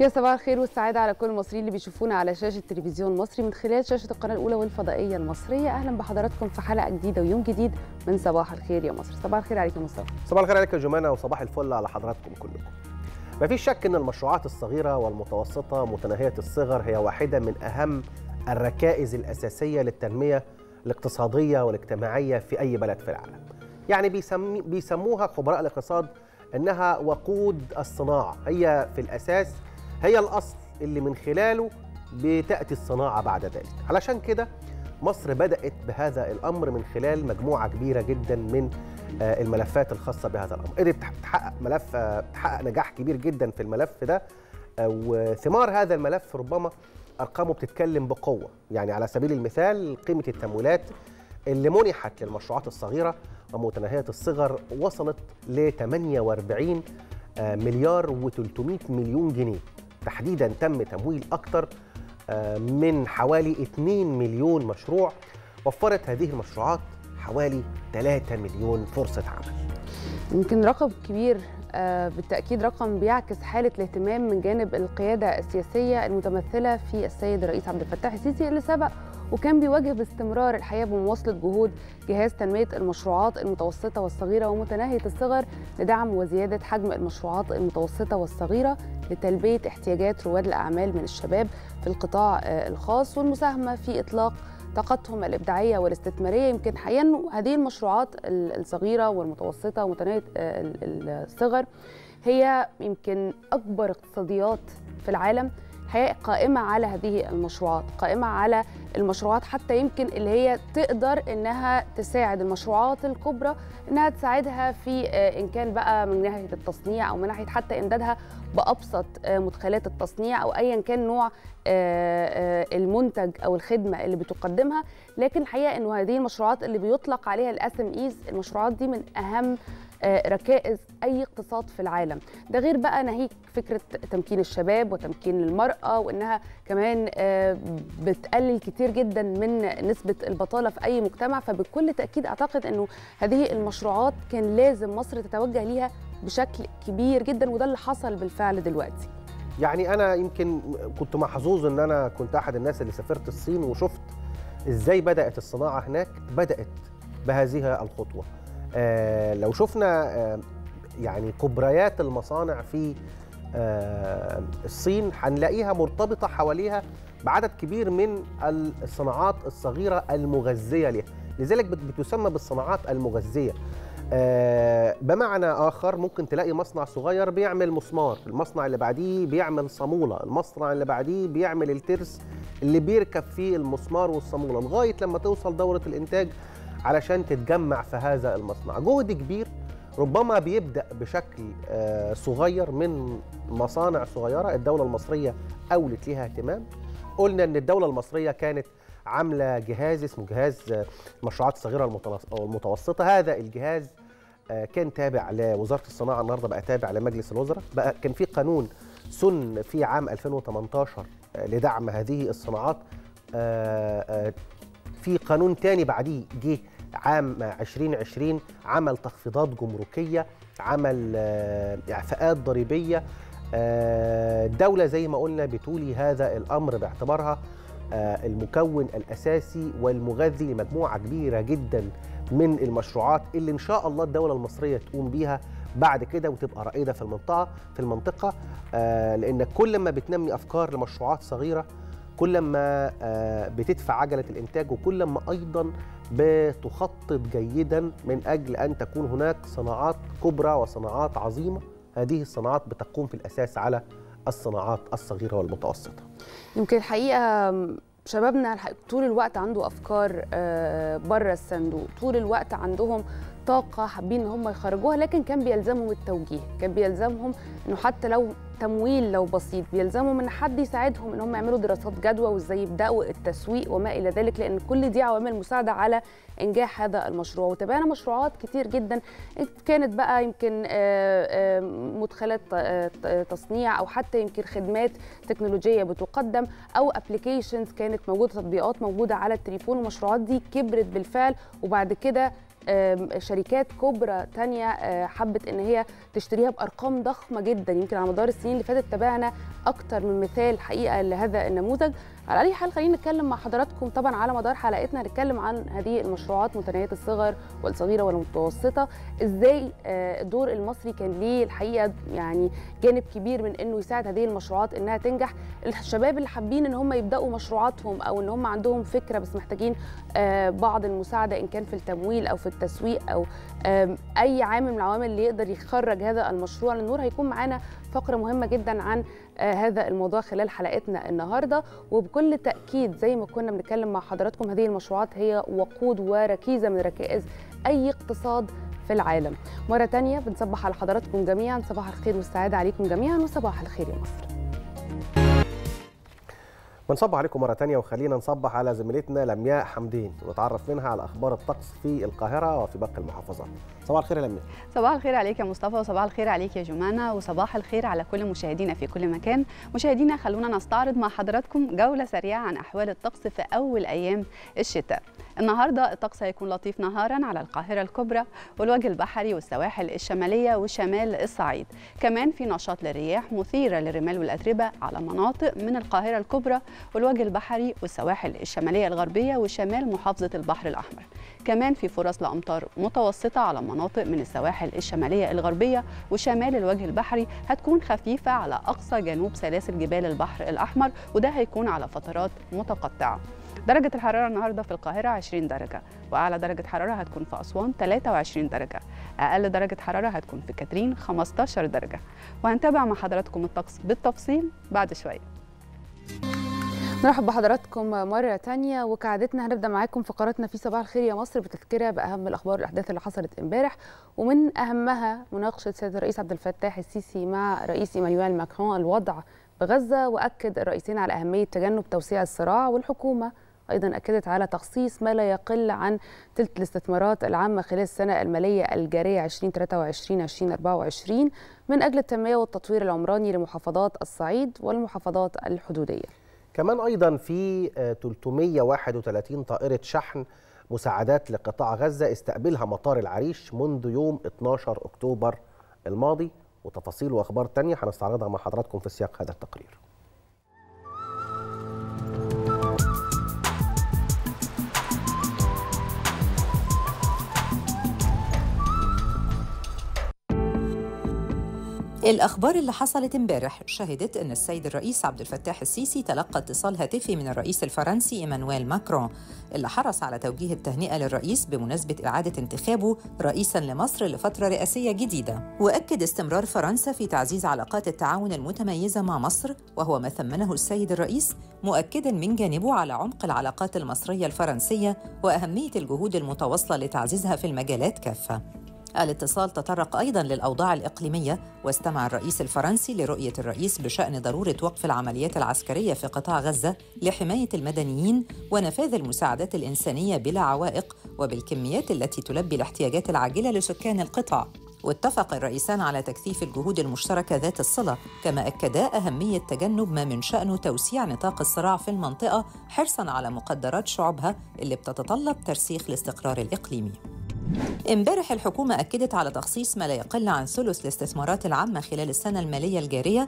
يا صباح الخير والسعادة على كل المصريين اللي بيشوفونا على شاشة تلفزيون مصري من خلال شاشة القناة الأولى والفضائية المصرية أهلا بحضراتكم في حلقة جديدة ويوم جديد من صباح الخير يا مصر صباح الخير عليك يا مصطفى صباح الخير عليك يا جمانة وصباح الفل على حضراتكم كلكم ما فيش شك ان المشروعات الصغيرة والمتوسطة متناهية الصغر هي واحدة من أهم الركائز الأساسية للتنمية الاقتصادية والاجتماعية في أي بلد في العالم يعني بيسمي بيسموها خبراء الاقتصاد انها وقود الصناعه هي في الاساس هي الاصل اللي من خلاله بتاتي الصناعه بعد ذلك علشان كده مصر بدات بهذا الامر من خلال مجموعه كبيره جدا من الملفات الخاصه بهذا الامر قدرت تحقق ملف تحقق نجاح كبير جدا في الملف ده وثمار هذا الملف ربما ارقامه بتتكلم بقوه يعني على سبيل المثال قيمه التمويلات اللي منحت للمشروعات الصغيره ومتناهيه الصغر وصلت ل 48 مليار و300 مليون جنيه تحديدا تم تمويل اكثر من حوالي 2 مليون مشروع وفرت هذه المشروعات حوالي 3 مليون فرصه عمل يمكن رقم كبير بالتأكيد رقم بيعكس حالة الاهتمام من جانب القيادة السياسية المتمثلة في السيد الرئيس عبد الفتاح السيسي اللي سبق وكان بيواجه باستمرار الحقيقه بمواصله جهود جهاز تنميه المشروعات المتوسطه والصغيره ومتناهيه الصغر لدعم وزياده حجم المشروعات المتوسطه والصغيره لتلبيه احتياجات رواد الاعمال من الشباب في القطاع الخاص والمساهمه في اطلاق طاقتهم الابداعيه والاستثماريه يمكن حقيقه هذه المشروعات الصغيره والمتوسطه ومتناهيه الصغر هي يمكن اكبر اقتصاديات في العالم هي قائمة على هذه المشروعات قائمة على المشروعات حتى يمكن اللي هي تقدر إنها تساعد المشروعات الكبرى إنها تساعدها في إن كان بقى من ناحية التصنيع أو من ناحية حتى إمدادها بأبسط مدخلات التصنيع أو أيا كان نوع المنتج أو الخدمة اللي بتقدمها لكن الحقيقة إنه هذه المشروعات اللي بيطلق عليها الاس ام ايز المشروعات دي من أهم ركائز اي اقتصاد في العالم ده غير بقى ناهيك فكره تمكين الشباب وتمكين المراه وانها كمان بتقلل كتير جدا من نسبه البطاله في اي مجتمع فبكل تاكيد اعتقد انه هذه المشروعات كان لازم مصر تتوجه ليها بشكل كبير جدا وده اللي حصل بالفعل دلوقتي يعني انا يمكن كنت محظوظ ان انا كنت احد الناس اللي سافرت الصين وشفت ازاي بدات الصناعه هناك بدات بهذه الخطوه آه لو شفنا آه يعني كبريات المصانع في آه الصين هنلاقيها مرتبطه حواليها بعدد كبير من الصناعات الصغيره المغذيه لها لذلك بتسمى بالصناعات المغذيه بمعنى اخر ممكن تلاقي مصنع صغير بيعمل مسمار المصنع اللي بعديه بيعمل صاموله المصنع اللي بعديه بيعمل الترس اللي بيركب فيه المسمار والصاموله لغايه لما توصل دوره الانتاج علشان تتجمع في هذا المصنع جهد كبير ربما بيبدا بشكل صغير من مصانع صغيره الدوله المصريه اولت ليها اهتمام قلنا ان الدوله المصريه كانت عامله جهاز اسمه جهاز المشروعات الصغيره والمتوسطه هذا الجهاز كان تابع لوزاره الصناعه النهارده بقى تابع لمجلس الوزراء بقى كان في قانون سن في عام 2018 لدعم هذه الصناعات في قانون تاني بعديه جه عام 2020 عمل تخفيضات جمركيه عمل اعفاءات ضريبيه الدوله زي ما قلنا بتولي هذا الامر باعتبارها المكون الاساسي والمغذي لمجموعه كبيره جدا من المشروعات اللي ان شاء الله الدوله المصريه تقوم بيها بعد كده وتبقى رائده في المنطقه في المنطقه لان كل ما بتنمي افكار لمشروعات صغيره كل ما بتدفع عجله الانتاج وكل ما ايضا بتخطط جيدا من اجل ان تكون هناك صناعات كبرى وصناعات عظيمه هذه الصناعات بتقوم في الاساس على الصناعات الصغيره والمتوسطه يمكن الحقيقه شبابنا طول الوقت عنده افكار بره الصندوق طول الوقت عندهم طاقه حابين ان هم يخرجوها لكن كان بيلزمهم التوجيه كان بيلزمهم انه حتى لو تمويل لو بسيط بيلزمهم ان حد يساعدهم ان هم يعملوا دراسات جدوى وازاي يبداوا التسويق وما الى ذلك لان كل دي عوامل مساعده على انجاح هذا المشروع وتابعنا مشروعات كتير جدا كانت بقى يمكن مدخلات تصنيع او حتى يمكن خدمات تكنولوجيه بتقدم او ابلكيشنز كانت موجوده تطبيقات موجوده على التليفون المشروعات دي كبرت بالفعل وبعد كده شركات كبرى تانية حبت ان هي تشتريها بارقام ضخمه جدا يمكن على مدار السنين اللي فاتت تابعنا اكتر من مثال حقيقه لهذا النموذج على اي حال خلينا نتكلم مع حضراتكم طبعا على مدار حلقتنا هنتكلم عن هذه المشروعات متناهيه الصغر والصغيره والمتوسطه ازاي الدور المصري كان ليه الحقيقه يعني جانب كبير من انه يساعد هذه المشروعات انها تنجح الشباب اللي حابين ان هم يبداوا مشروعاتهم او ان هم عندهم فكره بس محتاجين بعض المساعده ان كان في التمويل او في التسويق او اي عامل من العوامل اللي يقدر يخرج هذا المشروع للنور هيكون معانا فقره مهمه جدا عن هذا الموضوع خلال حلقتنا النهارده وبكل تاكيد زي ما كنا بنتكلم مع حضراتكم هذه المشروعات هي وقود وركيزه من ركائز اي اقتصاد في العالم مره تانية بنصبح على حضراتكم جميعا صباح الخير والسعاده عليكم جميعا وصباح الخير يا مصر بنصبح عليكم مرة تانية وخلينا نصبح على زميلتنا لمياء حمدين ونتعرف منها على أخبار الطقس في القاهرة وفي باقي المحافظات صباح الخير يا لمياء صباح الخير عليك يا مصطفى وصباح الخير عليك يا جمانة وصباح الخير على كل مشاهدينا في كل مكان مشاهدينا خلونا نستعرض مع حضراتكم جولة سريعة عن أحوال الطقس في أول أيام الشتاء النهارده الطقس هيكون لطيف نهارا على القاهره الكبرى والوجه البحري والسواحل الشماليه وشمال الصعيد كمان في نشاط للرياح مثيره للرمال والاتربه على مناطق من القاهره الكبرى والوجه البحري والسواحل الشماليه الغربيه وشمال محافظه البحر الاحمر كمان في فرص لامطار متوسطه على مناطق من السواحل الشماليه الغربيه وشمال الوجه البحري هتكون خفيفه على اقصى جنوب سلاسل جبال البحر الاحمر وده هيكون على فترات متقطعه درجة الحرارة النهاردة في القاهرة 20 درجة وأعلى درجة حرارة هتكون في أسوان 23 درجة أقل درجة حرارة هتكون في كاترين 15 درجة وهنتابع مع حضراتكم الطقس بالتفصيل بعد شوية نرحب بحضراتكم مرة تانية وكعادتنا هنبدأ معاكم فقراتنا في صباح الخير يا مصر بتذكرة بأهم الأخبار والأحداث اللي حصلت امبارح ومن أهمها مناقشة سيد الرئيس عبد الفتاح السيسي مع رئيس إيمانويل ماكرون الوضع بغزة وأكد الرئيسين على أهمية تجنب توسيع الصراع والحكومة أيضا أكدت على تخصيص ما لا يقل عن ثلث الاستثمارات العامة خلال السنة المالية الجارية 2023-2024 من أجل التنمية والتطوير العمراني لمحافظات الصعيد والمحافظات الحدودية كمان أيضا في 331 طائرة شحن مساعدات لقطاع غزة استقبلها مطار العريش منذ يوم 12 أكتوبر الماضي وتفاصيل وأخبار تانية هنستعرضها مع حضراتكم في سياق هذا التقرير الأخبار اللي حصلت امبارح شهدت أن السيد الرئيس عبد الفتاح السيسي تلقى اتصال هاتفي من الرئيس الفرنسي إيمانويل ماكرون اللي حرص على توجيه التهنئة للرئيس بمناسبة إعادة انتخابه رئيساً لمصر لفترة رئاسية جديدة وأكد استمرار فرنسا في تعزيز علاقات التعاون المتميزة مع مصر وهو ما ثمنه السيد الرئيس مؤكداً من جانبه على عمق العلاقات المصرية الفرنسية وأهمية الجهود المتواصلة لتعزيزها في المجالات كافة الاتصال تطرق ايضا للاوضاع الاقليميه واستمع الرئيس الفرنسي لرؤيه الرئيس بشان ضروره وقف العمليات العسكريه في قطاع غزه لحمايه المدنيين ونفاذ المساعدات الانسانيه بلا عوائق وبالكميات التي تلبي الاحتياجات العاجله لسكان القطاع واتفق الرئيسان على تكثيف الجهود المشتركه ذات الصله كما اكدا اهميه تجنب ما من شانه توسيع نطاق الصراع في المنطقه حرصا على مقدرات شعوبها اللي بتتطلب ترسيخ الاستقرار الاقليمي امبارح الحكومة أكدت على تخصيص ما لا يقل عن ثلث الاستثمارات العامة خلال السنة المالية الجارية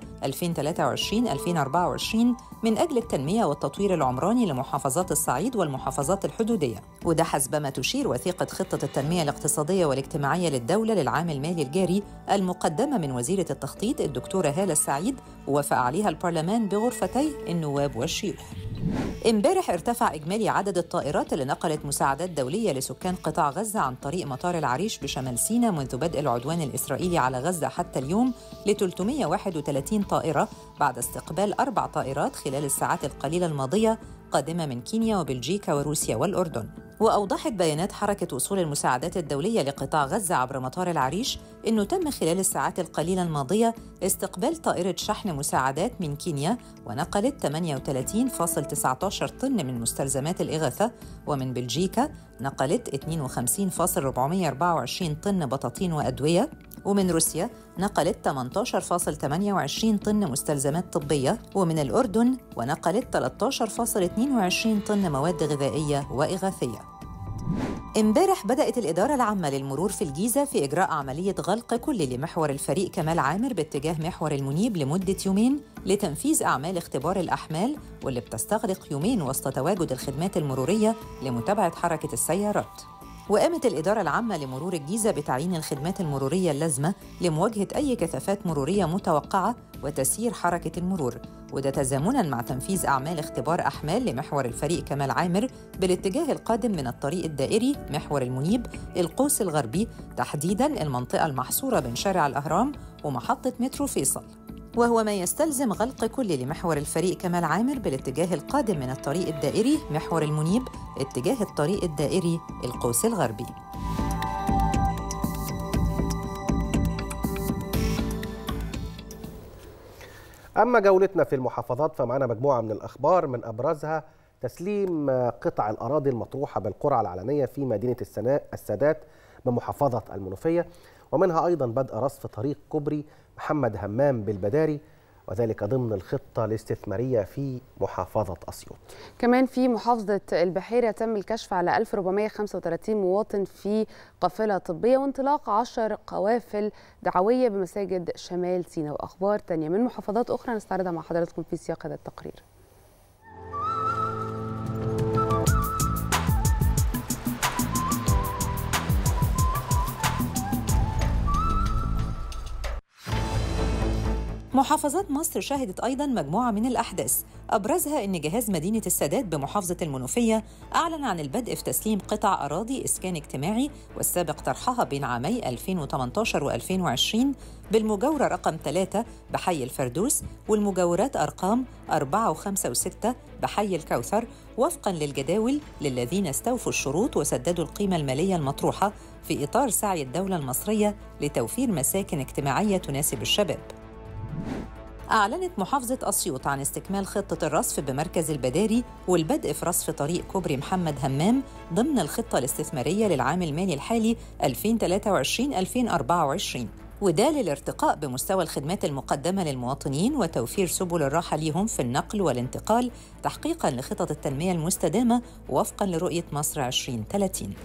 2023-2024 من أجل التنمية والتطوير العمراني لمحافظات الصعيد والمحافظات الحدودية وده حسب ما تشير وثيقة خطة التنمية الاقتصادية والاجتماعية للدولة للعام المالي الجاري المقدمة من وزيرة التخطيط الدكتورة هالة السعيد ووافق عليها البرلمان بغرفتي النواب والشيوخ امبارح ارتفع إجمالي عدد الطائرات اللي نقلت مساعدات دولية لسكان قطاع غزة عن طريق مطار العريش بشمال سيناء منذ بدء العدوان الإسرائيلي على غزة حتى اليوم ل 331 طائرة بعد استقبال أربع طائرات خلال الساعات القليلة الماضية قادمة من كينيا وبلجيكا وروسيا والأردن وأوضحت بيانات حركة وصول المساعدات الدولية لقطاع غزة عبر مطار العريش أنه تم خلال الساعات القليلة الماضية استقبال طائرة شحن مساعدات من كينيا ونقلت 38.19 طن من مستلزمات الإغاثة ومن بلجيكا نقلت 52.424 طن بطاطين وأدوية ومن روسيا نقلت 18.28 طن مستلزمات طبية ومن الأردن ونقلت 13.22 طن مواد غذائية وإغاثية امبارح بدأت الإدارة العامة للمرور في الجيزة في إجراء عملية غلق كل لمحور الفريق كمال عامر باتجاه محور المنيب لمدة يومين لتنفيذ أعمال اختبار الأحمال واللي بتستغرق يومين وسط تواجد الخدمات المرورية لمتابعة حركة السيارات. وقامت الإدارة العامة لمرور الجيزة بتعيين الخدمات المرورية اللازمة لمواجهة أي كثافات مرورية متوقعة وتسيير حركة المرور وده تزامنا مع تنفيذ أعمال اختبار أحمال لمحور الفريق كمال عامر بالاتجاه القادم من الطريق الدائري محور المنيب القوس الغربي تحديداً المنطقة المحصورة بين شارع الأهرام ومحطة مترو فيصل وهو ما يستلزم غلق كل لمحور الفريق كمال عامر بالاتجاه القادم من الطريق الدائري محور المنيب اتجاه الطريق الدائري القوس الغربي أما جولتنا في المحافظات فمعنا مجموعة من الأخبار من أبرزها تسليم قطع الأراضي المطروحة بالقرعة العلنية في مدينة السناء السادات بمحافظة المنوفية ومنها أيضا بدء رصف طريق كوبري محمد همام بالبداري وذلك ضمن الخطة الاستثمارية في محافظة أسيوط كمان في محافظة البحيرة تم الكشف على 1435 مواطن في قافلة طبية وانطلاق 10 قوافل دعوية بمساجد شمال سيناء وأخبار تانية من محافظات أخرى نستعرضها مع حضراتكم في سياق هذا التقرير محافظات مصر شهدت أيضا مجموعة من الأحداث أبرزها أن جهاز مدينة السادات بمحافظة المنوفية أعلن عن البدء في تسليم قطع أراضي إسكان اجتماعي والسابق طرحها بين عامي 2018 و2020 بالمجاورة رقم 3 بحي الفردوس والمجاورات أرقام 4 و5 و6 بحي الكوثر وفقا للجداول للذين استوفوا الشروط وسددوا القيمة المالية المطروحة في إطار سعي الدولة المصرية لتوفير مساكن اجتماعية تناسب الشباب أعلنت محافظة أسيوط عن استكمال خطة الرصف بمركز البداري والبدء في رصف طريق كوبري محمد همام ضمن الخطة الاستثمارية للعام المالي الحالي 2023-2024 وده للارتقاء بمستوى الخدمات المقدمة للمواطنين وتوفير سبل الراحة لهم في النقل والانتقال تحقيقاً لخطط التنمية المستدامة وفقاً لرؤية مصر 2030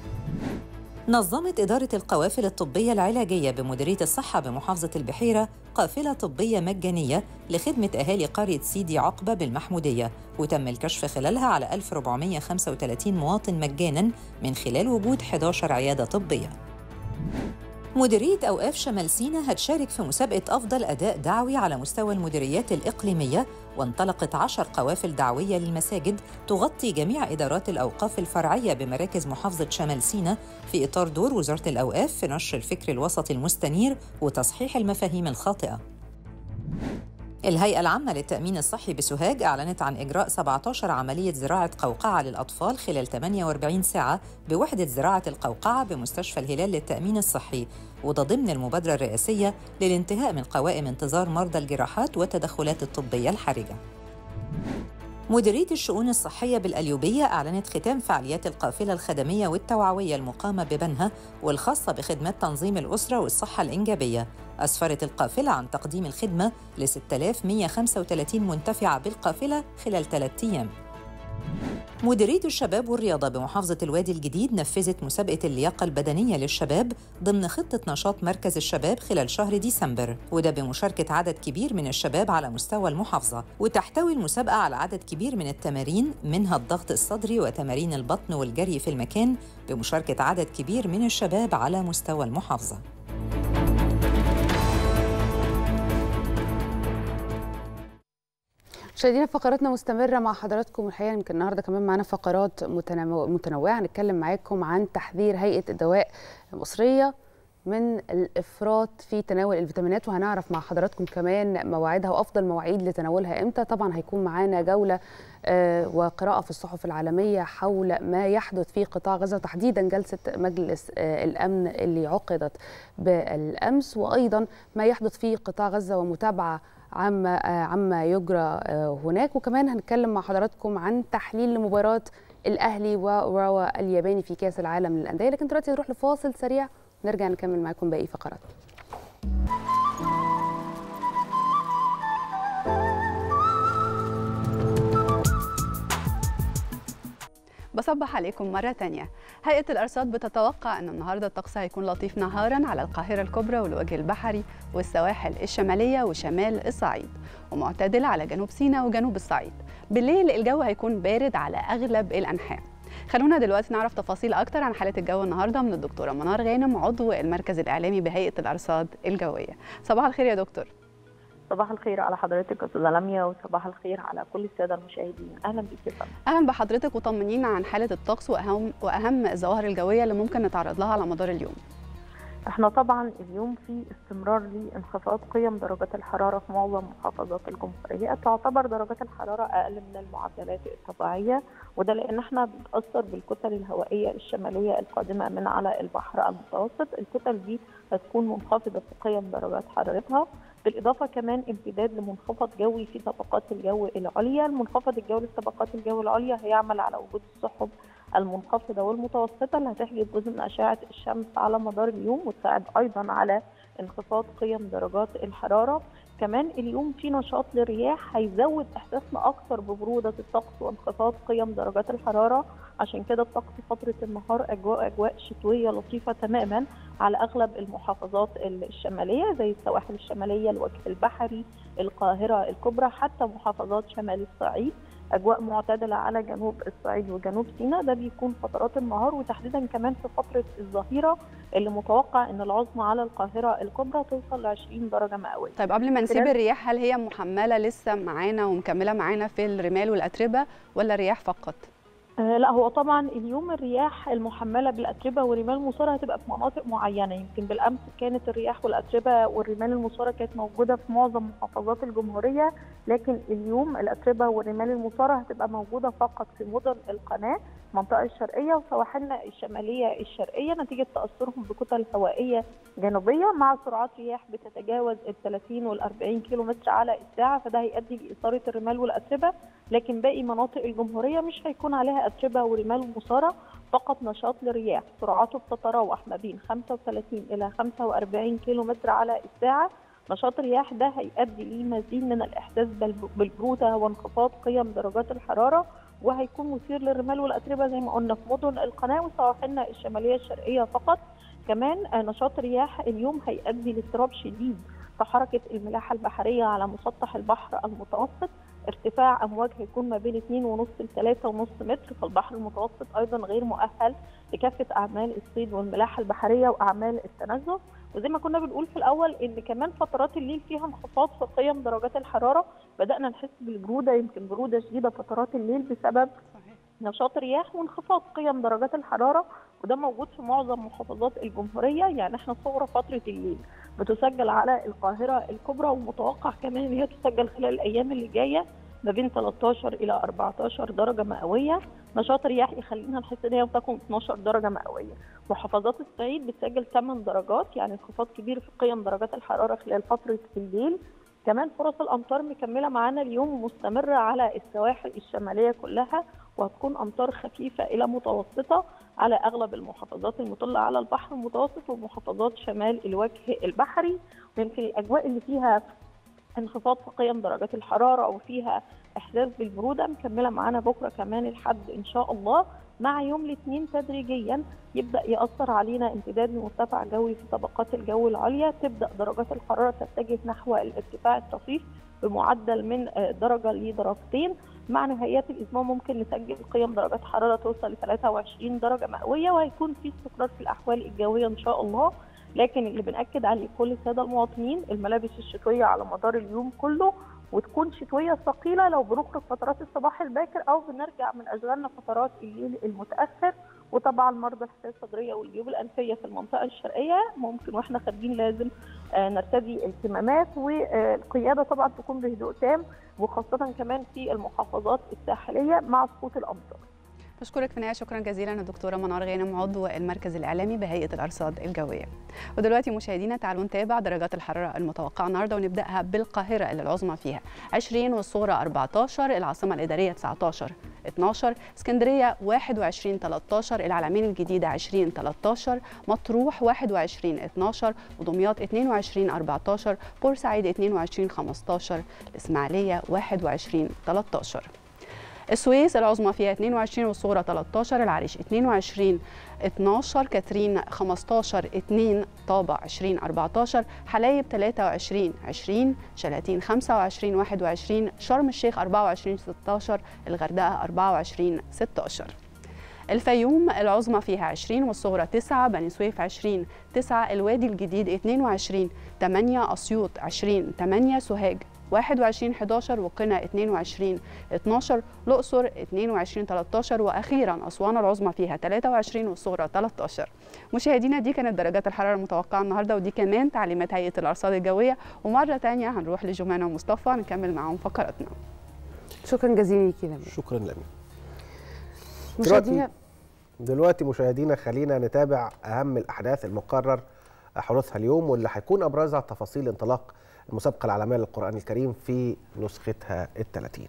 نظمت إدارة القوافل الطبية العلاجية بمديرية الصحة بمحافظة البحيرة قافلة طبية مجانية لخدمة أهالي قرية سيدي عقبة بالمحمودية وتم الكشف خلالها على 1435 مواطن مجاناً من خلال وجود 11 عيادة طبية مديرية أوقاف شمال سينا هتشارك في مسابقة أفضل أداء دعوي على مستوى المديريات الإقليمية وانطلقت عشر قوافل دعوية للمساجد تغطي جميع إدارات الأوقاف الفرعية بمراكز محافظة شمال سينا في إطار دور وزارة الأوقاف في نشر الفكر الوسطي المستنير وتصحيح المفاهيم الخاطئة الهيئة العامة للتأمين الصحي بسوهاج أعلنت عن إجراء 17 عملية زراعة قوقعة للأطفال خلال 48 ساعة بوحدة زراعة القوقعة بمستشفى الهلال للتأمين الصحي وده ضمن المبادرة الرئاسية للانتهاء من قوائم انتظار مرضى الجراحات والتدخلات الطبية الحرجة مديرية الشؤون الصحية بالأليوبية أعلنت ختام فعاليات القافلة الخدمية والتوعوية المقامة ببنها والخاصة بخدمات تنظيم الأسرة والصحة الإنجابية أسفرت القافلة عن تقديم الخدمة ل 6135 منتفعة بالقافلة خلال ثلاثة أيام مديرية الشباب والرياضة بمحافظة الوادي الجديد نفذت مسابقة اللياقة البدنية للشباب ضمن خطة نشاط مركز الشباب خلال شهر ديسمبر وده بمشاركة عدد كبير من الشباب على مستوى المحافظة وتحتوي المسابقة على عدد كبير من التمارين منها الضغط الصدري وتمارين البطن والجري في المكان بمشاركة عدد كبير من الشباب على مستوى المحافظة مشاهدينا فقراتنا مستمره مع حضراتكم الحقيقه يمكن النهارده كمان معانا فقرات متنوع متنوعه هنتكلم معاكم عن تحذير هيئه الدواء المصريه من الافراط في تناول الفيتامينات وهنعرف مع حضراتكم كمان مواعيدها وافضل مواعيد لتناولها امتى طبعا هيكون معانا جوله آه وقراءه في الصحف العالميه حول ما يحدث في قطاع غزه وتحديدا جلسه مجلس آه الامن اللي عقدت بالامس وايضا ما يحدث في قطاع غزه ومتابعه عما عما يجرى هناك وكمان هنتكلم مع حضراتكم عن تحليل لمباراه الاهلي وراوا الياباني في كاس العالم للانديه لكن دلوقتي نروح لفاصل سريع نرجع نكمل معاكم باقي فقرات بصبح عليكم مرة تانية هيئة الأرصاد بتتوقع أن النهاردة الطقس هيكون لطيف نهارا على القاهرة الكبرى والوجه البحري والسواحل الشمالية وشمال الصعيد ومعتدل على جنوب سيناء وجنوب الصعيد بالليل الجو هيكون بارد على أغلب الأنحاء خلونا دلوقتي نعرف تفاصيل أكتر عن حالة الجو النهاردة من الدكتورة منار غانم عضو المركز الإعلامي بهيئة الأرصاد الجوية صباح الخير يا دكتور صباح الخير على حضرتك استاذه لميا وصباح الخير على كل الساده المشاهدين اهلا بك يا فندم أهلا بحضرتك وطمنينا عن حالة الطقس وأهم, وأهم الظواهر الجوية اللي ممكن نتعرض لها على مدار اليوم احنا طبعا اليوم في استمرار لانخفاض قيم درجات الحراره في معظم محافظات الجمهوريه تعتبر درجات الحراره اقل من المعدلات الطبيعيه وده لان احنا بنتاثر بالكتل الهوائيه الشماليه القادمه من على البحر المتوسط الكتل دي هتكون منخفضه في قيم درجات حرارتها بالاضافه كمان امتداد لمنخفض جوي في طبقات الجو العليا المنخفض الجوي في طبقات الجو العليا هيعمل على وجود السحب المنخفضة والمتوسطة اللي هتحجب جزء من أشعة الشمس على مدار اليوم وتساعد أيضا على انخفاض قيم درجات الحرارة كمان اليوم في نشاط للرياح هيزود إحساسنا أكثر ببرودة الطقس وانخفاض قيم درجات الحرارة عشان كده الطقس فترة النهار أجواء أجواء شتوية لطيفة تماما على أغلب المحافظات الشمالية زي السواحل الشمالية الوجه البحري القاهرة الكبرى حتى محافظات شمال الصعيد اجواء معتدله على جنوب الصعيد وجنوب سيناء ده بيكون فترات النهار وتحديدا كمان في فتره الظهيره اللي متوقع ان العظمى على القاهره الكبرى توصل ل 20 درجه مئويه. طيب قبل ما نسيب الرياح هل هي محملة لسه معانا ومكملة معانا في الرمال والأتربة ولا رياح فقط؟ آه لا هو طبعا اليوم الرياح المحمله بالاتربه والرمال المثاره هتبقى في مناطق معينه يمكن بالامس كانت الرياح والاتربه والرمال المثاره كانت موجوده في معظم محافظات الجمهوريه لكن اليوم الاتربه والرمال المثاره هتبقى موجوده فقط في مدن القناه المنطقه الشرقيه وسواحلنا الشماليه الشرقيه نتيجه تاثرهم بكتل هوائيه جنوبيه مع سرعات رياح بتتجاوز ال 30 وال 40 كيلو متر على الساعه فده هيؤدي لاثاره الرمال والاتربه لكن باقي مناطق الجمهوريه مش هيكون عليها اتربه ورمال مثاره فقط نشاط للرياح سرعته بتتراوح ما بين 35 الى 45 كيلو متر على الساعه نشاط الرياح ده هيؤدي لمزيد من الاحساس بالبروده وانخفاض قيم درجات الحراره وهيكون مثير للرمال والاتربه زي ما قلنا في مدن القناه وسواحلنا الشماليه الشرقيه فقط كمان نشاط رياح اليوم هيؤدي لاضطراب شديد في حركه الملاحه البحريه على مسطح البحر المتوسط ارتفاع امواج هيكون ما بين 2.5 ل 3.5 متر فالبحر المتوسط ايضا غير مؤهل لكافه اعمال الصيد والملاحه البحريه واعمال التنزه وزي ما كنا بنقول في الاول ان كمان فترات الليل فيها انخفاض في قيم درجات الحراره بدانا نحس بالبروده يمكن بروده شديده فترات الليل بسبب نشاط رياح وانخفاض قيم درجات الحراره وده موجود في معظم محافظات الجمهوريه يعني احنا صغرى فتره الليل بتسجل على القاهره الكبرى ومتوقع كمان ان هي تسجل خلال الايام اللي جايه ما بين 13 الى 14 درجه مئويه نشاط رياح يخلينا نحس ان هي تكون 12 درجه مئويه محافظات الصعيد بتسجل 8 درجات يعني انخفاض كبير في قيم درجات الحراره خلال فتره الليل كمان فرص الامطار مكمله معانا اليوم ومستمره على السواحل الشماليه كلها وهتكون امطار خفيفه الى متوسطه على اغلب المحافظات المطله على البحر المتوسط ومحافظات شمال الوجه البحري ويمكن الاجواء اللي فيها انخفاض في قيم درجات الحراره وفيها احساس بالبروده مكمله معانا بكره كمان الحد ان شاء الله مع يوم الاثنين تدريجيا يبدا ياثر علينا امتداد لمرتفع جوي في طبقات الجو العليا تبدا درجات الحراره تتجه نحو الارتفاع الطفيف بمعدل من درجه لدرجتين مع نهايات الاسبوع ممكن نسجل قيم درجات حراره توصل ل 23 درجه مئويه وهيكون في استقرار في الاحوال الجويه ان شاء الله لكن اللي بنأكد عليه كل الساده المواطنين الملابس الشتويه على مدار اليوم كله وتكون شتويه ثقيله لو بنخرج فترات الصباح الباكر او بنرجع من اشغالنا فترات الليل المتاخر وطبعا مرضى الحساسيه الصدريه والجيوب الانفيه في المنطقه الشرقيه ممكن واحنا خارجين لازم نرتدي الكمامات والقياده طبعا تكون بهدوء تام وخاصه كمان في المحافظات الساحليه مع سقوط الامطار. بشكرك في النهايه شكرا جزيلا الدكتوره منار غانم عضو المركز الاعلامي بهيئه الارصاد الجويه. ودلوقتي مشاهدينا تعالوا نتابع درجات الحراره المتوقعه النهارده ونبداها بالقاهره اللي العظمى فيها 20 والصغرى 14 العاصمه الاداريه 19 12 اسكندريه 21 13 العلمين الجديده 20 13 مطروح 21 12 ودمياط 22 14 بورسعيد 22 15 الاسماعيليه 21 13 السويس العظمى فيها 22 والصغرى 13 العريش 22 12 كاترين 15 2 طابة 20 14 حلايب 23 20 شلاتين 25 21 شرم الشيخ 24 16 الغردقة 24 16 الفيوم العظمى فيها 20 والصغرى 9 بني سويف 20 9 الوادي الجديد 22 8 أسيوط 20 8 سوهاج 21 11 وقنا 22 12 الأقصر 22 13 وأخيرا أسوان العظمى فيها 23 والصغرى 13 مشاهدينا دي كانت درجات الحرارة المتوقعة النهاردة ودي كمان تعليمات هيئة الأرصاد الجوية ومرة تانية هنروح لجمانة ومصطفى نكمل معاهم فقراتنا شكرا جزيلا ليكي لميا شكرا لك مشاهدينا دلوقتي مشاهدينا خلينا نتابع اهم الاحداث المقرر حدوثها اليوم واللي هيكون ابرزها تفاصيل انطلاق المسابقه العالميه للقران الكريم في نسختها الثلاثين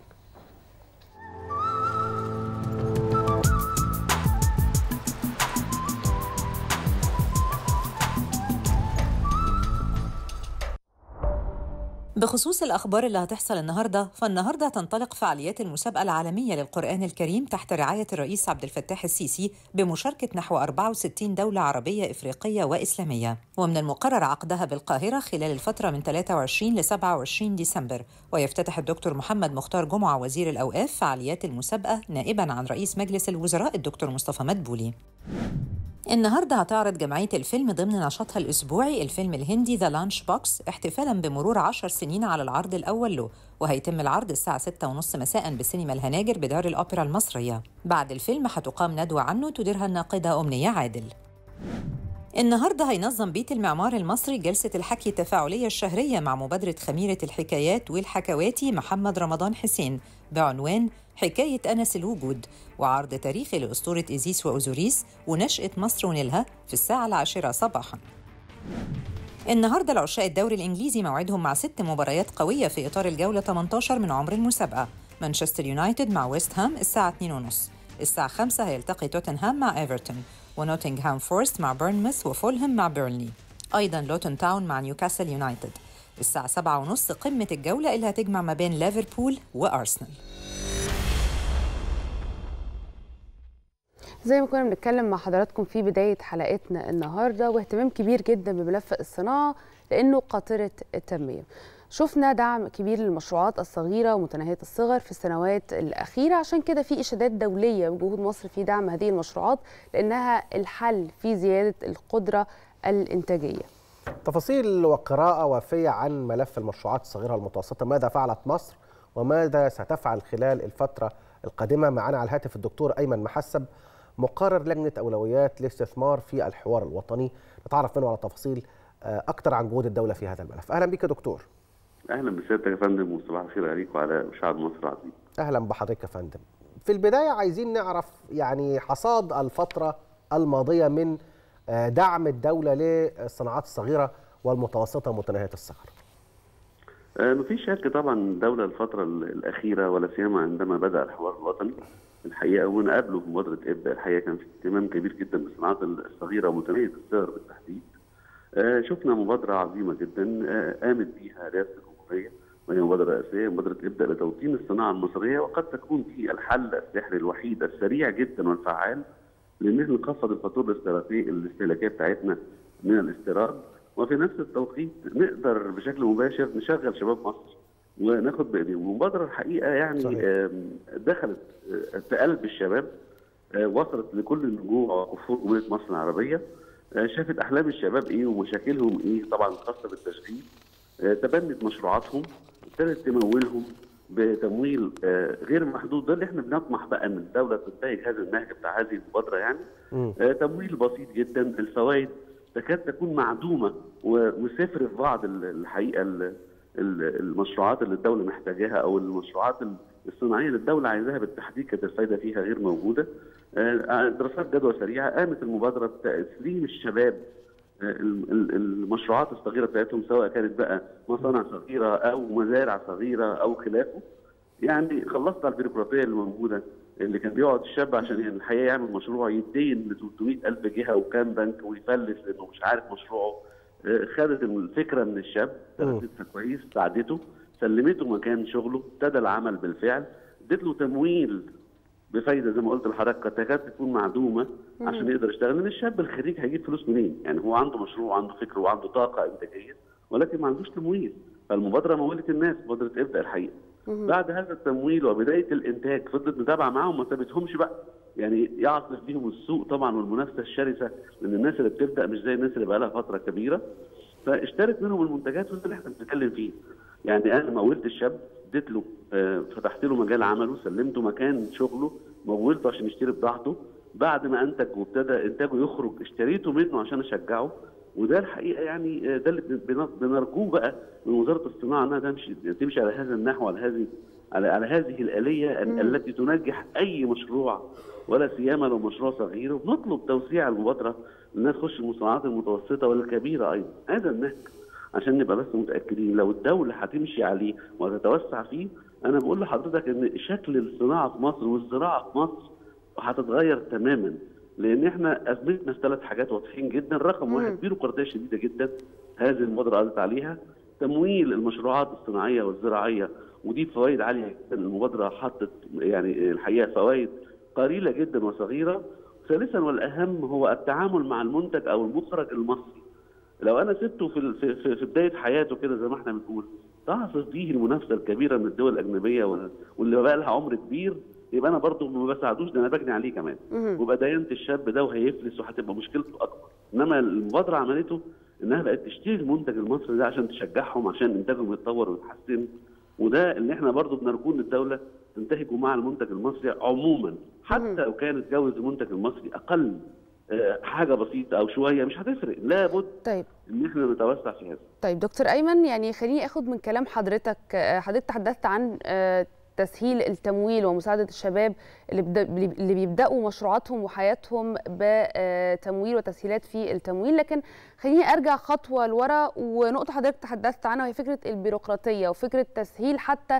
بخصوص الأخبار اللي هتحصل النهاردة فالنهاردة تنطلق فعاليات المسابقة العالمية للقرآن الكريم تحت رعاية الرئيس عبد الفتاح السيسي بمشاركة نحو 64 دولة عربية إفريقية وإسلامية ومن المقرر عقدها بالقاهرة خلال الفترة من 23 ل 27 ديسمبر ويفتتح الدكتور محمد مختار جمعة وزير الأوقاف فعاليات المسابقة نائبا عن رئيس مجلس الوزراء الدكتور مصطفى مدبولي النهارده هتعرض جمعية الفيلم ضمن نشاطها الأسبوعي الفيلم الهندي ذا لانش بوكس احتفالا بمرور عشر سنين على العرض الأول له وهيتم العرض الساعة 6 ونص مساء بسينما الهناجر بدار الأوبرا المصرية بعد الفيلم هتقام ندوة عنه تديرها الناقدة أمنية عادل النهارده هينظم بيت المعمار المصري جلسة الحكي التفاعلية الشهرية مع مبادرة خميرة الحكايات والحكواتي محمد رمضان حسين بعنوان حكاية أنس الوجود وعرض تاريخي لأسطورة إيزيس وأوزوريس ونشأة مصر ونيلها في الساعة العاشرة صباحاً النهارده العشاق الدوري الإنجليزي موعدهم مع ست مباريات قوية في إطار الجولة 18 من عمر المسابقة مانشستر يونايتد مع ويست هام الساعة 2:30 الساعة 5 هيلتقي توتنهام مع ايفرتون ونوتنغهام فورست مع بيرنموث وفولهام مع بيرنلي أيضا لوتون تاون مع نيوكاسل يونايتد الساعة 7:30 قمة الجولة اللي هتجمع ما بين ليفربول وأرسنال زي ما كنا بنتكلم مع حضراتكم في بداية حلقتنا النهاردة واهتمام كبير جدا بملف الصناعة لأنه قاطرة التنمية شفنا دعم كبير للمشروعات الصغيرة ومتناهية الصغر في السنوات الأخيرة عشان كده في إشادات دولية بجهود مصر في دعم هذه المشروعات لأنها الحل في زيادة القدرة الإنتاجية تفاصيل وقراءة وافية عن ملف المشروعات الصغيرة والمتوسطة ماذا فعلت مصر وماذا ستفعل خلال الفترة القادمة معنا على الهاتف الدكتور أيمن محسب مقرر لجنة أولويات الاستثمار في الحوار الوطني نتعرف منه على تفاصيل أكثر عن جهود الدولة في هذا الملف أهلا بك يا دكتور اهلا بسيادتك يا فندم وصباح الخير عليك وعلى شعب مصر العظيم أهلا بحضرتك يا فندم في البداية عايزين نعرف يعني حصاد الفترة الماضية من دعم الدولة للصناعات الصغيرة والمتوسطة ومتناهية الصغر آه مفيش شك طبعا الدولة الفترة الأخيرة ولا سيما عندما بدأ الحوار الوطني الحقيقة وأنا قبله في مبادرة إبدأ الحقيقة كان في اهتمام كبير جدا بالصناعات الصغيرة ومتناهية الصغر بالتحديد آه شفنا مبادرة عظيمة جدا آه قامت بها رئاسة الجمهورية وهي مبادرة رئاسية مبادرة ابدأ لتوطين الصناعة المصرية وقد تكون دي الحل السحري الوحيد السريع جدا والفعال لان احنا نخفض الفاتوره الاستهلاكيه الاستهلاكيه بتاعتنا من الاستيراد وفي نفس التوقيت نقدر بشكل مباشر نشغل شباب مصر وناخد بايديهم المبادره الحقيقه يعني صحيح. دخلت في قلب الشباب وصلت لكل النجوع وكفور جمهوريه مصر العربيه شافت احلام الشباب ايه ومشاكلهم ايه طبعا خاصه بالتشغيل تبنت مشروعاتهم ابتدت تمولهم بتمويل غير محدود ده اللي احنا بنطمح بقى ان الدوله تنتهج هذا النهج بتاع هذه المبادره يعني تمويل بسيط جدا الفوائد تكاد تكون معدومه وصفر في بعض الحقيقه المشروعات اللي الدوله محتاجاها او المشروعات الصناعيه اللي الدوله عايزاها بالتحديد كانت الفائده فيها غير موجوده دراسات جدوى سريعه قامت المبادره بتسليم الشباب المشروعات الصغيره بتاعتهم سواء كانت بقى مصانع صغيره او مزارع صغيره او خلافه يعني خلصت على البيروقراطيه اللي موجوده اللي كان بيقعد الشاب عشان يعني الحقيقه يعمل مشروع يدين ل 300000 جهه وكام بنك ويفلس لانه مش عارف مشروعه خدت الفكره من الشاب درستها كويس ساعدته سلمته مكان شغله ابتدى العمل بالفعل اديت له تمويل بفايده زي ما قلت لحضرتك قد تكاد تكون معدومه عشان يقدر يشتغل لان الشاب الخريج هيجيب فلوس منين؟ يعني هو عنده مشروع وعنده فكر وعنده طاقه انتاجيه ولكن ما عندوش تمويل فالمبادره مولت الناس مبادره ابدا الحقيقه بعد هذا التمويل وبدايه الانتاج فضلت متابعه معاهم ما سابتهمش بقى يعني يعصف بيهم السوق طبعا والمنافسه الشرسه لان الناس اللي بتبدا مش زي الناس اللي بقى لها فتره كبيره فاشترت منهم المنتجات وده اللي احنا بنتكلم فيه يعني انا مولت الشاب اديت له آه، فتحت له مجال عمله سلمته مكان شغله مولته عشان يشتري بضاعته بعد ما انتج وابتدى انتاجه يخرج اشتريته منه عشان اشجعه وده الحقيقه يعني آه، ده اللي بن- بنرجوه بقى من وزاره الصناعه انها تمشي تمشي على هذا النحو على هذه على, على هذه الاليه ال- التي تنجح اي مشروع ولا سيما لو مشروع صغير ونطلب توسيع المبادره انها تخش المصنعات المتوسطه والكبيره ايضا هذا النهج عشان نبقى بس متاكدين لو الدوله هتمشي عليه وتتوسع فيه انا بقول لحضرتك ان شكل الصناعه في مصر والزراعه في مصر هتتغير تماما لان احنا ازمتنا في ثلاث حاجات واضحين جدا رقم واحد بيروقراطيه شديده جدا هذه المبادره قضت عليها تمويل المشروعات الصناعيه والزراعيه ودي فوائد عاليه جدا المبادره حطت يعني الحقيقه فوائد قليله جدا وصغيره ثالثا والاهم هو التعامل مع المنتج او المخرج المصري لو انا سبته في ال- في, في, في بدايه حياته كده زي ما احنا بنقول تعصف فيه المنافسه الكبيره من الدول الاجنبيه وال- واللي بقى لها عمر كبير يبقى انا برضه ما بساعدوش ده انا بجني عليه كمان ويبقى دينت الشاب ده وهيفلس وهتبقى مشكلته اكبر انما المبادره عملته انها بقت تشتري المنتج المصري ده عشان تشجعهم عشان انتاجهم يتطور ويتحسن وده اللي احنا برضه بنرجوه ان الدوله تنتهجه مع المنتج المصري عموما حتى لو كانت جوز المنتج المصري اقل آه، حاجه بسيطه او شويه مش هتفرق لابد طيب ان احنا نتوسع في هذا طيب دكتور ايمن يعني خليني اخد من كلام حضرتك آه، حضرتك تحدثت عن آه، تسهيل التمويل ومساعده الشباب اللي بد- اللي بيبداوا مشروعاتهم وحياتهم بتمويل وتسهيلات في التمويل لكن خليني ارجع خطوه لورا ونقطه حضرتك تحدثت عنها وهي فكره البيروقراطيه وفكره تسهيل حتى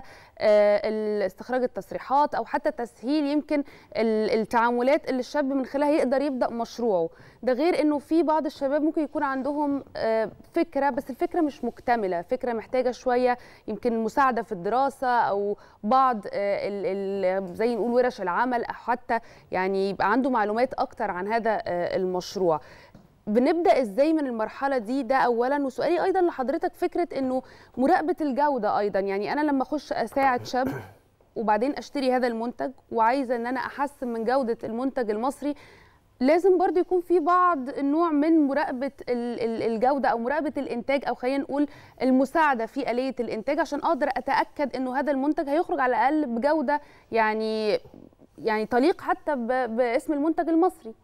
آه، استخراج التصريحات او حتى تسهيل يمكن ال- التعاملات اللي الشاب من خلالها يقدر يبدا مشروعه ده غير انه في بعض الشباب ممكن يكون عندهم آه، فكره بس الفكره مش مكتمله فكره محتاجه شويه يمكن مساعده في الدراسه او بعض آه، ال- ال- زي نقول ورش العمل او حتى يعني يبقى عنده معلومات اكتر عن هذا آه، المشروع بنبدا ازاي من المرحله دي ده اولا وسؤالي ايضا لحضرتك فكره انه مراقبه الجوده ايضا يعني انا لما اخش اساعد شاب وبعدين اشتري هذا المنتج وعايزه ان انا احسن من جوده المنتج المصري لازم برضو يكون في بعض النوع من مراقبه ال- ال- الجوده او مراقبه الانتاج او خلينا نقول المساعده في اليه الانتاج عشان اقدر اتاكد انه هذا المنتج هيخرج على الاقل بجوده يعني يعني تليق حتى ب- باسم المنتج المصري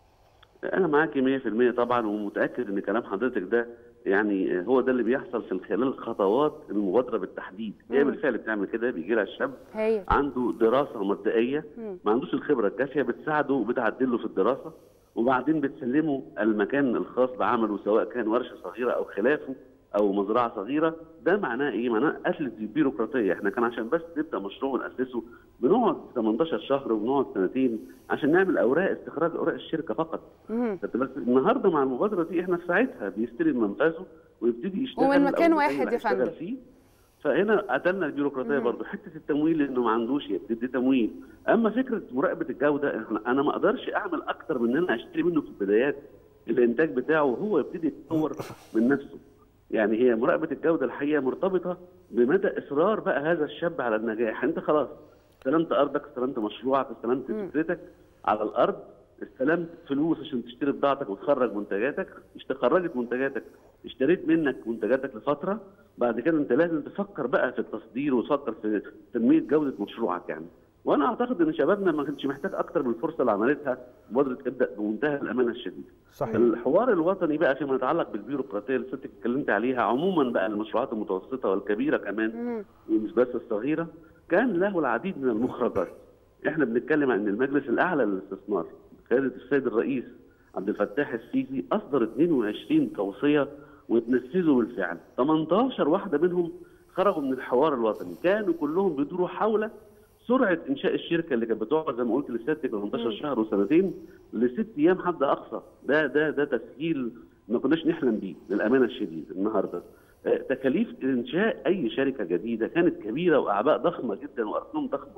انا معاكي 100% طبعا ومتاكد ان كلام حضرتك ده يعني هو ده اللي بيحصل في خلال خطوات المبادره بالتحديد هي مم. بالفعل بتعمل كده بيجي لها الشاب هي عنده دراسه مبدئيه مم. ما عندوش الخبره الكافيه بتساعده وبتعدل له في الدراسه وبعدين بتسلمه المكان الخاص بعمله سواء كان ورشه صغيره او خلافه او مزرعه صغيره ده معناه ايه؟ معناه قتل البيروقراطيه احنا كان عشان بس نبدا مشروع وناسسه بنقعد 18 شهر وبنقعد سنتين عشان نعمل اوراق استخراج اوراق الشركه فقط مم. خدت بالك؟ النهارده مع المبادره دي احنا في ساعتها بيستلم منفذه ويبتدي يشتغل ومن مكان أول واحد اللي يا هيشتغل فندم. فيه فهنا قتلنا البيروقراطيه مم. برضه حته التمويل انه ما عندوش بتدي تمويل اما فكره مراقبه الجوده احنا انا ما اقدرش اعمل اكتر من ان انا اشتري منه في البدايات الانتاج بتاعه وهو يبتدي يتطور من نفسه يعني هي مراقبه الجوده الحقيقه مرتبطه بمدى اصرار بقى هذا الشاب على النجاح انت خلاص استلمت ارضك استلمت مشروعك استلمت مم. فكرتك على الارض استلمت فلوس عشان تشتري بضاعتك وتخرج منتجاتك مش تخرجت منتجاتك اشتريت منك منتجاتك لفتره بعد كده انت لازم تفكر بقى في التصدير وتفكر في تنميه جوده مشروعك يعني وانا اعتقد ان شبابنا ما كانش محتاج اكتر من الفرصه اللي عملتها مبادره ابدا بمنتهى الامانه الشديده صحيح الحوار الوطني بقى فيما يتعلق بالبيروقراطيه اللي ستك اتكلمت عليها عموما بقى المشروعات المتوسطه والكبيره كمان مم. ومش بس الصغيره كان له العديد من المخرجات احنا بنتكلم عن المجلس الاعلى للاستثمار قياده السيد الرئيس عبد الفتاح السيسي اصدر 22 توصيه وتنفذوا بالفعل 18 واحده منهم خرجوا من الحوار الوطني كانوا كلهم بيدوروا حول سرعه انشاء الشركه اللي كانت بتقعد زي ما قلت لسيادتك 18 شهر وسنتين لست ايام حد اقصى ده ده ده تسهيل ما كناش نحلم بيه للامانه الشديده النهارده آه، تكاليف انشاء اي شركه جديده كانت كبيره واعباء ضخمه جدا وارقام ضخمه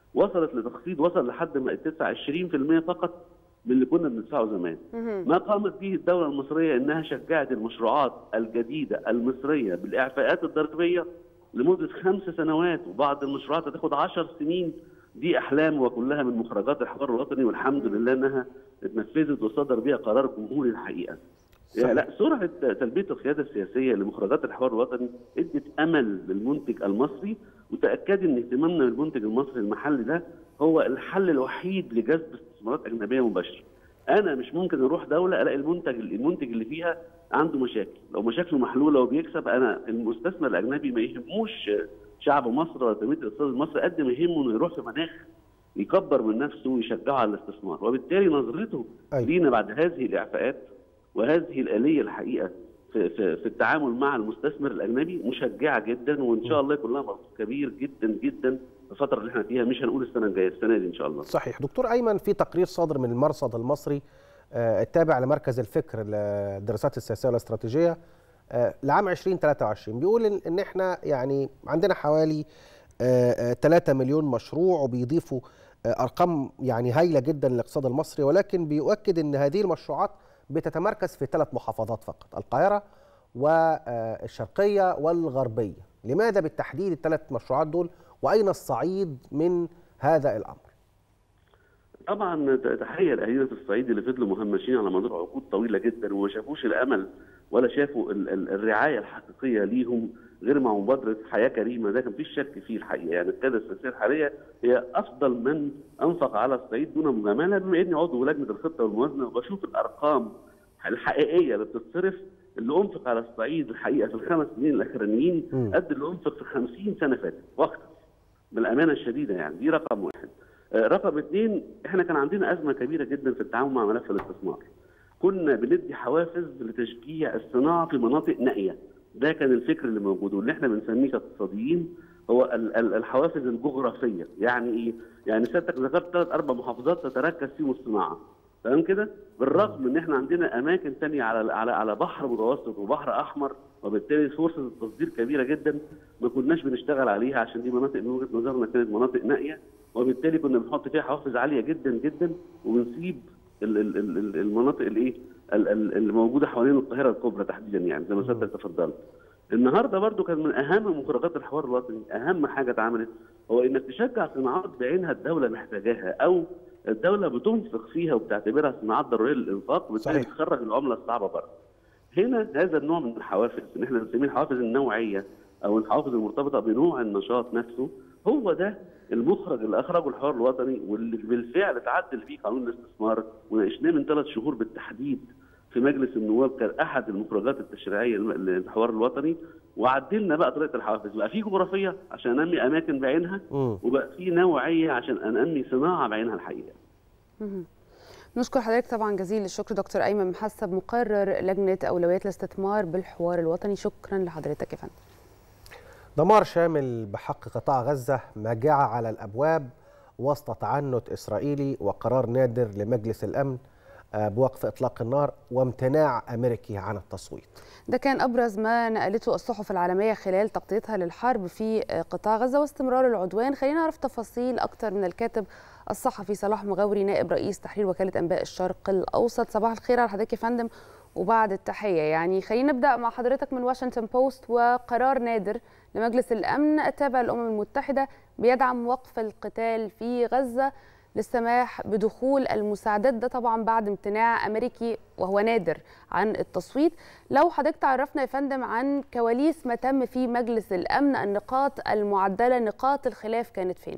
وصلت لتخفيض وصل لحد ما تدفع 20% فقط من اللي كنا بندفعه زمان. ما قامت به الدوله المصريه انها شجعت المشروعات الجديده المصريه بالاعفاءات الضريبيه لمده خمس سنوات وبعض المشروعات هتاخد 10 سنين دي احلام وكلها من مخرجات الحوار الوطني والحمد لله انها اتنفذت وصدر بها قرار جمهوري الحقيقه. يعني لا سرعه تلبيه القياده السياسيه لمخرجات الحوار الوطني ادت امل للمنتج المصري وتاكدي ان اهتمامنا بالمنتج المصري المحلي ده هو الحل الوحيد لجذب استثمارات اجنبيه مباشره. انا مش ممكن اروح دوله الاقي المنتج المنتج اللي فيها عنده مشاكل، لو مشاكله محلوله وبيكسب انا المستثمر الاجنبي ما يهموش شعب مصر ولا تنميه الاقتصاد المصري قد ما يهمه انه يروح في مناخ يكبر من نفسه ويشجعه على الاستثمار، وبالتالي نظرته أيوة. لينا بعد هذه الاعفاءات وهذه الآلية الحقيقة في, في, في التعامل مع المستثمر الأجنبي مشجعة جدا وإن شاء الله يكون لها مردود كبير جدا جدا في الفترة اللي احنا فيها مش هنقول السنة الجاية السنة دي إن شاء الله صحيح دكتور ايمن في تقرير صادر من المرصد المصري آه، التابع لمركز الفكر للدراسات السياسيه والاستراتيجيه آه، لعام 2023 بيقول ان إن احنا يعني عندنا حوالي 3 مليون مشروع وبيضيفوا آه، ارقام يعني هايله جدا للاقتصاد المصري ولكن بيؤكد ان هذه المشروعات بتتمركز في ثلاث محافظات فقط القاهره والشرقيه والغربيه لماذا بالتحديد الثلاث مشروعات دول واين الصعيد من هذا الامر طبعا تحية لأهالينا في الصعيد اللي فضلوا مهمشين على مدار عقود طويلة جدا وما شافوش الأمل ولا شافوا ال- ال- الرعاية الحقيقية ليهم غير مع مبادرة حياة كريمة ده كان مفيش شك فيه الحقيقة يعني القيادة السياسية الحالية هي أفضل من أنفق على الصعيد دون مجاملة بما إني عضو لجنة الخطة والموازنة وبشوف الأرقام الحقيقية اللي بتتصرف اللي أنفق على الصعيد الحقيقة في الخمس سنين الأخرانيين مم. قد اللي أنفق في 50 سنة فاتت وقت بالأمانة الشديدة يعني دي رقم واحد آه، رقم اثنين احنا كان عندنا ازمه كبيره جدا في التعامل مع ملف الاستثمار. كنا بندي حوافز لتشجيع الصناعه في مناطق نائيه. ده كان الفكر اللي موجود واللي احنا بنسميه كاقتصاديين هو ال- ال- الحوافز الجغرافيه، يعني ايه؟ يعني سيادتك ذكرت ثلاث اربع محافظات تتركز فيهم الصناعه. تمام كده؟ بالرغم ان احنا عندنا اماكن ثانيه على على على بحر متوسط وبحر احمر وبالتالي فرصه التصدير كبيره جدا ما كناش بنشتغل عليها عشان دي مناطق من وجهه نظرنا كانت مناطق نائيه وبالتالي كنا بنحط فيها حوافز عاليه جدا جدا وبنسيب ال- ال- ال- ال- المناطق الايه ال- ال- اللي موجوده حوالين القاهره الكبرى تحديدا يعني زي ما سيادتك تفضلت. النهارده برضو كان من اهم مخرجات الحوار الوطني اهم حاجه اتعملت هو انك تشجع صناعات بعينها الدوله محتاجاها او الدوله بتنفق فيها وبتعتبرها صناعات ضروريه للانفاق وبالتالي صحيح. تخرج العمله الصعبه بره. هنا هذا النوع من الحوافز اللي احنا بنسميه الحوافز النوعيه او الحوافز المرتبطه بنوع النشاط نفسه هو ده المخرج اللي اخرجه الحوار الوطني واللي بالفعل اتعدل فيه قانون الاستثمار وناقشناه من ثلاث شهور بالتحديد في مجلس النواب كان احد المخرجات التشريعيه للحوار الوطني وعدلنا بقى طريقه الحوافز بقى في جغرافيه عشان انمي اماكن بعينها مم. وبقى في نوعيه عشان انمي صناعه بعينها الحقيقه مهم. نشكر حضرتك طبعا جزيل الشكر دكتور ايمن محسب مقرر لجنه اولويات الاستثمار بالحوار الوطني شكرا لحضرتك يا فندم دمار شامل بحق قطاع غزة مجاعة على الأبواب وسط تعنت إسرائيلي وقرار نادر لمجلس الأمن آه، بوقف إطلاق النار وامتناع أمريكي عن التصويت ده كان ابرز ما نقلته الصحف العالميه خلال تغطيتها للحرب في قطاع غزه واستمرار العدوان خلينا نعرف تفاصيل اكتر من الكاتب الصحفي صلاح مغاوري نائب رئيس تحرير وكاله انباء الشرق الاوسط صباح الخير على حضرتك يا فندم وبعد التحيه يعني خلينا نبدا مع حضرتك من واشنطن بوست وقرار نادر لمجلس الامن التابع للامم المتحده بيدعم وقف القتال في غزه للسماح بدخول المساعدات ده طبعا بعد امتناع امريكي وهو نادر عن التصويت لو حضرتك تعرفنا يا فندم عن كواليس ما تم في مجلس الامن النقاط المعدله نقاط الخلاف كانت فين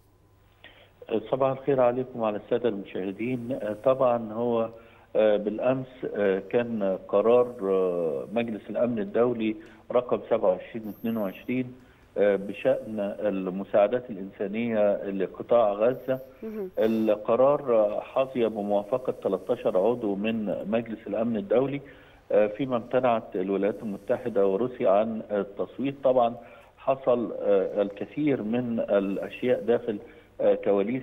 صباح الخير عليكم وعلى الساده المشاهدين طبعا هو بالامس كان قرار مجلس الامن الدولي رقم 27 22 بشان المساعدات الانسانيه لقطاع غزه القرار حظي بموافقه 13 عضو من مجلس الامن الدولي فيما امتنعت الولايات المتحده وروسيا عن التصويت طبعا حصل الكثير من الاشياء داخل كواليس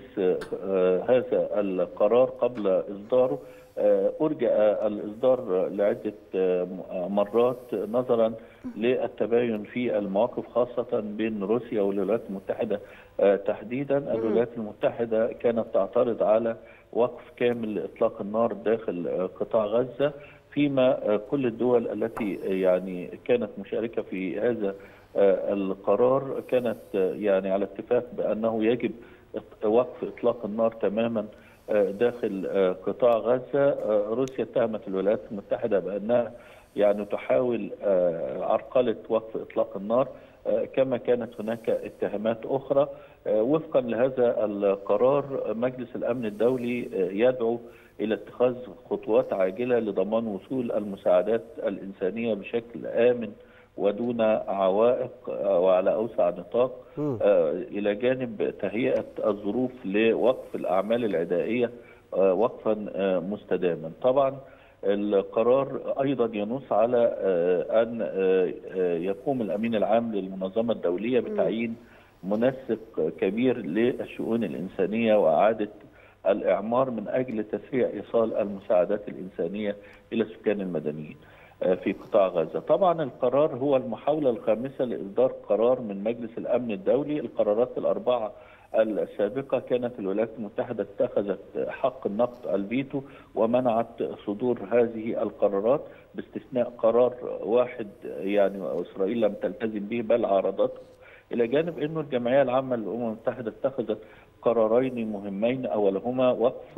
هذا القرار قبل إصداره أرجأ الإصدار لعدة مرات نظرا للتباين في المواقف خاصة بين روسيا والولايات المتحدة تحديدا الولايات المتحدة كانت تعترض على وقف كامل لإطلاق النار داخل قطاع غزة فيما كل الدول التي يعني كانت مشاركة في هذا القرار كانت يعني على اتفاق بأنه يجب وقف إطلاق النار تماما داخل قطاع غزة روسيا اتهمت الولايات المتحدة بأنها يعني تحاول عرقلة وقف إطلاق النار كما كانت هناك اتهامات أخرى وفقا لهذا القرار مجلس الأمن الدولي يدعو إلى اتخاذ خطوات عاجلة لضمان وصول المساعدات الإنسانية بشكل آمن ودون عوائق وعلى اوسع نطاق الى جانب تهيئه الظروف لوقف الاعمال العدائيه وقفا مستداما. طبعا القرار ايضا ينص على ان يقوم الامين العام للمنظمه الدوليه بتعيين منسق كبير للشؤون الانسانيه واعاده الاعمار من اجل تسريع ايصال المساعدات الانسانيه الى السكان المدنيين. في قطاع غزه. طبعا القرار هو المحاوله الخامسه لاصدار قرار من مجلس الامن الدولي، القرارات الاربعه السابقه كانت الولايات المتحده اتخذت حق النقد الفيتو ومنعت صدور هذه القرارات باستثناء قرار واحد يعني اسرائيل لم تلتزم به بل عارضته الى جانب انه الجمعيه العامه للامم المتحده اتخذت قرارين مهمين اولهما وقف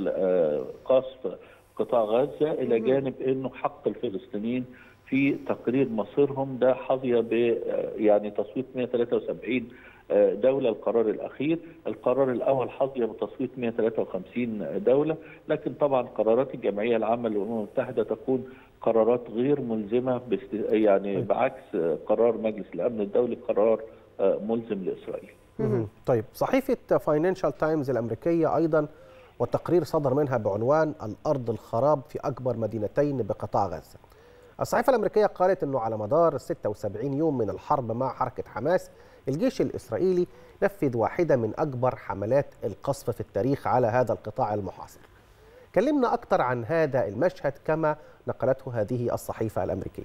قصف قطاع غزه الى جانب انه حق الفلسطينيين في تقرير مصيرهم ده حظي ب يعني تصويت 173 دولة القرار الأخير القرار الأول حظي بتصويت 153 دولة لكن طبعا قرارات الجمعية العامة للأمم المتحدة تكون قرارات غير ملزمة يعني بعكس قرار مجلس الأمن الدولي قرار ملزم لإسرائيل طيب صحيفة فاينانشال تايمز الأمريكية أيضا وتقرير صدر منها بعنوان الأرض الخراب في أكبر مدينتين بقطاع غزة الصحيفة الأمريكية قالت أنه على مدار 76 يوم من الحرب مع حركة حماس الجيش الإسرائيلي نفذ واحدة من أكبر حملات القصف في التاريخ على هذا القطاع المحاصر كلمنا أكثر عن هذا المشهد كما نقلته هذه الصحيفة الأمريكية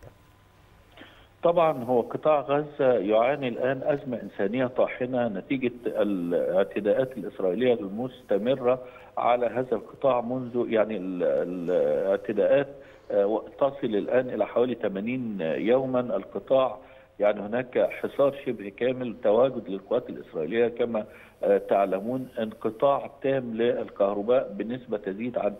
طبعا هو قطاع غزة يعاني الآن أزمة إنسانية طاحنة نتيجة الاعتداءات الإسرائيلية المستمرة على هذا القطاع منذ يعني الاعتداءات تصل الآن إلى حوالي 80 يوما القطاع يعني هناك حصار شبه كامل تواجد للقوات الإسرائيلية كما تعلمون انقطاع تام للكهرباء بنسبة تزيد عن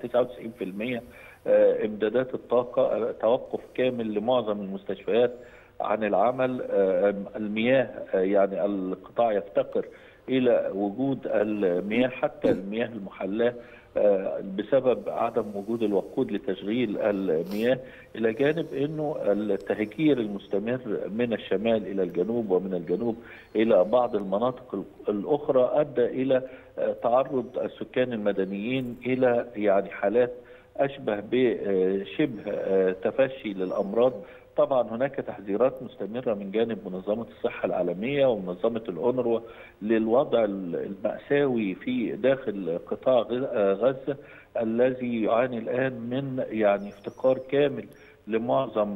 99% امدادات الطاقة توقف كامل لمعظم المستشفيات عن العمل المياه يعني القطاع يفتقر الى وجود المياه حتى المياه المحلاه بسبب عدم وجود الوقود لتشغيل المياه الى جانب انه التهجير المستمر من الشمال الى الجنوب ومن الجنوب الى بعض المناطق الاخرى ادى الى تعرض السكان المدنيين الى يعني حالات اشبه بشبه تفشي للامراض طبعا هناك تحذيرات مستمرة من جانب منظمة الصحة العالمية ومنظمة الأونروا للوضع المأساوي في داخل قطاع غزة الذي يعاني الآن من يعني افتقار كامل لمعظم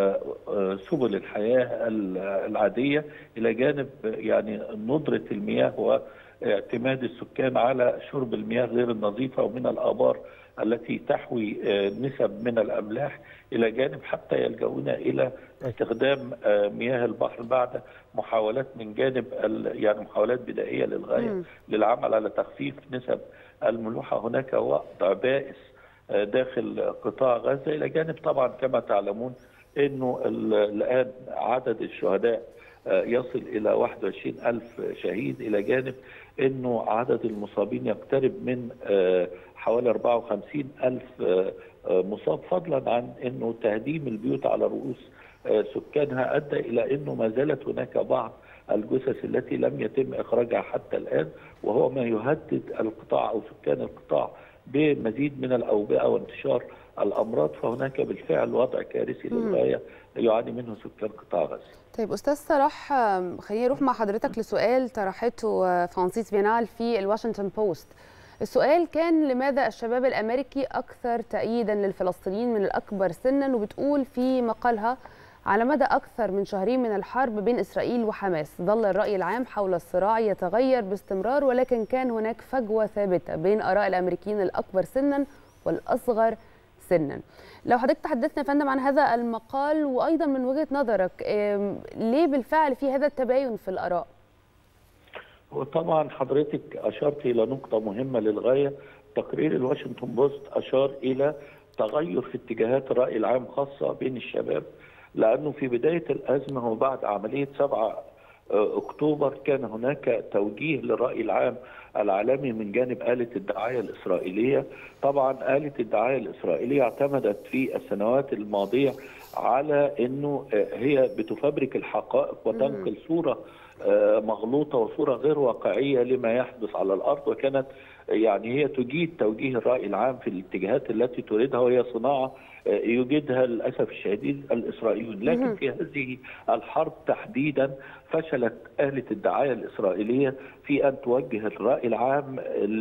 سبل الحياة العادية إلى جانب يعني ندرة المياه واعتماد السكان على شرب المياه غير النظيفة ومن الآبار التي تحوي نسب من الاملاح الى جانب حتى يلجؤون الى استخدام مياه البحر بعد محاولات من جانب يعني محاولات بدائيه للغايه للعمل على تخفيف نسب الملوحه هناك وضع بائس داخل قطاع غزه الى جانب طبعا كما تعلمون انه الان عدد الشهداء يصل إلى 21 ألف شهيد إلى جانب أنه عدد المصابين يقترب من حوالي 54 ألف مصاب فضلا عن أنه تهديم البيوت على رؤوس سكانها أدى إلى أنه ما زالت هناك بعض الجثث التي لم يتم إخراجها حتى الآن وهو ما يهدد القطاع أو سكان القطاع بمزيد من الاوبئه وانتشار الامراض فهناك بالفعل وضع كارثي للغايه يعاني منه سكان قطاع غزه. طيب استاذ صلاح خليني اروح مع حضرتك لسؤال طرحته فرانسيس فينال في الواشنطن بوست. السؤال كان لماذا الشباب الامريكي اكثر تأييدا للفلسطينيين من الاكبر سنا وبتقول في مقالها على مدى أكثر من شهرين من الحرب بين إسرائيل وحماس ظل الرأي العام حول الصراع يتغير باستمرار ولكن كان هناك فجوة ثابتة بين آراء الأمريكيين الأكبر سنا والأصغر سنا لو حضرتك تحدثنا يا فندم عن هذا المقال وأيضا من وجهة نظرك ليه بالفعل في هذا التباين في الآراء وطبعا حضرتك أشرت إلى نقطة مهمة للغاية تقرير الواشنطن بوست أشار إلى تغير في اتجاهات الرأي العام خاصة بين الشباب لانه في بدايه الازمه وبعد عمليه 7 اكتوبر كان هناك توجيه للراي العام العالمي من جانب آلة الدعاية الإسرائيلية طبعا آلة الدعاية الإسرائيلية اعتمدت في السنوات الماضية على أنه هي بتفبرك الحقائق وتنقل صورة مغلوطة وصورة غير واقعية لما يحدث على الأرض وكانت يعني هي تجيد توجيه الرأي العام في الاتجاهات التي تريدها وهي صناعة يجدها للأسف الشديد الإسرائيليون لكن في هذه الحرب تحديدا فشلت آلة الدعاية الإسرائيلية في أن توجه الرأي العام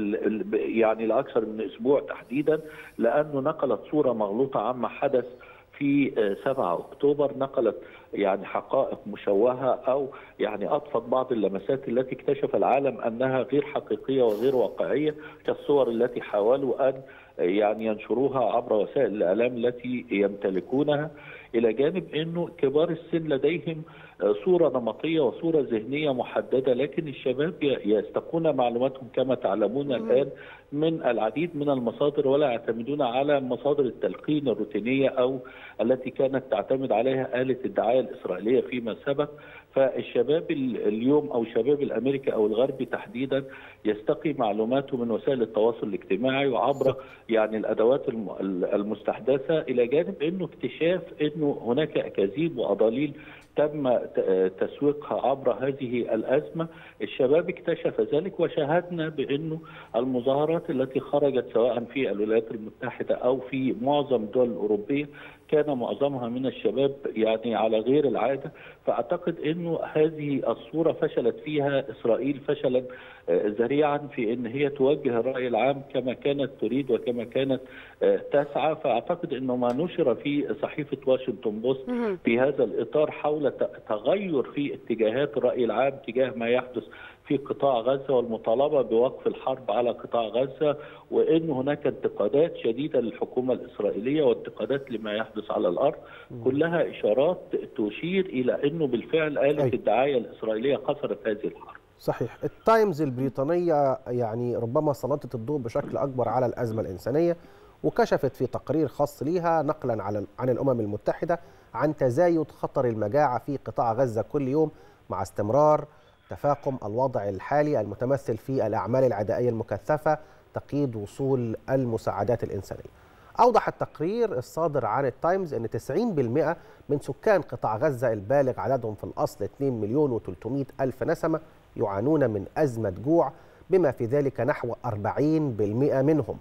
يعني لأكثر من أسبوع تحديدا لأنه نقلت صورة مغلوطة عما حدث في 7 اكتوبر نقلت يعني حقائق مشوهه او يعني اضفت بعض اللمسات التي اكتشف العالم انها غير حقيقيه وغير واقعيه كالصور التي حاولوا ان يعني ينشروها عبر وسائل الاعلام التي يمتلكونها الى جانب انه كبار السن لديهم صوره نمطيه وصوره ذهنيه محدده لكن الشباب يستقون معلوماتهم كما تعلمون الان من العديد من المصادر ولا يعتمدون على مصادر التلقين الروتينيه او التي كانت تعتمد عليها آلة الدعاية الإسرائيلية فيما سبق فالشباب اليوم أو الشباب الأمريكي أو الغربي تحديدا يستقي معلوماته من وسائل التواصل الاجتماعي وعبر يعني الأدوات المستحدثة إلى جانب أنه اكتشاف أنه هناك أكاذيب وأضاليل تم تسويقها عبر هذه الأزمة الشباب اكتشف ذلك وشاهدنا بأنه المظاهرات التي خرجت سواء في الولايات المتحدة أو في معظم الدول الأوروبية كان معظمها من الشباب يعني على غير العاده فاعتقد انه هذه الصوره فشلت فيها اسرائيل فشلا ذريعا في ان هي توجه الراي العام كما كانت تريد وكما كانت تسعى فاعتقد انه ما نشر في صحيفه واشنطن بوست في هذا الاطار حول تغير في اتجاهات الراي العام تجاه ما يحدث في قطاع غزه والمطالبه بوقف الحرب على قطاع غزه وان هناك انتقادات شديده للحكومه الاسرائيليه وانتقادات لما يحدث على الارض كلها اشارات تشير الى انه بالفعل آلة الدعايه الاسرائيليه خسرت هذه الحرب. صحيح التايمز البريطانيه يعني ربما سلطت الضوء بشكل اكبر على الازمه الانسانيه وكشفت في تقرير خاص ليها نقلا عن عن الامم المتحده عن تزايد خطر المجاعه في قطاع غزه كل يوم مع استمرار تفاقم الوضع الحالي المتمثل في الأعمال العدائية المكثفة تقييد وصول المساعدات الإنسانية أوضح التقرير الصادر عن التايمز أن 90% من سكان قطاع غزة البالغ عددهم في الأصل 2 مليون و300 ألف نسمة يعانون من أزمة جوع بما في ذلك نحو 40% منهم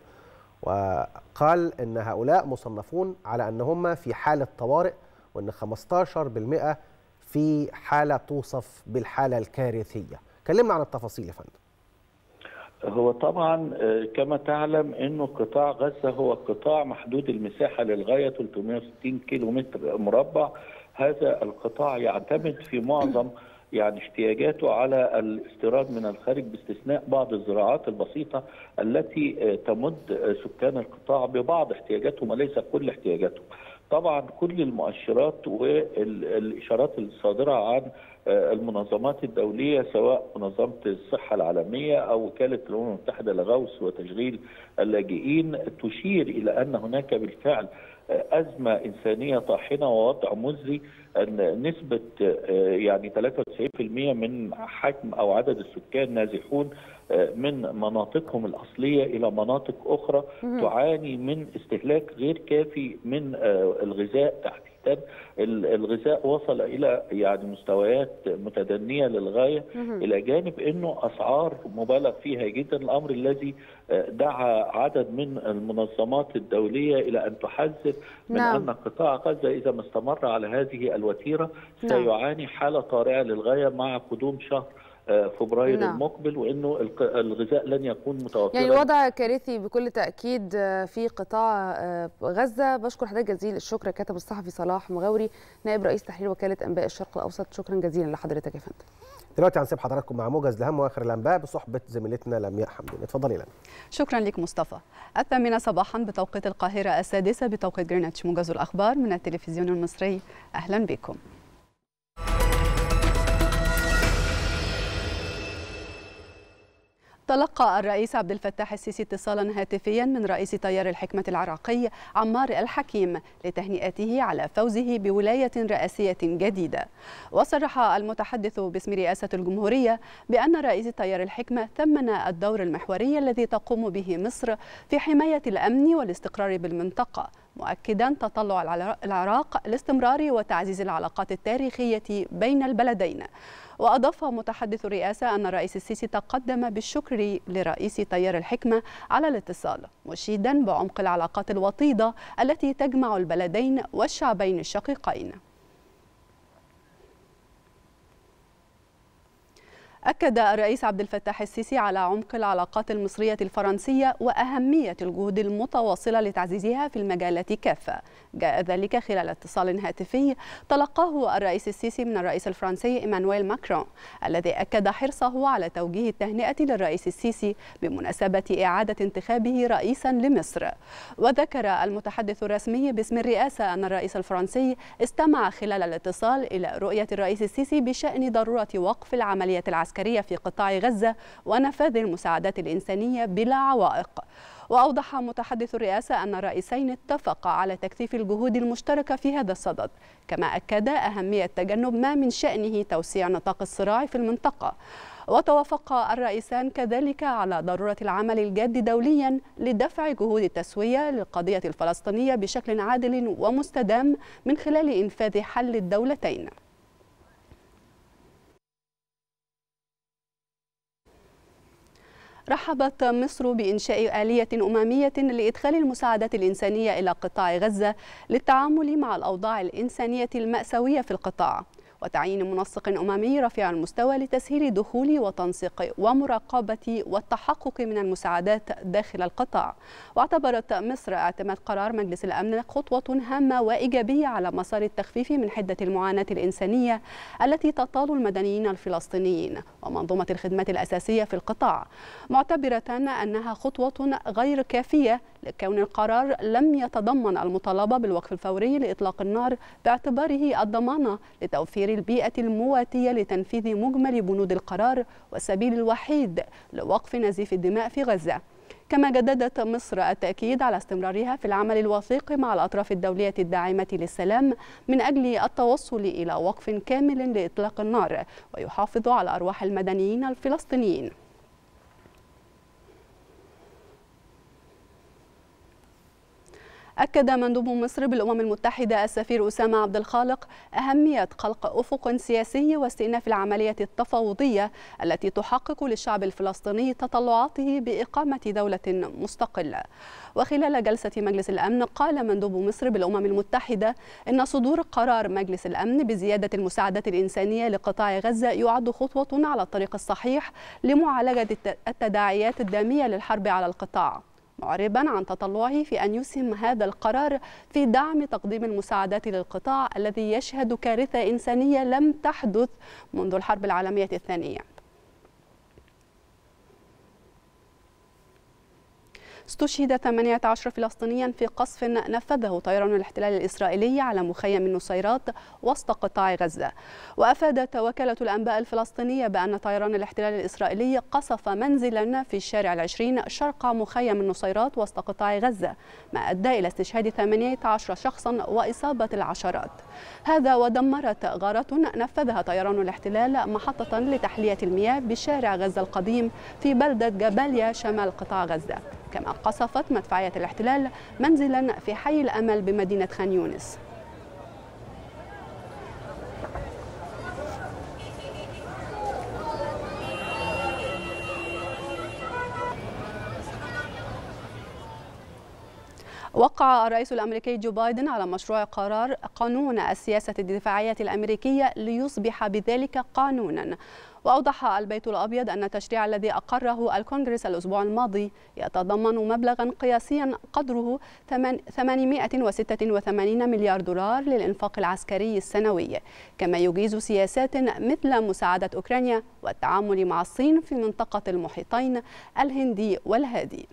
وقال أن هؤلاء مصنفون على أن هم في حالة طوارئ وأن 15% في حالة توصف بالحالة الكارثية كلمنا عن التفاصيل يا فندم هو طبعا كما تعلم انه قطاع غزه هو قطاع محدود المساحه للغايه 360 كيلو متر مربع هذا القطاع يعتمد في معظم يعني احتياجاته على الاستيراد من الخارج باستثناء بعض الزراعات البسيطه التي تمد سكان القطاع ببعض احتياجاتهم وليس كل احتياجاتهم. طبعا كل المؤشرات والاشارات الصادره عن المنظمات الدوليه سواء منظمه الصحه العالميه او وكاله الامم المتحده لغوث وتشغيل اللاجئين تشير الى ان هناك بالفعل ازمه انسانيه طاحنه ووضع مزري ان نسبه يعني 93% من حجم او عدد السكان نازحون من مناطقهم الاصليه الى مناطق اخرى تعاني من استهلاك غير كافي من الغذاء تحديدا. جدا الغذاء وصل الى يعني مستويات متدنيه للغايه الى جانب انه اسعار مبالغ فيها جدا الامر الذي دعا عدد من المنظمات الدوليه الى ان تحذر من نعم. ان قطاع غزه اذا ما استمر على هذه الوتيره سيعاني حاله طارئه للغايه مع قدوم شهر فبراير نعم. المقبل وانه الغذاء لن يكون متوفرا يعني الوضع كارثي بكل تاكيد في قطاع غزه بشكر حضرتك جزيل الشكر كاتب الصحفي صلاح مغاوري نائب رئيس تحرير وكاله انباء الشرق الاوسط شكرا جزيلا لحضرتك يا فندم دلوقتي هنسيب حضراتكم مع موجز لاهم واخر الانباء بصحبه زميلتنا لمياء حمدين اتفضلي لمياء شكرا لك مصطفى الثامنة صباحا بتوقيت القاهرة السادسة بتوقيت جرينتش موجز الأخبار من التلفزيون المصري أهلا بكم تلقى الرئيس عبد الفتاح السيسي اتصالا هاتفيا من رئيس تيار الحكمة العراقي عمار الحكيم لتهنئته على فوزه بولاية رئاسية جديدة وصرح المتحدث باسم رئاسة الجمهورية بأن رئيس تيار الحكمة ثمن الدور المحوري الذي تقوم به مصر في حماية الأمن والاستقرار بالمنطقة مؤكدا تطلع العراق لاستمرار وتعزيز العلاقات التاريخية بين البلدين وأضاف متحدث الرئاسة أن الرئيس السيسي تقدم بالشكر لرئيس تيار الحكمة على الاتصال مشيدا بعمق العلاقات الوطيدة التي تجمع البلدين والشعبين الشقيقين أكد الرئيس عبد الفتاح السيسي على عمق العلاقات المصرية الفرنسية وأهمية الجهود المتواصلة لتعزيزها في المجالات كافة جاء ذلك خلال اتصال هاتفي تلقاه الرئيس السيسي من الرئيس الفرنسي إيمانويل ماكرون الذي أكد حرصه على توجيه التهنئة للرئيس السيسي بمناسبة إعادة انتخابه رئيسا لمصر وذكر المتحدث الرسمي باسم الرئاسة أن الرئيس الفرنسي استمع خلال الاتصال إلى رؤية الرئيس السيسي بشأن ضرورة وقف العملية العسكرية العسكرية في قطاع غزة ونفاذ المساعدات الإنسانية بلا عوائق وأوضح متحدث الرئاسة أن الرئيسين اتفقا على تكثيف الجهود المشتركة في هذا الصدد كما أكد أهمية تجنب ما من شأنه توسيع نطاق الصراع في المنطقة وتوافق الرئيسان كذلك على ضرورة العمل الجاد دوليا لدفع جهود التسوية للقضية الفلسطينية بشكل عادل ومستدام من خلال إنفاذ حل الدولتين رحبت مصر بإنشاء آلية أممية لإدخال المساعدات الإنسانية إلى قطاع غزة للتعامل مع الأوضاع الإنسانية المأساوية في القطاع وتعيين منسق أممي رفيع المستوى لتسهيل دخول وتنسيق ومراقبة والتحقق من المساعدات داخل القطاع واعتبرت مصر اعتماد قرار مجلس الأمن خطوة هامة وإيجابية على مسار التخفيف من حدة المعاناة الإنسانية التي تطال المدنيين الفلسطينيين ومنظومة الخدمات الأساسية في القطاع معتبرة أنها خطوة غير كافية لكون القرار لم يتضمن المطالبة بالوقف الفوري لإطلاق النار باعتباره الضمانة لتوفير البيئة المواتية لتنفيذ مجمل بنود القرار والسبيل الوحيد لوقف نزيف الدماء في غزة كما جددت مصر التأكيد على استمرارها في العمل الوثيق مع الأطراف الدولية الداعمة للسلام من أجل التوصل إلى وقف كامل لإطلاق النار ويحافظ على أرواح المدنيين الفلسطينيين أكد مندوب مصر بالأمم المتحدة السفير أسامة عبد الخالق أهمية خلق أفق سياسي واستئناف العملية التفاوضية التي تحقق للشعب الفلسطيني تطلعاته بإقامة دولة مستقلة وخلال جلسة مجلس الأمن قال مندوب مصر بالأمم المتحدة إن صدور قرار مجلس الأمن بزيادة المساعدات الإنسانية لقطاع غزة يعد خطوة على الطريق الصحيح لمعالجة التداعيات الدامية للحرب على القطاع معربا عن تطلعه في أن يسهم هذا القرار في دعم تقديم المساعدات للقطاع الذي يشهد كارثة إنسانية لم تحدث منذ الحرب العالمية الثانية استشهد 18 فلسطينيا في قصف نفذه طيران الاحتلال الإسرائيلي على مخيم النصيرات وسط قطاع غزة وأفادت وكالة الأنباء الفلسطينية بأن طيران الاحتلال الإسرائيلي قصف منزلا في الشارع العشرين شرق مخيم النصيرات وسط قطاع غزة ما أدى إلى استشهاد 18 شخصا وإصابة العشرات هذا ودمرت غارة نفذها طيران الاحتلال محطة لتحلية المياه بشارع غزة القديم في بلدة جباليا شمال قطاع غزة كما قصفت مدفعية الاحتلال منزلا في حي الأمل بمدينة خان يونس وقع الرئيس الامريكي جو بايدن على مشروع قرار قانون السياسه الدفاعيه الامريكيه ليصبح بذلك قانونا وأوضح البيت الأبيض أن التشريع الذي أقره الكونغرس الأسبوع الماضي يتضمن مبلغا قياسيا قدره 886 مليار دولار للإنفاق العسكري السنوي كما يجيز سياسات مثل مساعدة أوكرانيا والتعامل مع الصين في منطقة المحيطين الهندي والهادي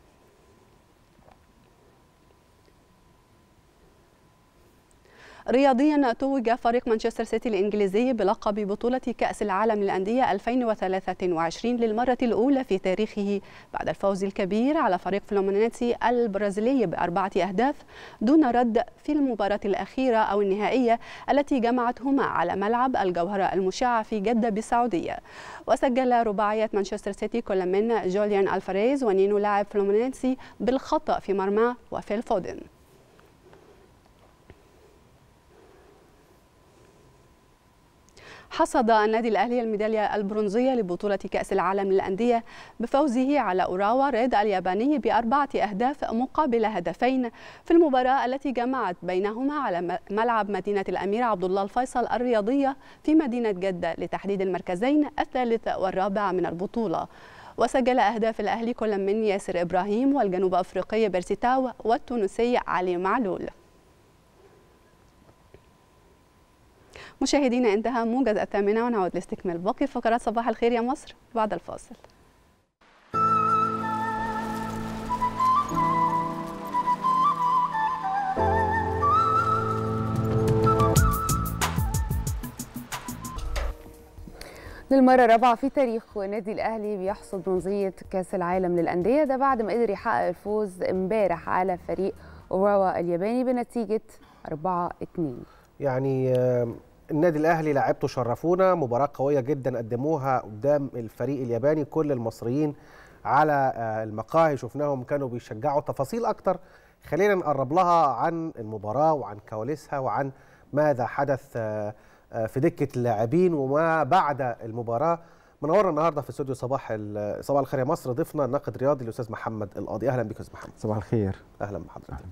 رياضيا توج فريق مانشستر سيتي الإنجليزي بلقب بطولة كأس العالم للأندية 2023 للمرة الأولى في تاريخه بعد الفوز الكبير على فريق فلومينينسي البرازيلي بأربعة أهداف دون رد في المباراة الأخيرة أو النهائية التي جمعتهما على ملعب الجوهرة المشعة في جدة بالسعودية وسجل رباعية مانشستر سيتي كل من جوليان ألفاريز ونينو لاعب فلومينينسي بالخطأ في مرمى وفيل فودن حصد النادي الأهلي الميدالية البرونزية لبطولة كأس العالم للأندية بفوزه على أوراوا ريد الياباني بأربعة أهداف مقابل هدفين في المباراة التي جمعت بينهما على ملعب مدينة الأمير عبد الله الفيصل الرياضية في مدينة جدة لتحديد المركزين الثالث والرابع من البطولة وسجل أهداف الأهلي كل من ياسر إبراهيم والجنوب أفريقي بيرسيتاو والتونسي علي معلول مشاهدينا انتهى موجز الثامنة ونعود لاستكمال باقي فقرات صباح الخير يا مصر بعد الفاصل للمرة الرابعة في تاريخ نادي الأهلي بيحصد برونزية كأس العالم للأندية ده بعد ما قدر يحقق الفوز امبارح على فريق أوراوا الياباني بنتيجة 4-2 يعني النادي الاهلي لعبته شرفونا مباراه قويه جدا قدموها قدام الفريق الياباني كل المصريين على المقاهي شفناهم كانوا بيشجعوا تفاصيل اكتر خلينا نقرب لها عن المباراه وعن كواليسها وعن ماذا حدث في دكه اللاعبين وما بعد المباراه منورنا النهارده في استوديو صباح صباح الخير يا مصر ضيفنا الناقد الرياضي الاستاذ محمد القاضي اهلا بك يا استاذ محمد صباح الخير اهلا بحضرتك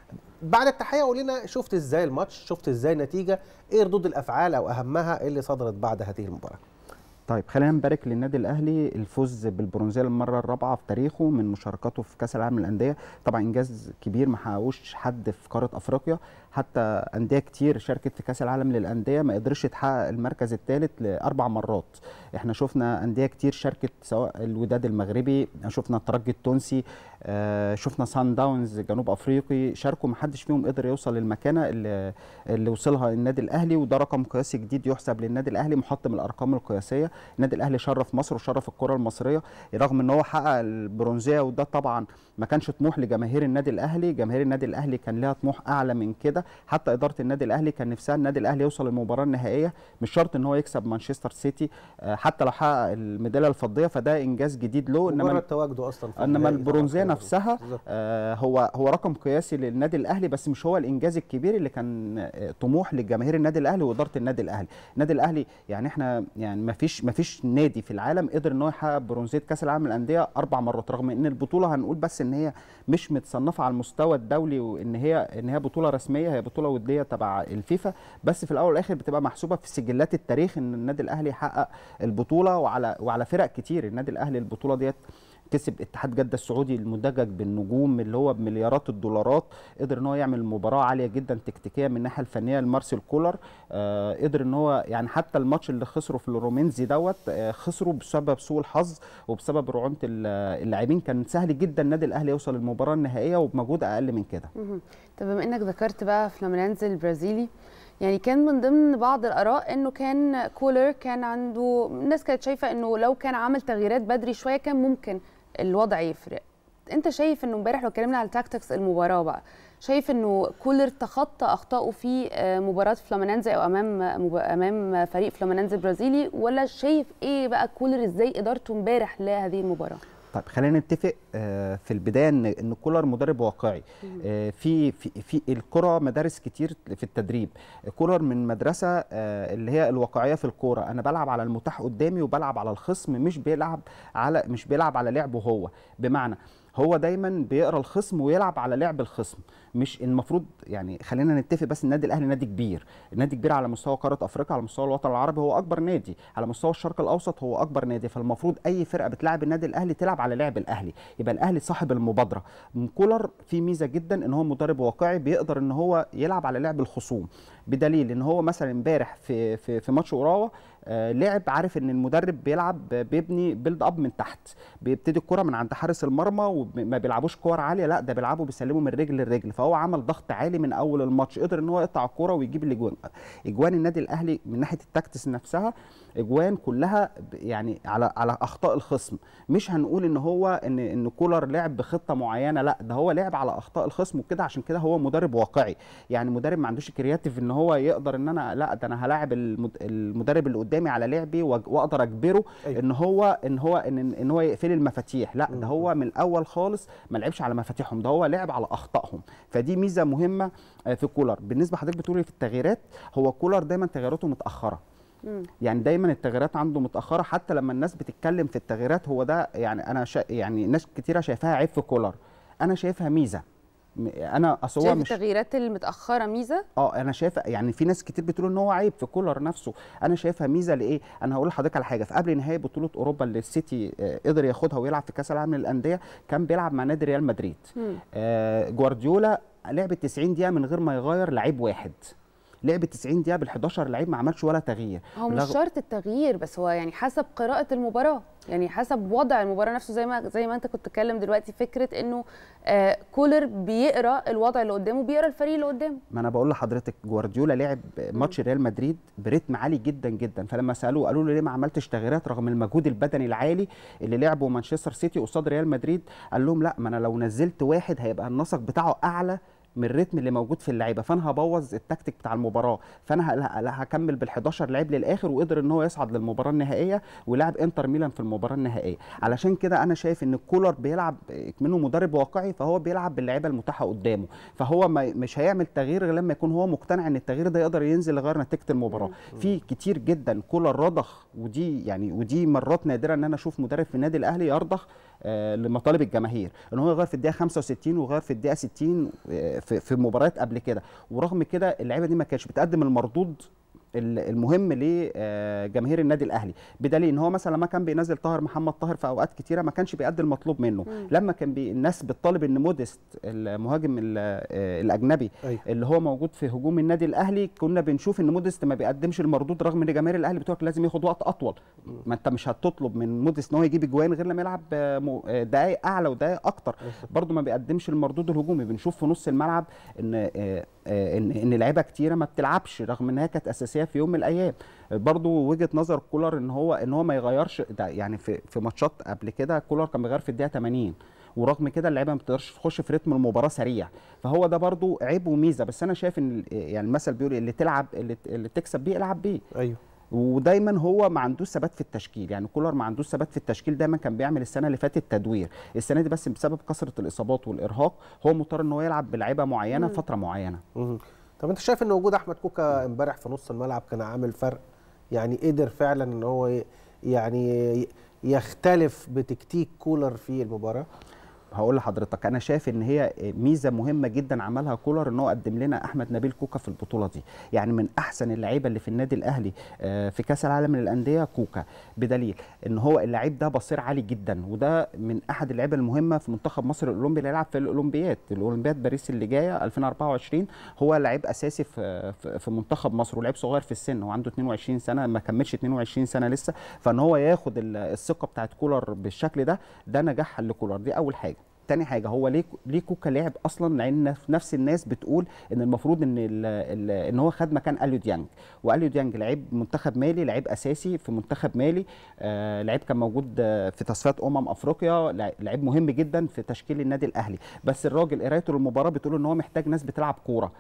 بعد التحيه قول لنا شفت ازاي الماتش شفت ازاي النتيجه ايه ردود الافعال او اهمها اللي صدرت بعد هذه المباراه طيب خلينا نبارك للنادي الاهلي الفوز بالبرونزيه للمره الرابعه في تاريخه من مشاركته في كاس العالم للانديه طبعا انجاز كبير ما حققوش حد في قاره افريقيا حتى انديه كتير شاركت في كاس العالم للانديه ما قدرش تحقق المركز الثالث لاربع مرات احنا شفنا انديه كتير شاركت سواء الوداد المغربي شفنا الترجي التونسي آه شفنا سان داونز جنوب افريقي شاركوا ما حدش فيهم قدر يوصل للمكانه اللي, اللي وصلها النادي الاهلي وده رقم قياسي جديد يحسب للنادي الاهلي محطم الارقام القياسيه النادي الاهلي شرف مصر وشرف الكره المصريه رغم ان هو حقق البرونزيه وده طبعا ما كانش طموح لجماهير النادي الاهلي جماهير النادي الاهلي كان لها طموح اعلى من كده حتى اداره النادي الاهلي كان نفسها النادي الاهلي يوصل للمباراه النهائيه مش شرط ان هو يكسب مانشستر سيتي حتى لو حقق الميداليه الفضيه فده انجاز جديد له انما تواجده اصلا في انما البرونزيه نفسها آه هو هو رقم قياسي للنادي الاهلي بس مش هو الانجاز الكبير اللي كان طموح لجماهير النادي الاهلي واداره النادي الاهلي النادي الاهلي يعني احنا يعني ما فيش ما فيش نادي في العالم قدر ان هو يحقق برونزيه كاس العالم للانديه اربع مرات رغم ان البطوله هنقول بس ان هي مش متصنفه على المستوى الدولي وان هي ان هي بطوله رسميه هي بطوله وديه تبع الفيفا بس في الاول والاخر بتبقى محسوبه في سجلات التاريخ ان النادي الاهلي يحقق البطوله وعلى وعلى فرق كتير النادي الاهلي البطوله ديت كسب اتحاد جده السعودي المدجج بالنجوم اللي هو بمليارات الدولارات قدر ان هو يعمل مباراه عاليه جدا تكتيكيه من الناحيه الفنيه لمارسيل كولر آه قدر ان هو يعني حتى الماتش اللي خسروا في الرومينزي دوت آه خسروا بسبب سوء الحظ وبسبب رعونه اللاعبين كان سهل جدا النادي الاهلي يوصل للمباراه النهائيه وبمجهود اقل من كده طب بما انك ذكرت بقى فلامينانز البرازيلي يعني كان من ضمن بعض الاراء انه كان كولر كان عنده الناس كانت شايفه انه لو كان عمل تغييرات بدري شويه كان ممكن الوضع يفرق انت شايف انه امبارح لو اتكلمنا على تاكتكس المباراه بقى شايف انه كولر تخطى اخطائه في مباراه فلامينانزا او امام امام فريق فلامينانزا البرازيلي ولا شايف ايه بقى كولر ازاي ادارته امبارح لهذه المباراه طيب خلينا نتفق في البدايه ان ان كولر مدرب واقعي في في في الكره مدارس كتير في التدريب كولر من مدرسه اللي هي الواقعيه في الكوره انا بلعب على المتاح قدامي وبلعب على الخصم مش بيلعب على مش بيلعب على لعبه هو بمعنى هو دايما بيقرا الخصم ويلعب على لعب الخصم مش المفروض يعني خلينا نتفق بس النادي الاهلي نادي كبير النادي كبير على مستوى قاره افريقيا على مستوى الوطن العربي هو اكبر نادي على مستوى الشرق الاوسط هو اكبر نادي فالمفروض اي فرقه بتلعب النادي الاهلي تلعب على لعب الاهلي يبقى الاهلي صاحب المبادره كولر في ميزه جدا ان هو مدرب واقعي بيقدر ان هو يلعب على لعب الخصوم بدليل ان هو مثلا امبارح في في في ماتش اوراوا آه لعب عارف ان المدرب بيلعب بيبني بيلد اب من تحت بيبتدي الكره من عند حارس المرمى وما بيلعبوش كور عاليه لا ده بيلعبوا بيسلموا من رجل لرجل فهو عمل ضغط عالي من اول الماتش قدر ان هو يقطع الكره ويجيب الاجوان اجوان النادي الاهلي من ناحيه التاكتس نفسها اجوان كلها يعني على على اخطاء الخصم مش هنقول ان هو ان ان كولر لعب بخطه معينه لا ده هو لعب على اخطاء الخصم وكده عشان كده هو مدرب واقعي يعني مدرب ما عندوش كرياتيف ان هو يقدر ان انا لا ده انا هلاعب المدرب اللي قدامي على لعبي واقدر اجبره أيوه. ان هو ان هو ان, إن هو يقفل المفاتيح لا ده هو من الاول خالص ما لعبش على مفاتيحهم ده هو لعب على اخطائهم فدي ميزه مهمه في كولر بالنسبه حضرتك بتقولي في التغييرات هو كولر دايما تغييراته متاخره يعني دايما التغييرات عنده متاخره حتى لما الناس بتتكلم في التغييرات هو ده يعني انا شا يعني ناس كتيره شايفاها عيب في كولر انا شايفها ميزه انا اصل هو شايف مش التغييرات المتاخره ميزه اه انا شايف يعني في ناس كتير بتقول ان هو عيب في كولر نفسه انا شايفها ميزه لايه انا هقول لحضرتك على حاجه في قبل نهائي بطوله اوروبا اللي السيتي آه قدر ياخدها ويلعب في كاس العالم للانديه كان بيلعب مع نادي ريال مدريد آه جوارديولا لعب 90 دقيقه من غير ما يغير لعيب واحد لعب 90 دقيقه بال 11 لعيب ما عملش ولا تغيير هو مش شرط التغيير بس هو يعني حسب قراءه المباراه يعني حسب وضع المباراه نفسه زي ما زي ما انت كنت بتتكلم دلوقتي فكره انه آه كولر بيقرا الوضع اللي قدامه بيقرا الفريق اللي قدامه ما انا بقول لحضرتك جوارديولا لعب ماتش ريال مدريد بريتم عالي جدا جدا فلما سالوه قالوا له ليه ما عملتش تغييرات رغم المجهود البدني العالي اللي لعبه مانشستر سيتي قصاد ريال مدريد قال لهم لا ما انا لو نزلت واحد هيبقى النسق بتاعه اعلى من الريتم اللي موجود في اللعيبه فانا هبوظ التكتيك بتاع المباراه فانا هكمل بال11 لعيب للاخر وقدر ان هو يصعد للمباراه النهائيه ولعب انتر ميلان في المباراه النهائيه علشان كده انا شايف ان كولر بيلعب منه مدرب واقعي فهو بيلعب باللعيبه المتاحه قدامه فهو ما مش هيعمل تغيير غير لما يكون هو مقتنع ان التغيير ده يقدر ينزل يغير نتيجه المباراه في كتير جدا كولر رضخ ودي يعني ودي مرات نادره ان انا اشوف مدرب في النادي الاهلي يرضخ آه لمطالب الجماهير ان هو يغير في الدقيقه 65 ويغير في الدقيقه 60 آه في, في مباريات قبل كده ورغم كده اللعيبه دي ما كانتش بتقدم المردود المهم لجماهير النادي الاهلي بدليل ان هو مثلا لما كان بينزل طاهر محمد طاهر في اوقات كتيره ما كانش بيأدي المطلوب منه مم. لما كان بي الناس بتطالب ان موديست المهاجم الاجنبي أيوه. اللي هو موجود في هجوم النادي الاهلي كنا بنشوف ان موديست ما بيقدمش المردود رغم ان جماهير الاهلي بتقول لازم ياخد وقت اطول مم. ما انت مش هتطلب من موديست ان هو يجيب اجوان غير لما يلعب دقائق اعلى ودقائق اكتر برده ما بيقدمش المردود الهجومي بنشوف في نص الملعب ان ان ان لعيبه كتيره ما بتلعبش رغم انها كانت اساسيه في يوم من الايام برضو وجهه نظر كولر ان هو ان هو ما يغيرش ده يعني في في ماتشات قبل كده كولر كان بيغير في الدقيقه 80 ورغم كده اللعيبه ما بتقدرش تخش في رتم المباراه سريع فهو ده برضو عيب وميزه بس انا شايف ان يعني المثل بيقول اللي تلعب اللي, اللي تكسب بيه العب بيه ايوه ودايما هو ما عندوش ثبات في التشكيل يعني كولر ما عندوش ثبات في التشكيل دايما كان بيعمل السنه اللي فاتت تدوير السنه دي بس بسبب كثره الاصابات والارهاق هو مضطر ان هو يلعب بلعيبه معينه مم. فتره معينه مم. طب انت شايف ان وجود احمد كوكا امبارح في نص الملعب كان عامل فرق يعني قدر فعلا ان هو يعني يختلف بتكتيك كولر في المباراه هقول لحضرتك انا شايف ان هي ميزه مهمه جدا عملها كولر ان هو قدم لنا احمد نبيل كوكا في البطوله دي يعني من احسن اللعيبه اللي في النادي الاهلي في كاس العالم للانديه كوكا بدليل ان هو اللعيب ده بصير عالي جدا وده من احد اللعيبه المهمه في منتخب مصر الاولمبي اللي هيلعب في الاولمبياد الاولمبياد باريس اللي جايه 2024 هو لعيب اساسي في في منتخب مصر ولعيب صغير في السن هو عنده 22 سنه ما كملش 22 سنه لسه فان هو ياخد الثقه بتاعت كولر بالشكل ده ده نجاح لكولر دي اول حاجه تاني حاجه هو ليه ليه كوكا لعب اصلا لان نفس الناس بتقول ان المفروض ان ال ال ان هو خد مكان اليو ديانج واليو ديانج لعيب منتخب مالي لعيب اساسي في منتخب مالي آه لعيب كان موجود في تصفيات امم افريقيا لعيب مهم جدا في تشكيل النادي الاهلي بس الراجل قرايته للمباراه بتقول ان هو محتاج ناس بتلعب كوره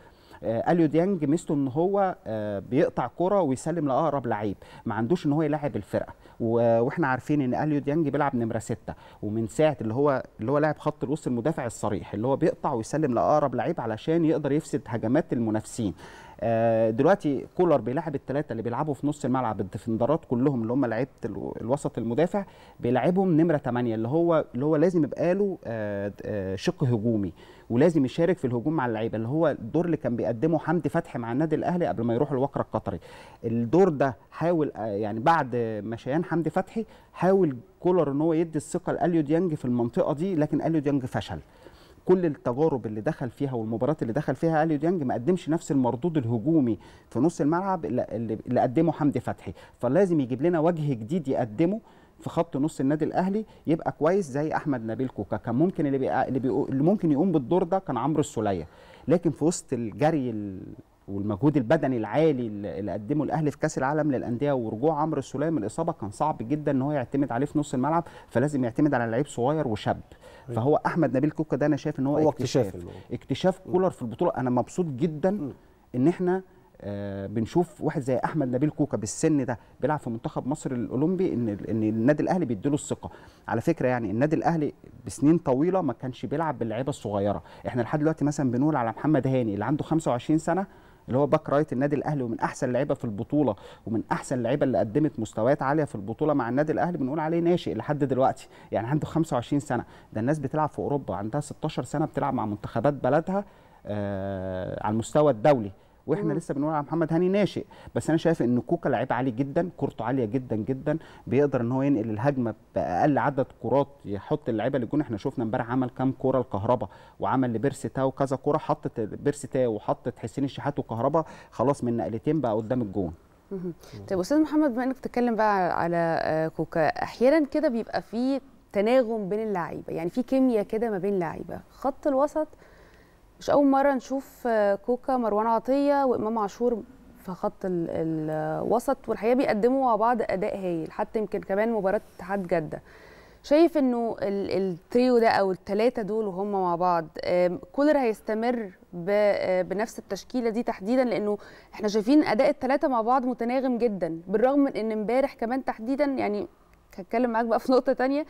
آه، اليو ديانج ميزته ان هو آه، بيقطع كرة ويسلم لاقرب لعيب ما عندوش ان هو يلاعب الفرقه و- واحنا عارفين ان اليو ديانج بيلعب نمره ستة ومن ساعه اللي هو اللي هو لاعب خط الوسط المدافع الصريح اللي هو بيقطع ويسلم لاقرب لعيب علشان يقدر يفسد هجمات المنافسين آه، دلوقتي كولر بيلعب الثلاثه اللي بيلعبوا في نص الملعب الديفندرات كلهم اللي هم لعيبه الو- الوسط المدافع بيلعبهم نمره 8 اللي هو اللي هو لازم يبقى له آه، آه، شق هجومي ولازم يشارك في الهجوم مع اللعيبه اللي هو الدور اللي كان بيقدمه حمدي فتحي مع النادي الاهلي قبل ما يروح الوكره القطري الدور ده حاول آه، يعني بعد مشيان حمدي فتحي حاول كولر ان هو يدي الثقه لاليو ديانج في المنطقه دي لكن اليو ديانج فشل كل التجارب اللي دخل فيها والمباريات اللي دخل فيها اليو ديانج ما قدمش نفس المردود الهجومي في نص الملعب اللي, اللي اللي قدمه حمدي فتحي فلازم يجيب لنا وجه جديد يقدمه في خط نص النادي الاهلي يبقى كويس زي احمد نبيل كوكا كان ممكن اللي بيقى اللي, بيقو اللي ممكن يقوم بالدور ده كان عمرو السوليه لكن في وسط الجري ال- والمجهود البدني العالي اللي اللي قدمه الاهلي في كاس العالم للانديه ورجوع عمرو السوليه من الاصابه كان صعب جدا ان هو يعتمد عليه في نص الملعب فلازم يعتمد على لعيب صغير وشاب فهو احمد نبيل كوكا ده انا شايف ان هو, هو اكتشاف اكتشاف الموضوع. اكتشاف كولر في البطوله انا مبسوط جدا ان احنا آه بنشوف واحد زي احمد نبيل كوكا بالسن ده بيلعب في منتخب مصر الاولمبي ان ان النادي الاهلي بيديله الثقه على فكره يعني النادي الاهلي بسنين طويله ما كانش بيلعب باللعيبه الصغيره احنا لحد دلوقتي مثلا بنقول على محمد هاني اللي عنده 25 سنه اللي هو باك رايت النادي الاهلي ومن احسن اللعيبه في البطوله ومن احسن اللعيبه اللي قدمت مستويات عاليه في البطوله مع النادي الاهلي بنقول عليه ناشئ لحد دلوقتي يعني عنده 25 سنه ده الناس بتلعب في اوروبا عندها 16 سنه بتلعب مع منتخبات بلدها آه على المستوى الدولي واحنا لسه بنقول على محمد هاني ناشئ بس انا شايف ان كوكا لعيب عالي جدا كورته عاليه جدا جدا بيقدر ان هو ينقل الهجمه باقل عدد كرات يحط اللعيبه للجون احنا شفنا امبارح عمل كام كوره الكهرباء وعمل لبيرسي تاو كذا كوره حطت بيرسي تاو وحطت حسين الشحات وكهرباء خلاص من نقلتين بقى قدام الجون مهم. طيب استاذ محمد بما انك بتتكلم بقى على آه، كوكا احيانا كده بيبقى في تناغم بين اللعيبه يعني في كيمياء كده ما بين لعيبه خط الوسط مش اول مره نشوف آه، كوكا مروان عطيه وامام عاشور في خط ال- الوسط والحقيقه بيقدموا مع بعض اداء هايل حتى يمكن كمان مباراه اتحاد جده شايف انه ال- التريو ده او الثلاثه دول وهم مع بعض آم، كولر هيستمر ب- آه، بنفس التشكيله دي تحديدا لانه احنا شايفين اداء الثلاثه مع بعض متناغم جدا بالرغم من ان امبارح كمان تحديدا يعني هتكلم معاك بقى في نقطه تانية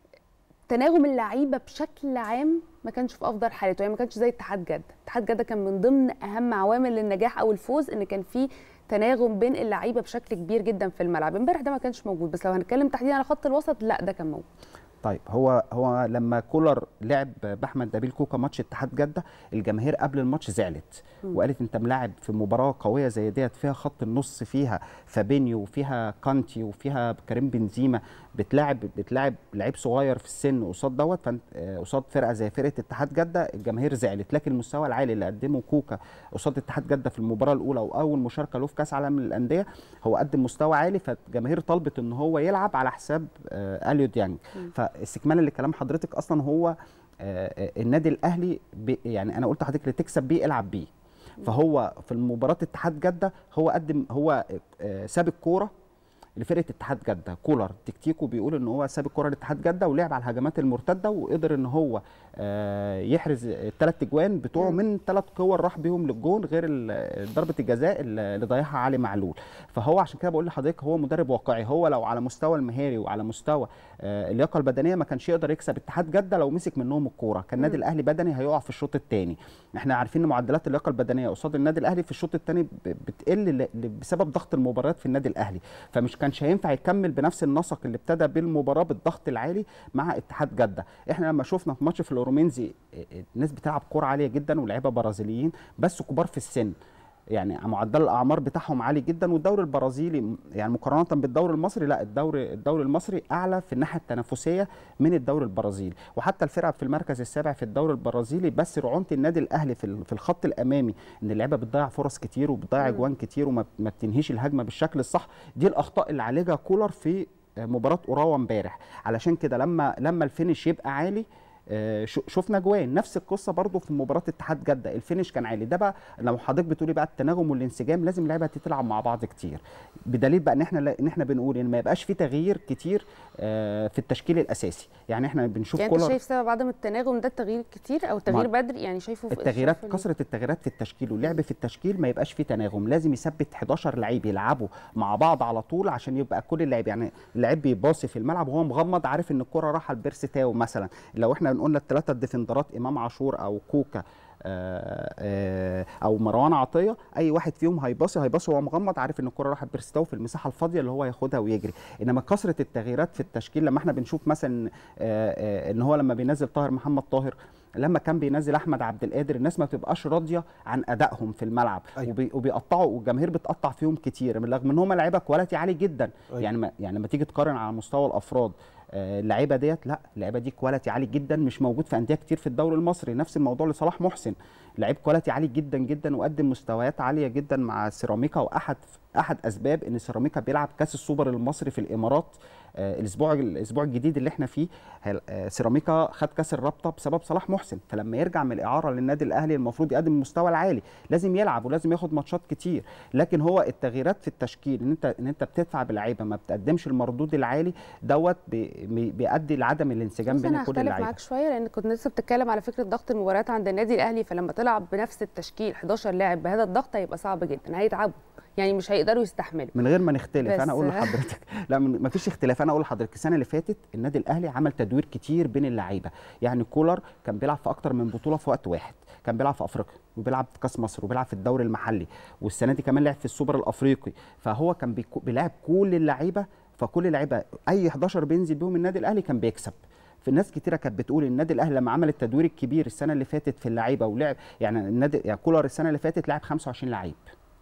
تناغم اللعيبه بشكل عام ما كانش في افضل حالته يعني ما كانش زي اتحاد جده اتحاد جده كان من ضمن اهم عوامل النجاح او الفوز ان كان في تناغم بين اللعيبه بشكل كبير جدا في الملعب امبارح ده ما كانش موجود بس لو هنتكلم تحديدا على خط الوسط لا ده كان موجود طيب هو هو لما كولر لعب باحمد نبيل كوكا ماتش اتحاد جده الجماهير قبل الماتش زعلت وقالت انت ملاعب في مباراه قويه زي ديت فيها خط النص فيها فابينيو وفيها كانتي وفيها كريم بنزيما بتلاعب بتلاعب لعيب صغير في السن قصاد دوت فانت آه، قصاد فرقه زي فرقه اتحاد جده الجماهير زعلت لكن المستوى العالي اللي قدمه كوكا قصاد اتحاد جده في المباراه الاولى واول مشاركه له في كاس عالم الانديه هو قدم مستوى عالي فالجماهير طلبت ان هو يلعب على حساب آه، اليو ديانج فاستكمالا لكلام حضرتك اصلا هو آه، آه، النادي الاهلي بي- يعني انا قلت لحضرتك اللي تكسب بيه العب بيه فهو في المباراه اتحاد جده هو قدم هو آه، ساب الكوره لفرقه اتحاد جده كولر تكتيكه بيقول ان هو ساب الكره لاتحاد جده ولعب على الهجمات المرتده وقدر ان هو آه، يحرز الثلاث اجوان بتوعه من ثلاث كور راح بيهم للجون غير ال- ضربه الجزاء اللي ضيعها علي معلول فهو عشان كده بقول لحضرتك هو مدرب واقعي هو لو على مستوى المهاري وعلى مستوى آه، اللياقه البدنيه ما كانش يقدر يكسب اتحاد جده لو مسك منهم الكوره كان النادي الاهلي بدني هيقع في الشوط الثاني احنا عارفين ان معدلات اللياقه البدنيه قصاد النادي الاهلي في الشوط الثاني بتقل ل- ل- بسبب ضغط المباريات في النادي الاهلي فمش كانش هينفع يكمل بنفس النسق اللي ابتدى بالمباراه بالضغط العالي مع اتحاد جده احنا لما شفنا في ماتش في الاورومينزي اه، اه، الناس بتلعب كوره عاليه جدا ولاعيبه برازيليين بس كبار في السن يعني معدل الاعمار بتاعهم عالي جدا والدوري البرازيلي يعني مقارنه بالدوري المصري لا الدوري الدوري المصري اعلى في الناحيه التنافسيه من الدوري البرازيلي وحتى الفرقه في المركز السابع في الدوري البرازيلي بس رعونه النادي الاهلي في ال- في الخط الامامي ان اللعيبه بتضيع فرص كتير وبتضيع اجوان كتير وما ما بتنهيش الهجمه بالشكل الصح دي الاخطاء اللي عالجها كولر في مباراه اوراوا امبارح علشان كده لما لما الفينش يبقى عالي آه، شو- شفنا جوان نفس القصه برضو في مباراه اتحاد جده الفينش كان عالي ده بقى لو حضرتك بتقولي بقى التناغم والانسجام لازم اللعيبه تلعب مع بعض كتير بدليل بقى ان احنا لا- ان احنا بنقول ان ما يبقاش في تغيير كتير آه، في التشكيل الاساسي يعني احنا بنشوف يعني انت كولر شايف سبب عدم التناغم ده التغيير كتير او التغيير بدري يعني شايفه في التغييرات شايفه كثره التغييرات في التشكيل واللعب في التشكيل ما يبقاش فيه تناغم لازم يثبت 11 لعيب يلعبوا مع بعض على طول عشان يبقى كل اللعيب يعني اللعيب بيباصي في الملعب وهو مغمض عارف ان الكره رايحه لبيرس تاو مثلا لو احنا قلنا الثلاثه الديفندرات امام عاشور او كوكا آه، آه، او مروان عطيه اي واحد فيهم هيباصي هيباصي وهو مغمض عارف ان الكره رايحه بيرستاو في المساحه الفاضيه اللي هو ياخدها ويجري انما كثره التغييرات في التشكيل لما احنا بنشوف مثلا آه، آه، ان هو لما بينزل طاهر محمد طاهر لما كان بينزل احمد عبد القادر الناس ما بتبقاش راضيه عن ادائهم في الملعب أيوة. وبي وبيقطعوا والجماهير بتقطع فيهم كتير رغم ان هم لعيبه كواليتي عالي جدا أيوة. يعني ما يعني لما تيجي تقارن على مستوى الافراد آه، اللعيبه ديت لا اللعيبه دي كواليتي عالي جدا مش موجود في انديه كتير في الدوري المصري نفس الموضوع لصلاح محسن لعيب كواليتي عالي جدا جدا وقدم مستويات عاليه جدا مع سيراميكا واحد احد اسباب ان سيراميكا بيلعب كاس السوبر المصري في الامارات آه، الاسبوع الاسبوع الجديد اللي احنا فيه هل- آه، سيراميكا خد كاس الرابطه بسبب صلاح محسن فلما يرجع من الاعاره للنادي الاهلي المفروض يقدم المستوى العالي لازم يلعب ولازم ياخد ماتشات كتير لكن هو التغييرات في التشكيل ان انت ان انت بتدفع بلعيبه ما بتقدمش المردود العالي دوت بي- بي- بيؤدي لعدم الانسجام بس بين انا كل هختلف اللعيبه معاك شويه لان كنت لسه بتتكلم على فكره ضغط المباريات عند النادي الاهلي فلما تلعب بنفس التشكيل 11 لاعب بهذا الضغط هيبقى صعب جدا هيتعبوا يعني مش هيقدروا يستحملوا من غير ما نختلف بس- انا اقول لحضرتك لا ما فيش اختلاف انا اقول لحضرتك السنه اللي فاتت النادي الاهلي عمل تدوير كتير بين اللعيبه يعني كولر كان بيلعب في اكتر من بطوله في وقت واحد كان بيلعب في افريقيا وبيلعب في كاس مصر وبيلعب في الدوري المحلي والسنه دي كمان لعب في السوبر الافريقي فهو كان بيكو- بيلعب كل اللعيبه فكل اللعيبه اي 11 بينزل بيهم النادي الاهلي كان بيكسب في ناس كتيره كانت بتقول النادي الاهلي لما عمل التدوير الكبير السنه اللي فاتت في اللعيبه ولعب يعني النادي يعني كولر السنه اللي فاتت لعب 25 لعيب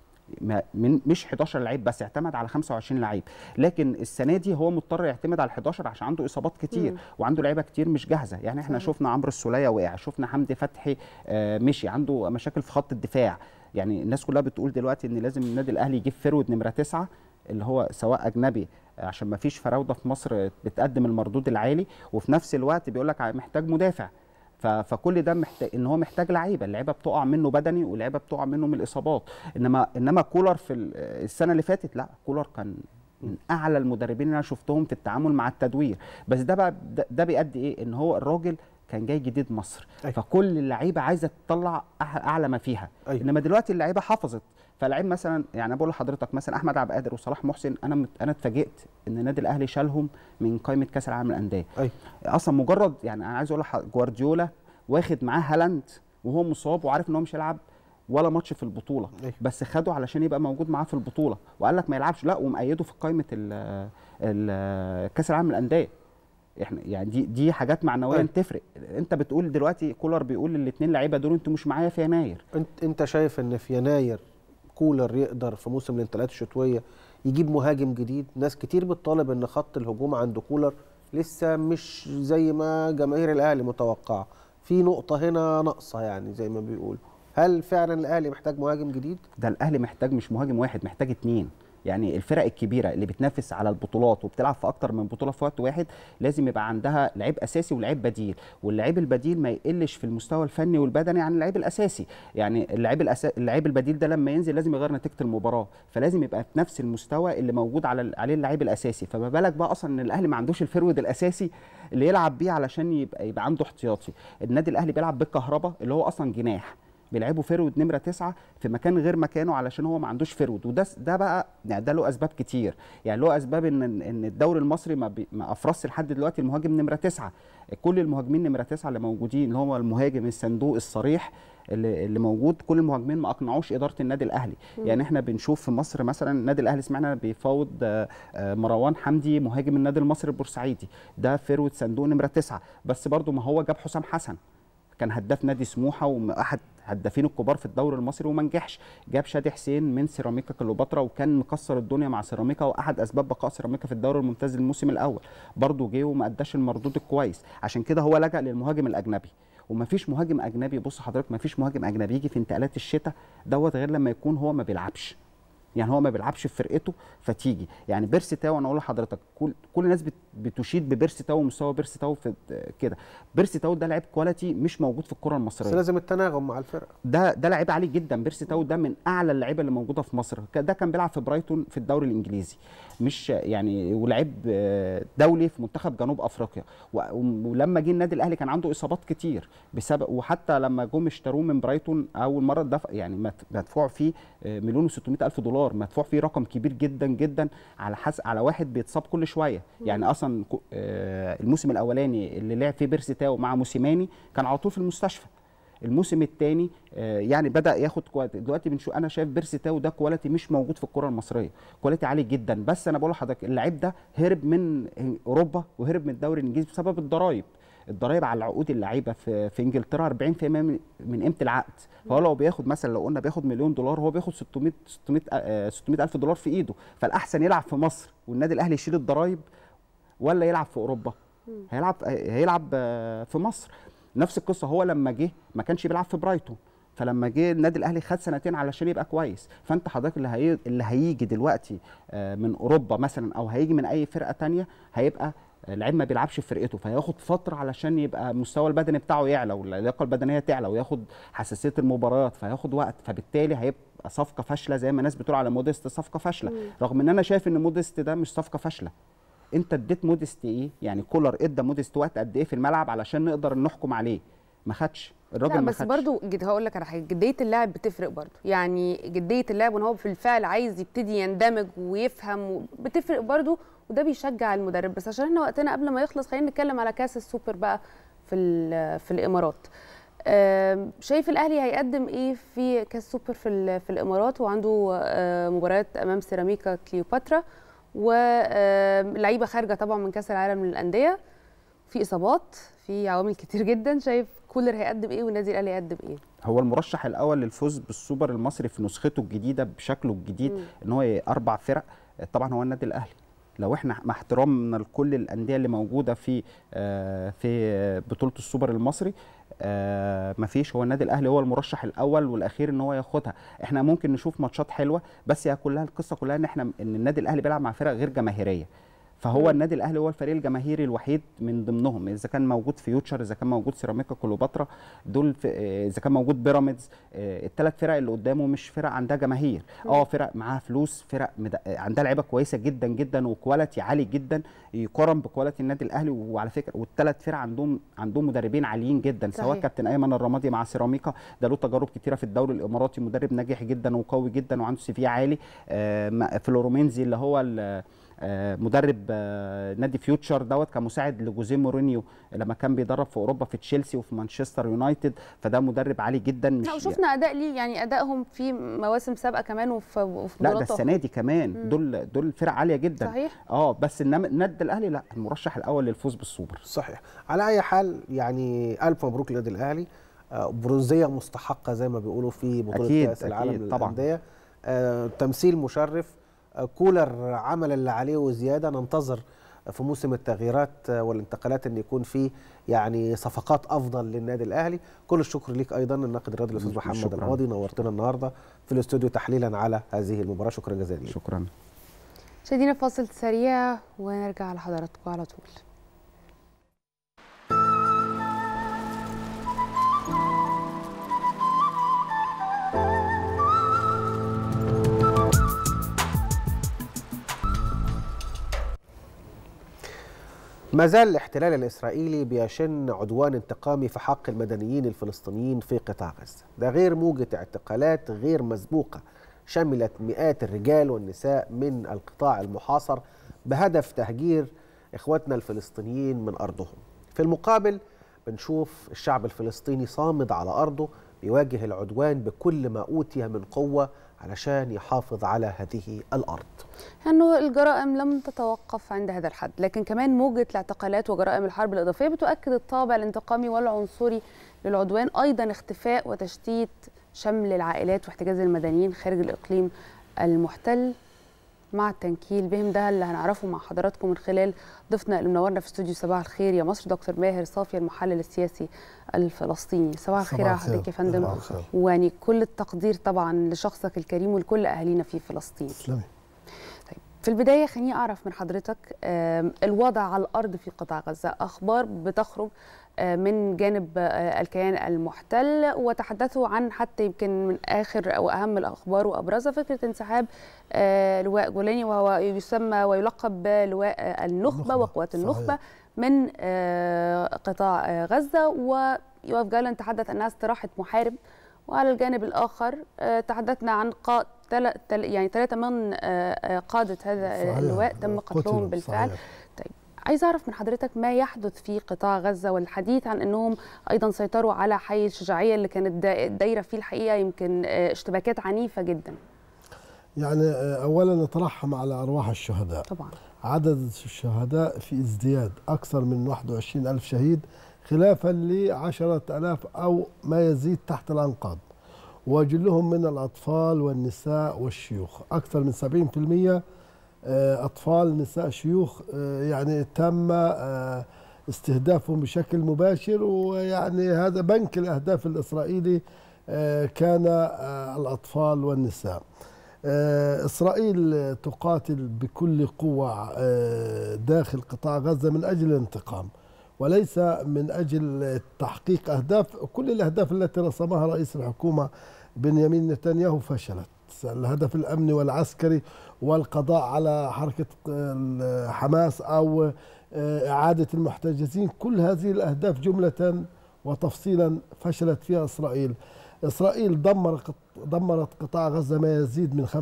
ما من مش 11 لعيب بس اعتمد على 25 لعيب لكن السنه دي هو مضطر يعتمد على 11 عشان عنده اصابات كتير مم. وعنده لعيبه كتير مش جاهزه يعني احنا صحيح. شفنا عمرو السوليه وقع شفنا حمدي فتحي آه، مشي عنده مشاكل في خط الدفاع يعني الناس كلها بتقول دلوقتي ان لازم النادي الاهلي يجيب فرود نمره تسعة اللي هو سواء اجنبي آه، عشان ما فيش فراوده في مصر بتقدم المردود العالي وفي نفس الوقت بيقول لك محتاج مدافع ف- فكل ده محتاج ان هو محتاج لعيبه اللعيبه بتقع منه بدني واللعيبه بتقع منه من الاصابات انما انما كولر في ال- السنه اللي فاتت لا كولر كان من اعلى المدربين اللي انا شفتهم في التعامل مع التدوير بس ده بقى ده, ده بيؤدي ايه ان هو الراجل كان جاي جديد مصر أيوة. فكل اللعيبه عايزه تطلع أح- اعلى ما فيها أيوة. انما دلوقتي اللعيبه حفظت فلعيب مثلا يعني أنا بقول لحضرتك مثلا احمد عبد القادر وصلاح محسن انا مت- انا اتفاجئت ان النادي الاهلي شالهم من قائمه كاس العالم للانديه أيوة. اصلا مجرد يعني انا عايز اقول لح- جوارديولا واخد معاه هالاند وهو مصاب وعارف ان هو مش هيلعب ولا ماتش في البطوله أيوة. بس خده علشان يبقى موجود معاه في البطوله وقال لك ما يلعبش لا ومأيده في قائمه ال- ال- كاس العالم للانديه احنا يعني دي دي حاجات معنويا أيوة. تفرق انت بتقول دلوقتي كولر بيقول للاثنين لعيبه دول انتوا مش معايا في يناير انت انت شايف ان في يناير كولر يقدر في موسم الانتقالات الشتويه يجيب مهاجم جديد ناس كتير بتطالب ان خط الهجوم عند كولر لسه مش زي ما جماهير الاهلي متوقعه في نقطه هنا ناقصه يعني زي ما بيقول هل فعلا الاهلي محتاج مهاجم جديد ده الاهلي محتاج مش مهاجم واحد محتاج اتنين يعني الفرق الكبيره اللي بتنافس على البطولات وبتلعب في اكتر من بطوله في وقت واحد لازم يبقى عندها لعيب اساسي ولعيب بديل واللعيب البديل ما يقلش في المستوى الفني والبدني عن اللعيب الاساسي يعني اللعيب الأسا... اللعيب البديل ده لما ينزل لازم يغير نتيجه المباراه فلازم يبقى في نفس المستوى اللي موجود على عليه اللعيب الاساسي فما بالك بقى اصلا ان الاهلي ما عندوش الفرود الاساسي اللي يلعب بيه علشان يبقى يبقى عنده احتياطي النادي الاهلي بيلعب بالكهرباء اللي هو اصلا جناح بيلعبوا فرود نمره تسعة في مكان غير مكانه علشان هو ما عندوش فرود وده ده بقى يعني ده له اسباب كتير يعني له اسباب ان ان الدوري المصري ما, بي ما افرزش لحد دلوقتي المهاجم نمره تسعة كل المهاجمين نمره تسعة اللي موجودين اللي هو المهاجم الصندوق الصريح اللي, اللي موجود كل المهاجمين ما اقنعوش اداره النادي الاهلي مم. يعني احنا بنشوف في مصر مثلا النادي الاهلي سمعنا بيفاوض آه، آه، مروان حمدي مهاجم النادي المصري البورسعيدي ده فرود صندوق نمره تسعة بس برضه ما هو جاب حسام حسن كان هداف نادي سموحه واحد هدافين الكبار في الدوري المصري وما نجحش جاب شادي حسين من سيراميكا كليوباترا وكان مكسر الدنيا مع سيراميكا واحد اسباب بقاء سيراميكا في الدوري الممتاز الموسم الاول برضه جه وما اداش المردود الكويس عشان كده هو لجأ للمهاجم الاجنبي ومفيش مهاجم اجنبي بص حضرتك مفيش مهاجم اجنبي يجي في انتقالات الشتاء دوت غير لما يكون هو ما بيلعبش يعني هو ما بيلعبش في فرقته فتيجي يعني بيرسي تاو انا اقول لحضرتك كل كل الناس بت- بتشيد ببيرسي تاو ومستوى بيرسي تاو في كده بيرسي تاو ده لعيب كواليتي مش موجود في الكره بس المصريه لازم التناغم مع الفرقه ده ده لعيب عالي جدا بيرسي تاو ده من اعلى اللعيبه اللي موجوده في مصر ك- ده كان بيلعب في برايتون في الدوري الانجليزي مش يعني ولعيب آه، دولي في منتخب جنوب افريقيا و- ولما جه النادي الاهلي كان عنده اصابات كتير بسبب وحتى لما جم اشتروه من برايتون اول مره دفع يعني مت- مدفوع فيه آه، مليون و600 الف دولار مدفوع فيه رقم كبير جدا جدا على حس على واحد بيتصاب كل شويه يعني اصلا كو- آه، الموسم الاولاني اللي لعب فيه بيرسي تاو مع موسيماني كان على طول في المستشفى الموسم الثاني يعني بدا ياخد كواليتي دلوقتي بنشوف انا شايف بيرسي تاو ده كواليتي مش موجود في الكره المصريه كواليتي عالي جدا بس انا بقول لحضرتك اللعيب ده هرب من اوروبا وهرب من الدوري الانجليزي بسبب الضرايب الضرايب على عقود اللعيبه في في انجلترا 40% من من قيمه العقد فهو لو بياخد مثلا لو قلنا بياخد مليون دولار هو بياخد 600 600 آه، 600 الف دولار في ايده فالاحسن يلعب في مصر والنادي الاهلي يشيل الضرايب ولا يلعب في اوروبا هيلعب هيلعب آه، في مصر نفس القصه هو لما جه ما كانش بيلعب في برايتون فلما جه النادي الاهلي خد سنتين علشان يبقى كويس فانت حضرتك اللي هي... اللي هيجي دلوقتي آه، من اوروبا مثلا او هيجي من اي فرقه تانية هيبقى آه، لعيب ما بيلعبش في فرقته فهياخد فتره علشان يبقى المستوى البدني بتاعه يعلى واللياقه البدنيه تعلى وياخد حساسيه المباريات فهياخد وقت فبالتالي هيبقى صفقه فاشله زي ما الناس بتقول على موديست صفقه فاشله رغم ان انا شايف ان موديست ده مش صفقه فاشله انت اديت موديست ايه يعني كولر ادى موديست وقت قد ايه في الملعب علشان نقدر نحكم عليه ما خدش الراجل لا ما بس خدش برضو جد هقول لك على حاجه جديه اللاعب بتفرق برضو يعني جديه اللاعب وان هو بالفعل عايز يبتدي يندمج ويفهم بتفرق برضو وده بيشجع المدرب بس عشان احنا وقتنا قبل ما يخلص خلينا نتكلم على كاس السوبر بقى في ال- في الامارات آم، شايف الاهلي هيقدم ايه في كاس سوبر في ال- في الامارات وعنده آه، مباريات امام سيراميكا كليوباترا ولعيبه خارجه طبعا من كاس العالم للانديه في اصابات في عوامل كتير جدا شايف كولر هيقدم ايه والنادي الاهلي هيقدم ايه هو المرشح الاول للفوز بالسوبر المصري في نسخته الجديده بشكله الجديد ان هو اربع فرق طبعا هو النادي الاهلي لو احنا مع احترامنا لكل الانديه اللي موجوده في آه، في بطوله السوبر المصري آه، مفيش هو النادي الاهلي هو المرشح الاول والاخير ان هو ياخدها احنا ممكن نشوف ماتشات حلوه بس هي كلها القصه كلها ان احنا ان النادي الاهلي بيلعب مع فرق غير جماهيريه فهو النادي الاهلي هو الفريق الجماهيري الوحيد من ضمنهم اذا كان موجود فيوتشر اذا كان موجود سيراميكا كليوباترا دول في آه، اذا كان موجود بيراميدز الثلاث فرق اللي قدامه مش فرق عندها جماهير اه فرق معاها فلوس فرق مد... آه، عندها لعيبه كويسه جدا جدا وكواليتي عالي جدا يقارن بكواليتي النادي الاهلي وعلى فكره والثلاث فرق عندهم عندهم مدربين عاليين جدا سواء صحيح. كابتن ايمن الرمادي مع سيراميكا ده له تجارب كتيره في الدوري الاماراتي مدرب ناجح جدا وقوي جدا وعنده سي في عالي آه، مع- فلورومينزي اللي هو ال- آه، مدرب آه، نادي فيوتشر دوت كمساعد لجوزيه مورينيو لما كان بيدرب في اوروبا في تشيلسي وفي مانشستر يونايتد فده مدرب عالي جدا مش لا وشفنا اداء ليه يعني ادائهم في مواسم سابقه كمان وفي وفي لا ده بطولات السنه دي كمان دول دول فرق عاليه جدا صحيح. اه بس انما النادي الاهلي لا المرشح الاول للفوز بالسوبر صحيح على اي حال يعني الف مبروك للنادي الاهلي آه، برونزيه مستحقه زي ما بيقولوا في بطوله أكيد، كاس العالم أكيد، طبعاً. للانديه آه، تمثيل مشرف آه، كولر عمل اللي عليه وزياده ننتظر في موسم التغييرات آه، والانتقالات ان يكون في يعني صفقات افضل للنادي الاهلي كل الشكر ليك ايضا الناقد الرياضي الاستاذ محمد شكراً. القاضي نورتنا النهارده في الاستوديو تحليلا على هذه المباراه شكرا جزيلا ليك شكرا شدينا فاصل سريع ونرجع لحضراتكم على طول ما زال الاحتلال الإسرائيلي بيشن عدوان انتقامي في حق المدنيين الفلسطينيين في قطاع غزة ده غير موجة اعتقالات غير مسبوقة شملت مئات الرجال والنساء من القطاع المحاصر بهدف تهجير إخواتنا الفلسطينيين من أرضهم في المقابل بنشوف الشعب الفلسطيني صامد على أرضه بيواجه العدوان بكل ما أوتي من قوة علشان يحافظ على هذه الأرض انه الجرائم لم تتوقف عند هذا الحد لكن كمان موجه الاعتقالات وجرائم الحرب الاضافيه بتؤكد الطابع الانتقامي والعنصري للعدوان ايضا اختفاء وتشتيت شمل العائلات واحتجاز المدنيين خارج الاقليم المحتل مع التنكيل بهم ده اللي هنعرفه مع حضراتكم من خلال ضيفنا اللي منورنا في استوديو صباح الخير يا مصر دكتور ماهر صافي المحلل السياسي الفلسطيني صباح الخير على حضرتك يا فندم صباح الخير. ويعني كل التقدير طبعا لشخصك الكريم ولكل اهالينا في فلسطين تسلمي طيب في البدايه خليني اعرف من حضرتك آم، الوضع على الارض في قطاع غزه اخبار بتخرج آه، من جانب آه، الكيان المحتل وتحدثوا عن حتى يمكن من اخر او اهم الاخبار وابرزها فكره انسحاب آه، لواء جولاني وهو يسمى ويلقب بلواء آه، النخبه النخبة، وقوات صحيح. النخبه من آه، قطاع آه، غزه ويوقف جالان تحدث انها استراحه محارب وعلى الجانب الاخر آه، تحدثنا عن قا... تل... تل... يعني ثلاثه من آه، آه، قاده هذا صحيح. اللواء تم قتلهم قتلوا، بالفعل صحيح. طيب عايز اعرف من حضرتك ما يحدث في قطاع غزه والحديث عن انهم ايضا سيطروا على حي الشجاعيه اللي كانت دا- دايره فيه الحقيقه يمكن آه، اشتباكات عنيفه جدا يعني آه، اولا نترحم على ارواح الشهداء طبعا عدد الشهداء في ازدياد اكثر من 21 الف شهيد خلافا ل 10000 او ما يزيد تحت الانقاض وجلهم من الاطفال والنساء والشيوخ اكثر من 70% آه، اطفال نساء شيوخ آه، يعني تم آه، استهدافهم بشكل مباشر ويعني هذا بنك الاهداف الاسرائيلي آه، كان آه، الاطفال والنساء آه، إسرائيل تقاتل بكل قوة آه، داخل قطاع غزة من أجل الانتقام وليس من أجل تحقيق أهداف كل الأهداف التي رسمها رئيس الحكومة بنيامين نتنياهو فشلت الهدف الأمني والعسكري والقضاء على حركة آه، حماس أو آه، إعادة المحتجزين كل هذه الأهداف جملة وتفصيلا فشلت فيها إسرائيل إسرائيل دمر دمرت قطاع غزة ما يزيد من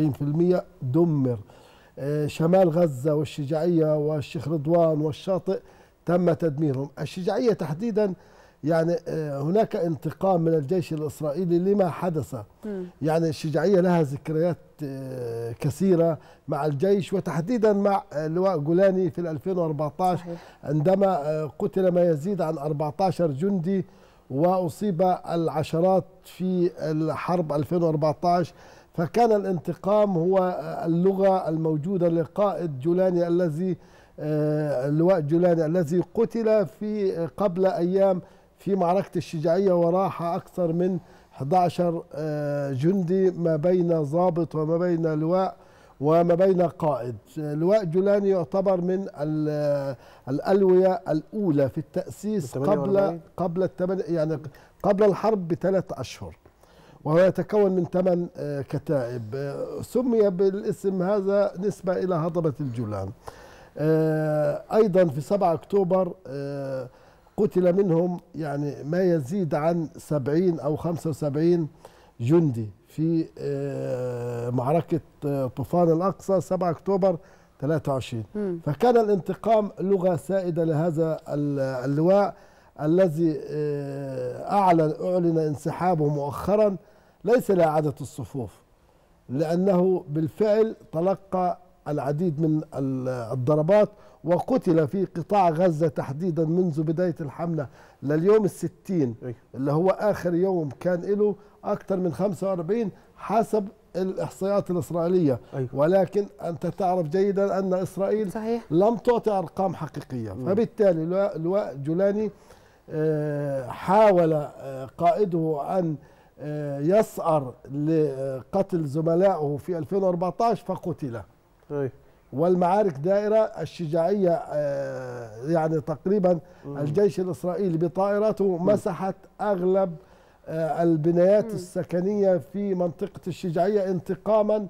75% دمر آه، شمال غزة والشجاعية والشيخ رضوان والشاطئ تم تدميرهم الشجاعية تحديدا يعني آه، هناك انتقام من الجيش الإسرائيلي لما حدث يعني الشجاعية لها ذكريات آه، كثيرة مع الجيش وتحديدا مع آه، لواء جولاني في 2014 صحيح. عندما آه، قتل ما يزيد عن 14 جندي وأصيب العشرات في الحرب 2014 فكان الانتقام هو آه، اللغة الموجودة لقائد جولاني الذي آه، اللواء جولاني الذي قتل في آه، قبل أيام في معركة الشجاعية وراح أكثر من 11 آه، جندي ما بين ضابط وما بين لواء وما بين قائد لواء جولاني يعتبر من ال- الألوية الأولى في التأسيس قبل 48. قبل التمن يعني قبل الحرب بثلاث أشهر وهو يتكون من ثمان آه، كتائب آه، سمي بالاسم هذا نسبة إلى هضبة الجولان آه، أيضا في 7 أكتوبر آه، قتل منهم يعني ما يزيد عن 70 أو 75 جندي في آه، معركة آه، طوفان الأقصى 7 أكتوبر 23 مم. فكان الانتقام لغة سائدة لهذا ال- اللواء الذي آه، أعلن أعلن انسحابه مؤخرا ليس لإعادة الصفوف لأنه بالفعل تلقى العديد من ال- الضربات وقتل في قطاع غزة تحديدا منذ بداية الحملة لليوم الستين أيوة. اللي هو آخر يوم كان له أكثر من 45 حسب الإحصائيات الإسرائيلية أيوة. ولكن أنت تعرف جيدا أن إسرائيل صحيح لم تعطي ارقام حقيقيه فبالتالي لواء- لواء جولاني آه، حاول آه، قائده ان آه، يسأر لقتل زملائه في 2014 فقتل أيوة. والمعارك دائرة الشجاعية آه، يعني تقريبا الجيش الإسرائيلي بطائراته مسحت أغلب آه، البنايات السكنية في منطقة الشجاعية انتقاما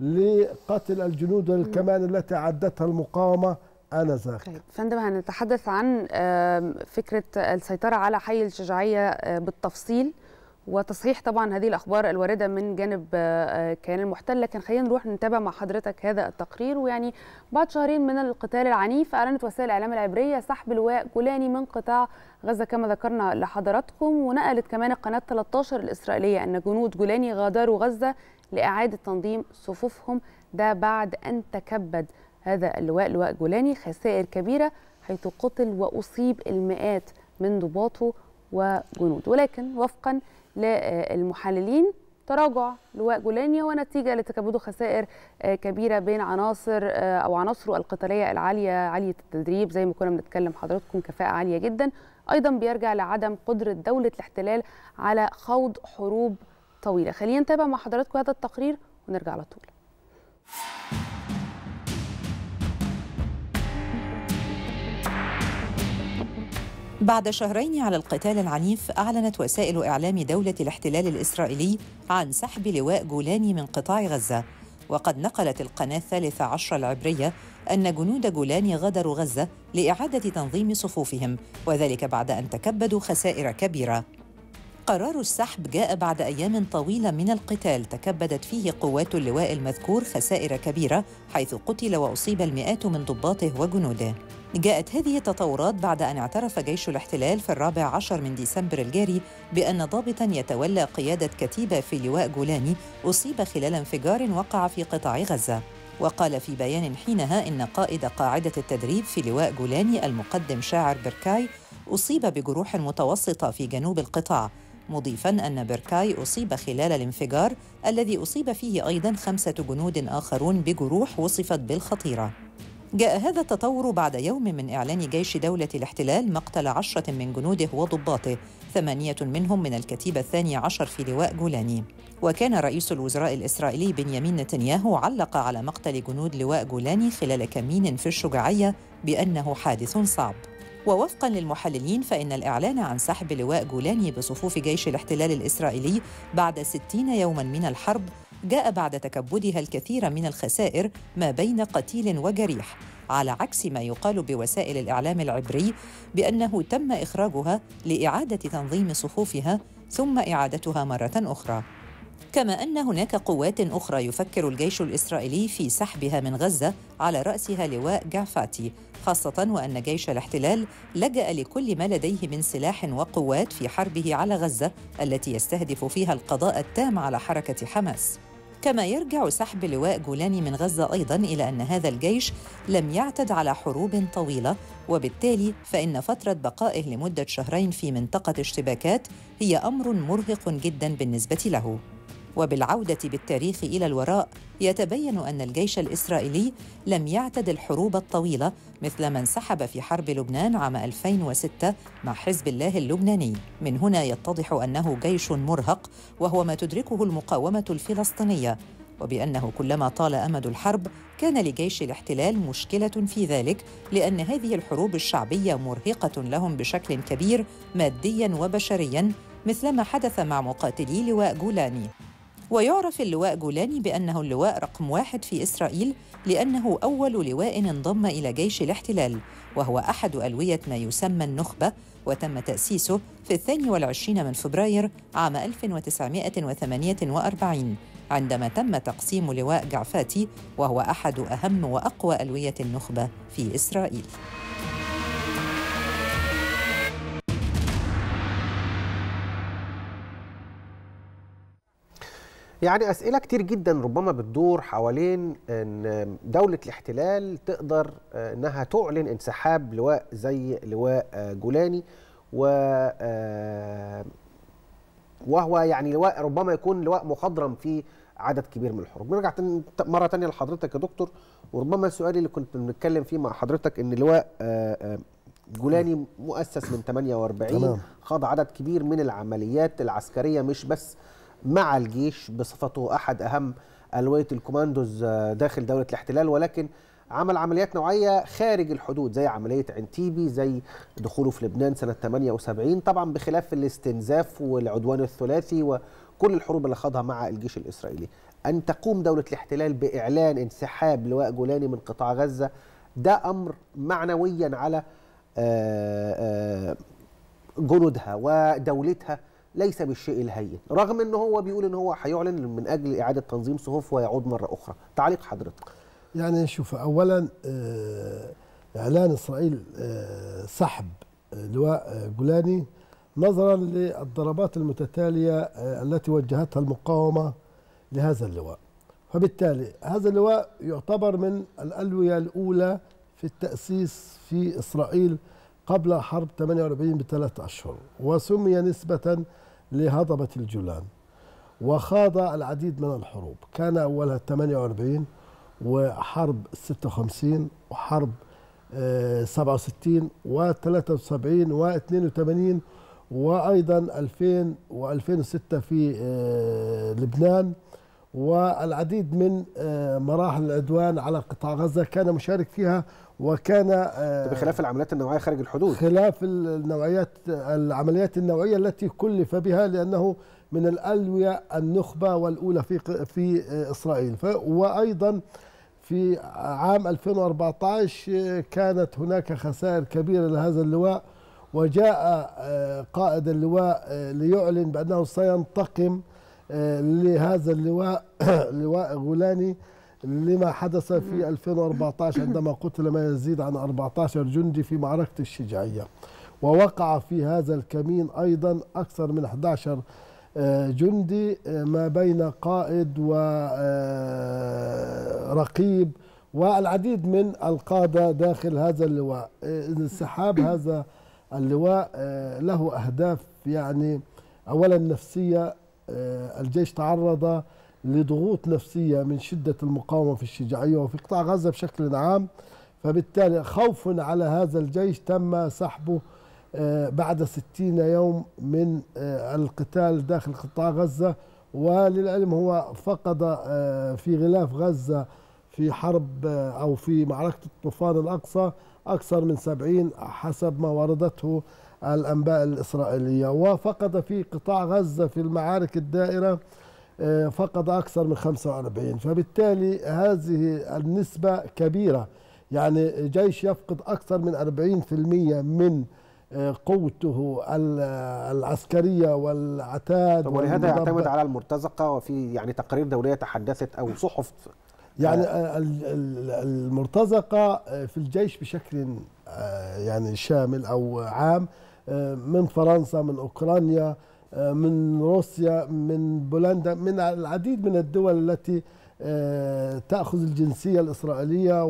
لقتل الجنود والكمان التي عدتها المقاومة آنذاك طيب فندم هنتحدث عن آم، فكرة السيطرة على حي الشجاعية آه، بالتفصيل وتصحيح طبعا هذه الأخبار الواردة من جانب آه، كيان المحتل لكن خلينا نروح نتابع مع حضرتك هذا التقرير ويعني بعد شهرين من القتال العنيف أعلنت وسائل الإعلام العبرية سحب لواء جولاني من قطاع غزة كما ذكرنا لحضراتكم ونقلت كمان القناة 13 الإسرائيلية أن جنود جولاني غادروا غزة لإعادة تنظيم صفوفهم ده بعد أن تكبد هذا اللواء لواء جولاني خسائر كبيرة حيث قتل وأصيب المئات من ضباطه وجنود ولكن وفقا للمحللين تراجع لواء جولاني هو نتيجه لتكبده خسائر آه، كبيره بين عناصر آه، او عناصره القتاليه العاليه عاليه التدريب زي ما كنا بنتكلم حضراتكم كفاءه عاليه جدا ايضا بيرجع لعدم قدره دوله الاحتلال على خوض حروب طويله خلينا نتابع مع حضراتكم هذا التقرير ونرجع على طول بعد شهرين على القتال العنيف أعلنت وسائل إعلام دولة الاحتلال الإسرائيلي عن سحب لواء جولاني من قطاع غزة وقد نقلت القناة الثالثة عشر العبرية أن جنود جولاني غادروا غزة لإعادة تنظيم صفوفهم وذلك بعد أن تكبدوا خسائر كبيرة قرار السحب جاء بعد أيام طويلة من القتال تكبدت فيه قوات اللواء المذكور خسائر كبيرة حيث قتل وأصيب المئات من ضباطه وجنوده جاءت هذه التطورات بعد أن اعترف جيش الاحتلال في الرابع عشر من ديسمبر الجاري بأن ضابطاً يتولى قيادة كتيبة في لواء جولاني أصيب خلال انفجار وقع في قطاع غزة وقال في بيان حينها إن قائد قاعدة التدريب في لواء جولاني المقدم شاعر بركاي أصيب بجروح متوسطة في جنوب القطاع مضيفا أن بركاي أصيب خلال الانفجار الذي أصيب فيه أيضا خمسة جنود آخرون بجروح وصفت بالخطيرة جاء هذا التطور بعد يوم من إعلان جيش دولة الاحتلال مقتل عشرة من جنوده وضباطه ثمانية منهم من الكتيبة الثانية عشر في لواء جولاني وكان رئيس الوزراء الإسرائيلي بنيامين نتنياهو علق على مقتل جنود لواء جولاني خلال كمين في الشجاعية بأنه حادث صعب ووفقا للمحللين فإن الإعلان عن سحب لواء جولاني بصفوف جيش الاحتلال الإسرائيلي بعد ستين يوما من الحرب جاء بعد تكبدها الكثير من الخسائر ما بين قتيل وجريح على عكس ما يقال بوسائل الإعلام العبري بأنه تم إخراجها لإعادة تنظيم صفوفها ثم إعادتها مرة أخرى كما أن هناك قوات أخرى يفكر الجيش الإسرائيلي في سحبها من غزة على رأسها لواء جعفاتي خاصة وأن جيش الاحتلال لجأ لكل ما لديه من سلاح وقوات في حربه على غزة التي يستهدف فيها القضاء التام على حركة حماس كما يرجع سحب لواء جولاني من غزة أيضاً إلى أن هذا الجيش لم يعتد على حروب طويلة وبالتالي فإن فترة بقائه لمدة شهرين في منطقة اشتباكات هي أمر مرهق جداً بالنسبة له وبالعودة بالتاريخ إلى الوراء يتبين أن الجيش الإسرائيلي لم يعتد الحروب الطويلة مثل ما انسحب في حرب لبنان عام 2006 مع حزب الله اللبناني من هنا يتضح أنه جيش مرهق وهو ما تدركه المقاومة الفلسطينية وبأنه كلما طال أمد الحرب كان لجيش الاحتلال مشكلة في ذلك لأن هذه الحروب الشعبية مرهقة لهم بشكل كبير مادياً وبشرياً مثلما حدث مع مقاتلي لواء جولاني ويعرف اللواء جولاني بأنه اللواء رقم واحد في إسرائيل لأنه أول لواء انضم إلى جيش الاحتلال وهو أحد ألوية ما يسمى النخبة وتم تأسيسه في الثاني والعشرين من فبراير عام 1948 عندما تم تقسيم لواء جعفاتي وهو أحد أهم وأقوى ألوية النخبة في إسرائيل يعني أسئلة كتير جدا ربما بتدور حوالين أن دولة الاحتلال تقدر أنها تعلن انسحاب لواء زي لواء جولاني و وهو يعني لواء ربما يكون لواء مخضرم في عدد كبير من الحروب نرجع مرة تانية لحضرتك يا دكتور وربما السؤال اللي كنت بنتكلم فيه مع حضرتك أن لواء جولاني مؤسس من 48 تمام. خاض عدد كبير من العمليات العسكرية مش بس مع الجيش بصفته احد اهم الويه الكوماندوز داخل دوله الاحتلال ولكن عمل عمليات نوعيه خارج الحدود زي عمليه عنتيبي زي دخوله في لبنان سنه 78 طبعا بخلاف الاستنزاف والعدوان الثلاثي وكل الحروب اللي خاضها مع الجيش الاسرائيلي ان تقوم دوله الاحتلال باعلان انسحاب لواء جولاني من قطاع غزه ده امر معنويا على جنودها ودولتها ليس بالشيء الهين رغم ان هو بيقول ان هو هيعلن من اجل اعاده تنظيم صفوف ويعود مره اخرى تعليق حضرتك يعني شوف اولا اعلان اسرائيل سحب لواء جولاني نظرا للضربات المتتاليه التي وجهتها المقاومه لهذا اللواء فبالتالي هذا اللواء يعتبر من الالويه الاولى في التاسيس في اسرائيل قبل حرب 48 بثلاث أشهر وسمي نسبة لهضبة الجولان وخاض العديد من الحروب كان أولها 48 وحرب 56 وحرب آه، 67 و73 و82 وأيضا 2000 و2006 في آه، لبنان والعديد من آه، مراحل العدوان على قطاع غزة كان مشارك فيها وكان آه، بخلاف العمليات النوعيه خارج الحدود خلاف النوعيات العمليات النوعيه التي كلف بها لانه من الالويه النخبه والاولى في في اسرائيل ف- وايضا في عام 2014 كانت هناك خسائر كبيره لهذا اللواء وجاء آه، قائد اللواء آه، ليعلن بانه سينتقم آه، لهذا اللواء لواء غولاني لما حدث في 2014 عندما قتل ما يزيد عن 14 جندي في معركة الشجاعية ووقع في هذا الكمين أيضا أكثر من 11 آه، جندي آه، ما بين قائد ورقيب والعديد من القادة داخل هذا اللواء آه، انسحاب هذا اللواء آه، له أهداف يعني أولا نفسية آه، الجيش تعرض لضغوط نفسية من شدة المقاومة في الشجاعية وفي قطاع غزة بشكل عام فبالتالي خوف على هذا الجيش تم سحبه آه، بعد ستين يوم من آه، القتال داخل قطاع غزة وللعلم هو فقد آه، في غلاف غزة في حرب آه، أو في معركة الطوفان الأقصى أكثر من سبعين حسب ما وردته الأنباء الإسرائيلية وفقد في قطاع غزة في المعارك الدائرة آه، فقد أكثر من 45 فبالتالي هذه النسبة كبيرة يعني جيش يفقد أكثر من 40% من آه، قوته ال- العسكرية والعتاد طب ولهذا والمدبر. يعتمد على المرتزقه وفي يعني تقارير دوليه تحدثت او صحف يعني آه، ال- ال- المرتزقة آه، في الجيش بشكل آه، يعني شامل أو عام آه، من فرنسا من أوكرانيا آه، من روسيا من بولندا من العديد من الدول التي آه، تأخذ الجنسية الإسرائيلية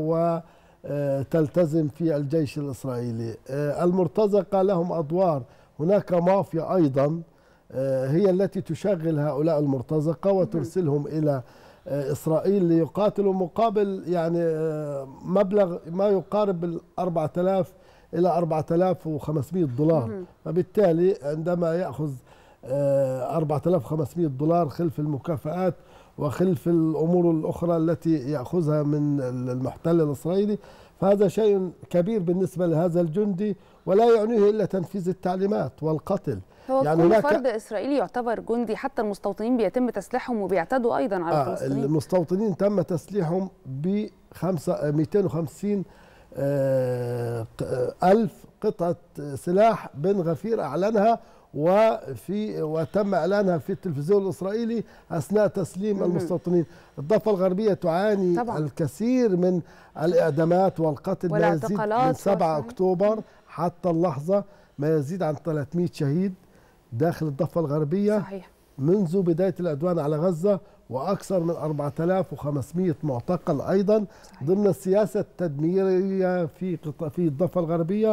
وتلتزم في الجيش الإسرائيلي آه، المرتزقة لهم أدوار هناك مافيا أيضا آه، هي التي تشغل هؤلاء المرتزقة وترسلهم إلى آه، إسرائيل ليقاتلوا مقابل يعني آه، مبلغ ما يقارب ال 4000 إلى 4500 دولار مهم. فبالتالي عندما يأخذ آه، 4500 دولار خلف المكافآت وخلف الأمور الأخرى التي يأخذها من المحتل الإسرائيلي فهذا شيء كبير بالنسبة لهذا الجندي ولا يعنيه إلا تنفيذ التعليمات والقتل هو يعني كل هناك- فرد اسرائيلي يعتبر جندي حتى المستوطنين بيتم تسليحهم وبيعتدوا ايضا على آه الفلسطينيين المستوطنين تم تسليحهم ب 250 آه، ق- آه، ألف قطعة سلاح بن غفير أعلنها وفي وتم إعلانها في التلفزيون الإسرائيلي أثناء تسليم مهم. المستوطنين الضفة الغربية تعاني طبعاً. الكثير من الإعدامات والقتل ما يزيد من والاعتقالات 7 صحيح. أكتوبر حتى اللحظة ما يزيد عن 300 شهيد داخل الضفة الغربية صحيح منذ بداية العدوان على غزة وأكثر من 4500 معتقل أيضا صحيح. ضمن السياسة التدميرية في قط- في الضفة الغربية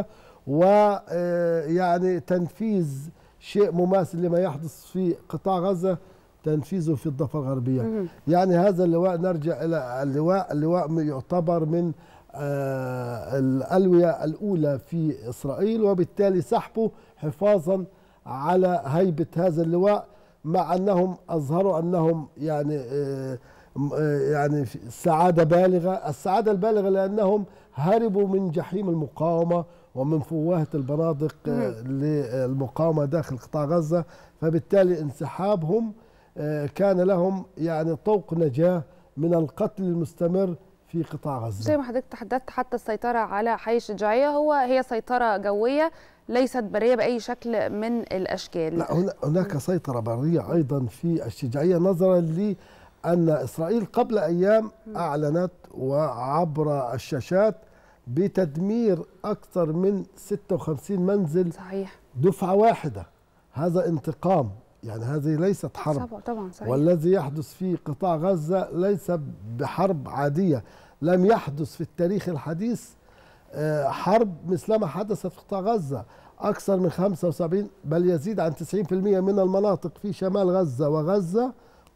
ويعني تنفيذ شيء مماثل لما يحدث في قطاع غزة تنفيذه في الضفة الغربية مهم. يعني هذا اللواء نرجع إلى اللواء اللواء يعتبر من آه، الألوية الأولى في إسرائيل وبالتالي سحبه حفاظا على هيبة هذا اللواء مع أنهم أظهروا أنهم يعني آه، م- آه، يعني في سعادة بالغة السعادة البالغة لأنهم هربوا من جحيم المقاومة ومن فوهة البنادق آه، للمقاومة داخل قطاع غزة فبالتالي انسحابهم آه، كان لهم يعني طوق نجاة من القتل المستمر في قطاع غزة زي ما حضرتك تحدثت حتى السيطرة على حي الشجاعية هو هي سيطرة جوية ليست برية بأي شكل من الأشكال لا هنا- هناك سيطرة برية أيضا في الشجاعية نظرا لأن إسرائيل قبل أيام أعلنت وعبر الشاشات بتدمير أكثر من 56 منزل صحيح دفعة واحدة هذا انتقام يعني هذه ليست حرب طبعا طبعا صحيح والذي يحدث في قطاع غزة ليس بحرب عادية لم يحدث في التاريخ الحديث آه، حرب مثلما حدثت في قطاع غزة أكثر من 75 بل يزيد عن 90% من المناطق في شمال غزة وغزة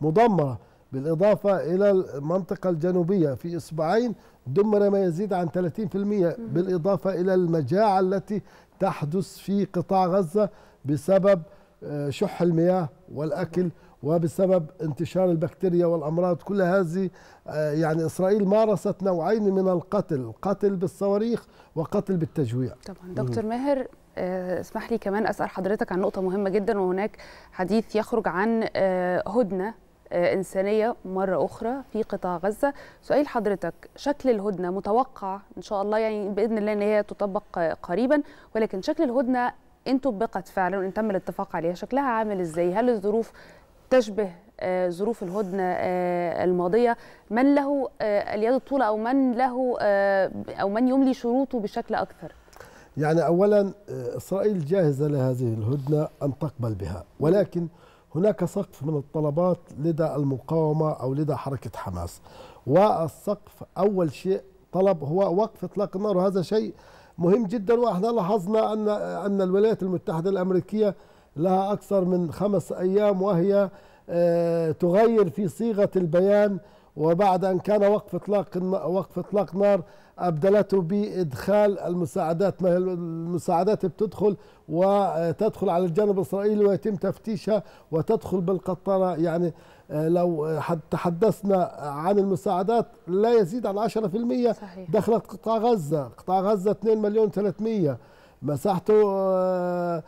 مدمرة بالإضافة إلى المنطقة الجنوبية في إصبعين دمر ما يزيد عن 30% بالإضافة إلى المجاعة التي تحدث في قطاع غزة بسبب آه، شح المياه والأكل وبسبب انتشار البكتيريا والأمراض كل هذه آه، يعني إسرائيل مارست نوعين من القتل قتل بالصواريخ وقتل بالتجويع طبعا دكتور ماهر آه، اسمح لي كمان اسال حضرتك عن نقطه مهمه جدا وهناك حديث يخرج عن آه، هدنه آه، انسانيه مره اخرى في قطاع غزه سؤال حضرتك شكل الهدنه متوقع ان شاء الله يعني باذن الله ان هي تطبق آه، قريبا ولكن شكل الهدنه ان طبقت فعلا وان تم الاتفاق عليها شكلها عامل ازاي هل الظروف تشبه آه، ظروف الهدنه آه، الماضيه من له آه، اليد الطولى او من له آه، او من يملي شروطه بشكل اكثر يعني اولا آه، اسرائيل جاهزه لهذه الهدنه ان تقبل بها ولكن هناك سقف من الطلبات لدى المقاومه او لدى حركه حماس والسقف اول شيء طلب هو وقف اطلاق النار وهذا شيء مهم جدا واحنا لاحظنا ان ان الولايات المتحده الامريكيه لها اكثر من خمس ايام وهي آه، تغير في صيغه البيان وبعد ان كان وقف اطلاق الن- وقف اطلاق نار ابدلته بادخال المساعدات ما هي المساعدات بتدخل وتدخل على الجانب الاسرائيلي ويتم تفتيشها وتدخل بالقطاره يعني آه، لو حد- تحدثنا عن المساعدات لا يزيد عن 10% صحيح دخلت قطاع غزة قطاع غزة 2 مليون 300 مساحته آه،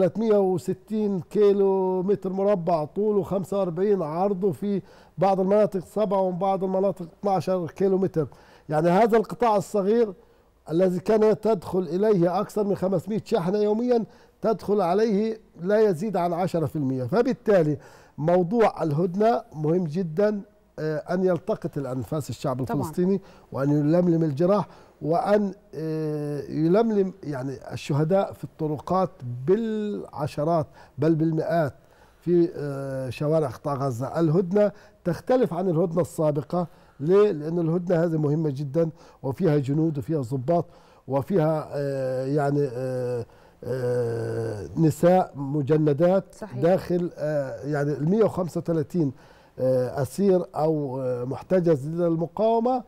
360 كيلو متر مربع طوله 45 عرضه في بعض المناطق 7 وبعض المناطق 12 كيلو متر يعني هذا القطاع الصغير الذي كان تدخل إليه أكثر من 500 شاحنة يوميا تدخل عليه لا يزيد عن 10% فبالتالي موضوع الهدنة مهم جدا آه، أن يلتقط الأنفاس الشعب طبعاً. الفلسطيني وأن يلملم الجراح وأن آه، يلملم يعني الشهداء في الطرقات بالعشرات بل بالمئات في آه، شوارع قطاع غزة الهدنة تختلف عن الهدنة السابقة ليه؟ لأن الهدنة هذه مهمة جدا وفيها جنود وفيها ضباط وفيها آه، يعني آه، آه، نساء مجندات صحيح. داخل آه، يعني ال 135 آه، أسير أو آه، محتجز للمقاومة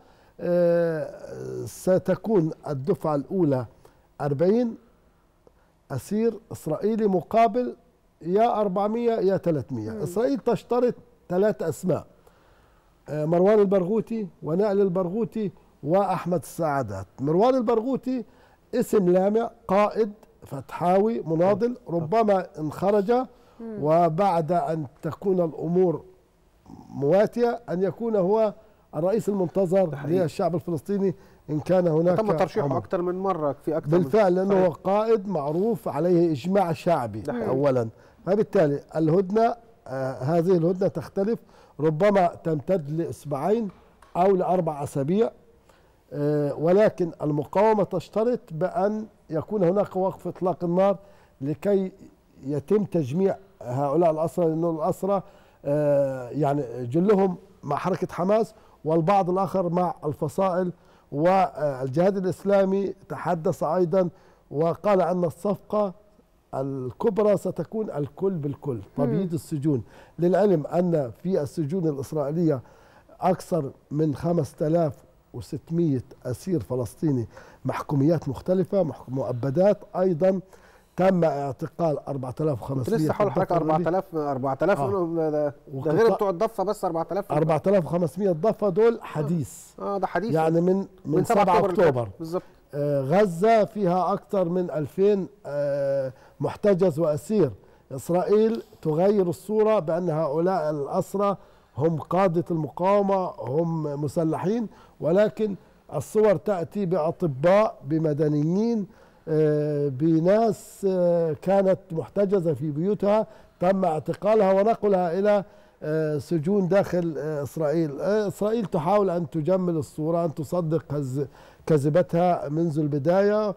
آه، ستكون الدفعة الأولى 40 أسير إسرائيلي مقابل يا 400 يا 300 إسرائيل تشترط ثلاث أسماء آه، مروان البرغوثي ونائل البرغوثي وأحمد السعادات مروان البرغوثي اسم لامع قائد فتحاوي مناضل ربما ان خرج وبعد ان تكون الامور مواتيه ان يكون هو الرئيس المنتظر حقيقي. للشعب الفلسطيني ان كان هناك تم ترشيحه عمر. اكتر من مره في اكتر من- بالفعل لانه صحيح. هو قائد معروف عليه اجماع شعبي ده حقيقي. اولا فبالتالي الهدنه آه هذه الهدنه تختلف ربما تمتد لاسبوعين او لاربع اسابيع آه ولكن المقاومه تشترط بان يكون هناك وقف اطلاق النار لكي يتم تجميع هؤلاء الاسرى لانه الاسرى آه يعني جلهم مع حركه حماس والبعض الاخر مع الفصائل والجهاد الاسلامي تحدث ايضا وقال ان الصفقه الكبرى ستكون الكل بالكل تبييض السجون للعلم ان في السجون الاسرائيليه اكثر من 5600 اسير فلسطيني محكوميات مختلفه محك- مؤبدات ايضا تم اعتقال 4500 كنت لسه حول حضرتك بالضبط 4000 4000 آه. منهم ده, ده وقطاع- غير بتوع الضفه بس 4000 4500 ضفه دول حديث اه ده حديث يعني من من 7 اللي فات. اكتوبر بالظبط آه، غزة فيها أكثر من 2000 آه، محتجز وأسير إسرائيل تغير الصورة بأن هؤلاء الأسرى هم قادة المقاومة هم مسلحين ولكن الصور تأتي بأطباء بمدنيين آه، بناس آه، كانت محتجزة في بيوتها تم اعتقالها ونقلها إلى آه، سجون داخل آه، إسرائيل آه، إسرائيل تحاول أن تجمل الصورة أن تصدق كز- كذبتها منذ البداية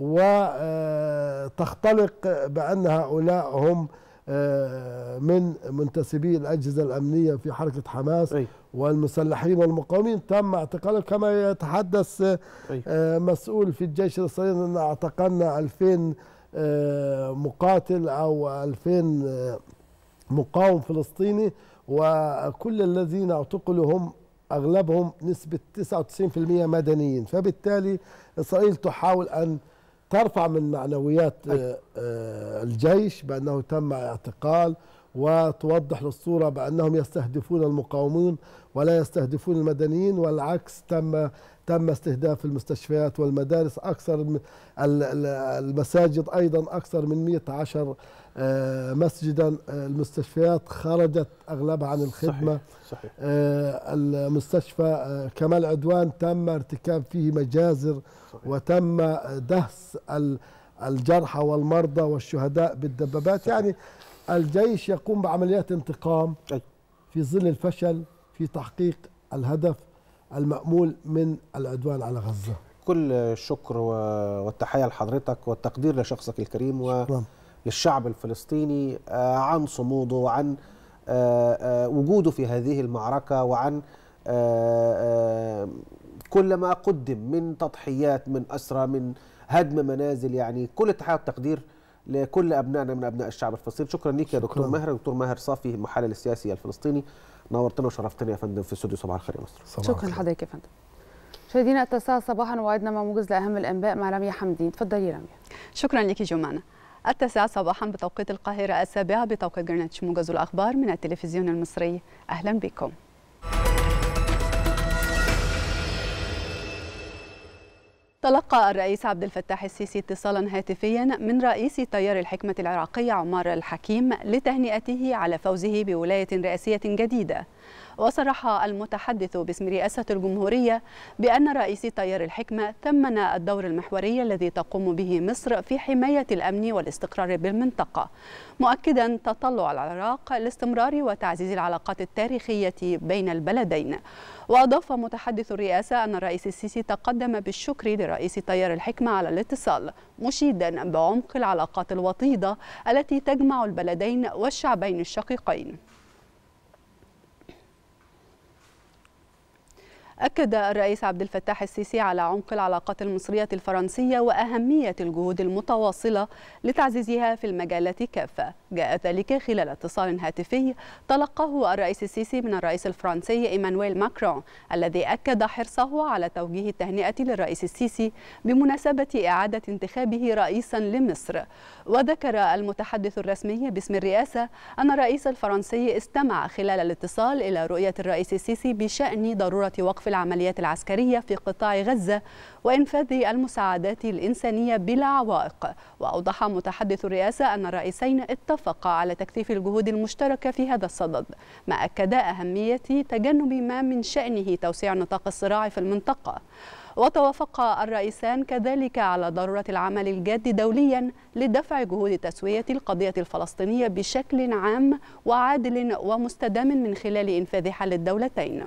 وتختلق بأن هؤلاء هم آه، من منتسبي الأجهزة الأمنية في حركة حماس أي. والمسلحين والمقاومين تم اعتقالهم كما يتحدث آه، أي. آه، مسؤول في الجيش الإسرائيلي أن اعتقلنا 2000 آه، مقاتل أو 2000 آه، مقاوم فلسطيني وكل الذين اعتقلوا هم اغلبهم نسبه 99% مدنيين فبالتالي اسرائيل تحاول ان ترفع من معنويات آه، آه، الجيش بانه تم اعتقال وتوضح الصوره بانهم يستهدفون المقاومين ولا يستهدفون المدنيين والعكس تم تم استهداف المستشفيات والمدارس اكثر من ال- ال- المساجد ايضا اكثر من 110 آه، مسجدا آه، المستشفيات خرجت اغلبها عن الخدمه صحيح آه، المستشفى آه، كمال عدوان تم ارتكاب فيه مجازر وتم دهس ال- الجرحى والمرضى والشهداء بالدبابات يعني الجيش يقوم بعمليات انتقام أي. في ظل الفشل في تحقيق الهدف المأمول من العدوان على غزة كل الشكر و- والتحية لحضرتك والتقدير لشخصك الكريم شكراً. وللشعب الفلسطيني آه، عن صموده وعن آه، آه، وجوده في هذه المعركة وعن آه، آه، كل ما قدم من تضحيات من أسرى من هدم منازل يعني كل التحية والتقدير لكل أبنائنا من أبناء الشعب الفلسطيني شكرا لك يا دكتور شكراً. ماهر دكتور ماهر صافي المحلل السياسي الفلسطيني نورتنا وشرفتنا يا فندم في استوديو صباح الخير يا مصر صباح شكرا الخير. لحضرتك يا فندم مشاهدينا التاسعة صباحا وعدنا مع موجز لأهم الأنباء مع رامية حمدين تفضلي رامية شكرا لك جمانة التاسعة صباحا بتوقيت القاهرة السابعة بتوقيت جرينتش موجز الأخبار من التلفزيون المصري أهلا بكم تلقى الرئيس عبد الفتاح السيسي اتصالا هاتفيا من رئيس تيار الحكمة العراقي عمار الحكيم لتهنئته على فوزه بولاية رئاسية جديدة وصرح المتحدث باسم رئاسة الجمهورية بأن رئيس تيار الحكمة ثمن الدور المحوري الذي تقوم به مصر في حماية الأمن والاستقرار بالمنطقة مؤكدا تطلع العراق لاستمرار وتعزيز العلاقات التاريخية بين البلدين وأضاف متحدث الرئاسة أن الرئيس السيسي تقدم بالشكر لرئيس تيار الحكمة على الاتصال مشيدا بعمق العلاقات الوطيدة التي تجمع البلدين والشعبين الشقيقين أكد الرئيس عبد الفتاح السيسي على عمق العلاقات المصرية الفرنسية وأهمية الجهود المتواصلة لتعزيزها في المجالات كافة جاء ذلك خلال اتصال هاتفي تلقاه الرئيس السيسي من الرئيس الفرنسي إيمانويل ماكرون الذي أكد حرصه على توجيه التهنئة للرئيس السيسي بمناسبة إعادة انتخابه رئيسا لمصر وذكر المتحدث الرسمي باسم الرئاسة أن الرئيس الفرنسي استمع خلال الاتصال إلى رؤية الرئيس السيسي بشأن ضرورة وقف العمليات العسكرية في قطاع غزة وإنفاذ المساعدات الإنسانية بلا عوائق وأوضح متحدث الرئاسة أن الرئيسين اتفقا على تكثيف الجهود المشتركة في هذا الصدد ما أكد أهمية تجنب ما من شأنه توسيع نطاق الصراع في المنطقة وتوافق الرئيسان كذلك على ضرورة العمل الجاد دوليا لدفع جهود تسوية القضية الفلسطينية بشكل عام وعادل ومستدام من خلال إنفاذ حل الدولتين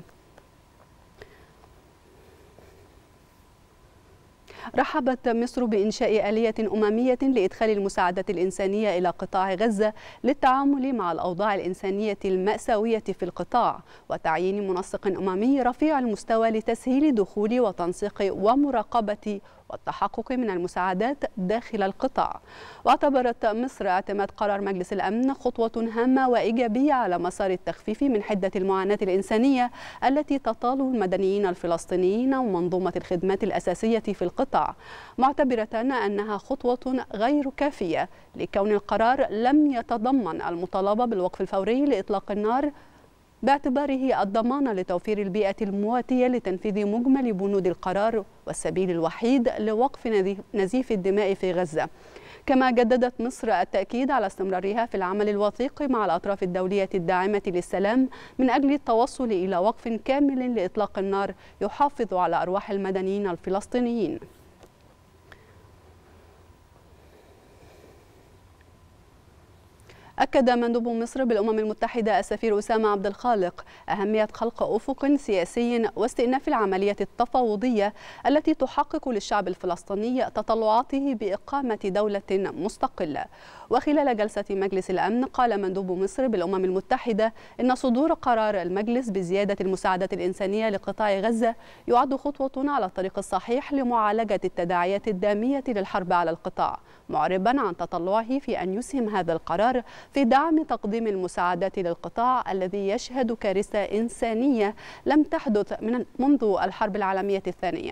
رحبت مصر بإنشاء آلية أممية لإدخال المساعدات الإنسانية إلى قطاع غزة للتعامل مع الأوضاع الإنسانية المأساوية في القطاع وتعيين منسق أممي رفيع المستوى لتسهيل دخول وتنسيق ومراقبة والتحقق من المساعدات داخل القطاع واعتبرت مصر اعتماد قرار مجلس الأمن خطوة هامة وإيجابية على مسار التخفيف من حدة المعاناة الإنسانية التي تطال المدنيين الفلسطينيين ومنظومة الخدمات الأساسية في القطاع معتبرة أنها خطوة غير كافية لكون القرار لم يتضمن المطالبة بالوقف الفوري لإطلاق النار باعتباره الضمان لتوفير البيئة المواتية لتنفيذ مجمل بنود القرار والسبيل الوحيد لوقف نزيف الدماء في غزة كما جددت مصر التأكيد على استمرارها في العمل الوثيق مع الأطراف الدولية الداعمة للسلام من أجل التوصل إلى وقف كامل لإطلاق النار يحافظ على أرواح المدنيين الفلسطينيين أكد مندوب مصر بالأمم المتحدة السفير أسامة عبد الخالق أهمية خلق أفق سياسي واستئناف العملية التفاوضية التي تحقق للشعب الفلسطيني تطلعاته بإقامة دولة مستقلة وخلال جلسة مجلس الأمن قال مندوب مصر بالأمم المتحدة إن صدور قرار المجلس بزيادة المساعدة الإنسانية لقطاع غزة يعد خطوة على الطريق الصحيح لمعالجة التداعيات الدامية للحرب على القطاع معربا عن تطلعه في أن يسهم هذا القرار في دعم تقديم المساعدات للقطاع الذي يشهد كارثة إنسانية لم تحدث من منذ الحرب العالمية الثانية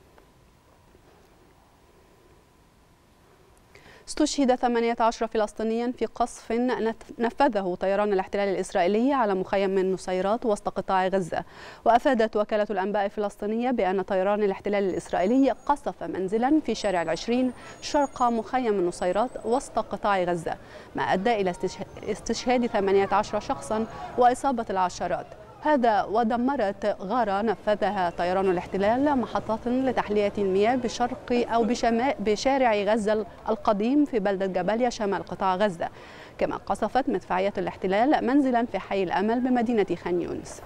استشهد 18 فلسطينيا في قصف نفذه طيران الاحتلال الإسرائيلي على مخيم من نصيرات وسط قطاع غزة وأفادت وكالة الأنباء الفلسطينية بأن طيران الاحتلال الإسرائيلي قصف منزلا في شارع العشرين شرق مخيم النصيرات وسط قطاع غزة ما أدى إلى استشهاد 18 شخصا وإصابة العشرات هذا ودمرت غارة نفذها طيران الاحتلال محطات لتحلية المياه بشرق أو بشارع غزة القديم في بلدة جباليا شمال قطاع غزة كما قصفت مدفعية الاحتلال منزلا في حي الأمل بمدينة خان يونس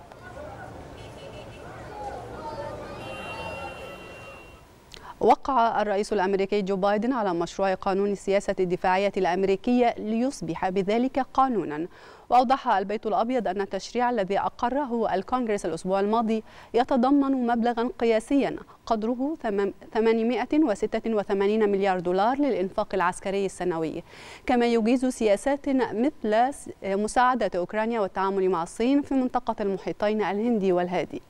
وقع الرئيس الامريكي جو بايدن على مشروع قانون السياسه الدفاعيه الامريكيه ليصبح بذلك قانونا وأوضح البيت الأبيض أن التشريع الذي أقره الكونغرس الأسبوع الماضي يتضمن مبلغا قياسيا قدره 886 مليار دولار للإنفاق العسكري السنوي كما يجيز سياسات مثل مساعدة أوكرانيا والتعامل مع الصين في منطقة المحيطين الهندي والهادي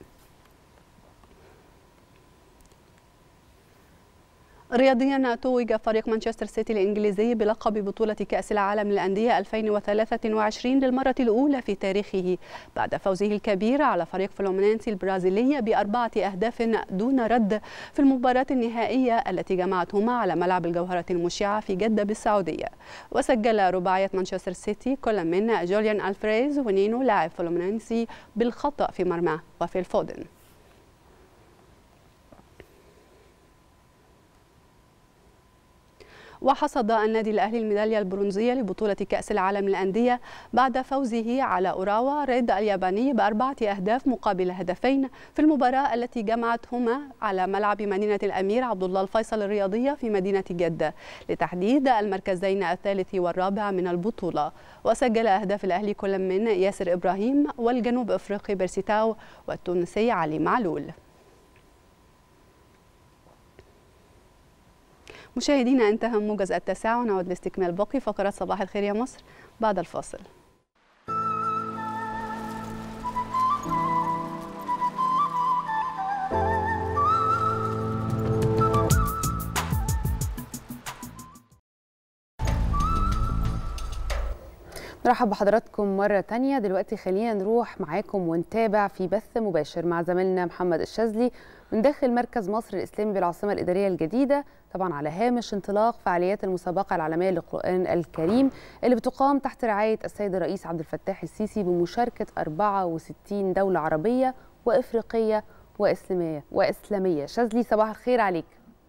رياضيا توج فريق مانشستر سيتي الإنجليزي بلقب بطولة كأس العالم للأندية 2023 للمرة الأولى في تاريخه بعد فوزه الكبير على فريق فلومينينسي البرازيلي بأربعة أهداف دون رد في المباراة النهائية التي جمعتهما على ملعب الجوهرة المشعة في جدة بالسعودية وسجل رباعية مانشستر سيتي كل من جوليان ألفريز ونينو لاعب فلومينينسي بالخطأ في مرماه وفي الفودن وحصد النادي الأهلي الميدالية البرونزية لبطولة كأس العالم للأندية بعد فوزه على أوراوا ريد الياباني بأربعة أهداف مقابل هدفين في المباراة التي جمعتهما على ملعب مدينة الأمير عبد الله الفيصل الرياضية في مدينة جدة لتحديد المركزين الثالث والرابع من البطولة وسجل أهداف الأهلي كل من ياسر إبراهيم والجنوب أفريقي بيرسيتاو والتونسي علي معلول مشاهدينا انتهى موجز التاسعة ونعود لاستكمال باقي فقرات صباح الخير يا مصر بعد الفاصل نرحب بحضراتكم مرة تانية دلوقتي خلينا نروح معاكم ونتابع في بث مباشر مع زميلنا محمد الشاذلي من داخل مركز مصر الإسلامي بالعاصمة الإدارية الجديدة طبعا على هامش انطلاق فعاليات المسابقة العالمية للقرآن الكريم اللي بتقام تحت رعاية السيد الرئيس عبد الفتاح السيسي بمشاركة 64 دولة عربية وإفريقية وإسلامية وإسلامية شاذلي صباح الخير عليك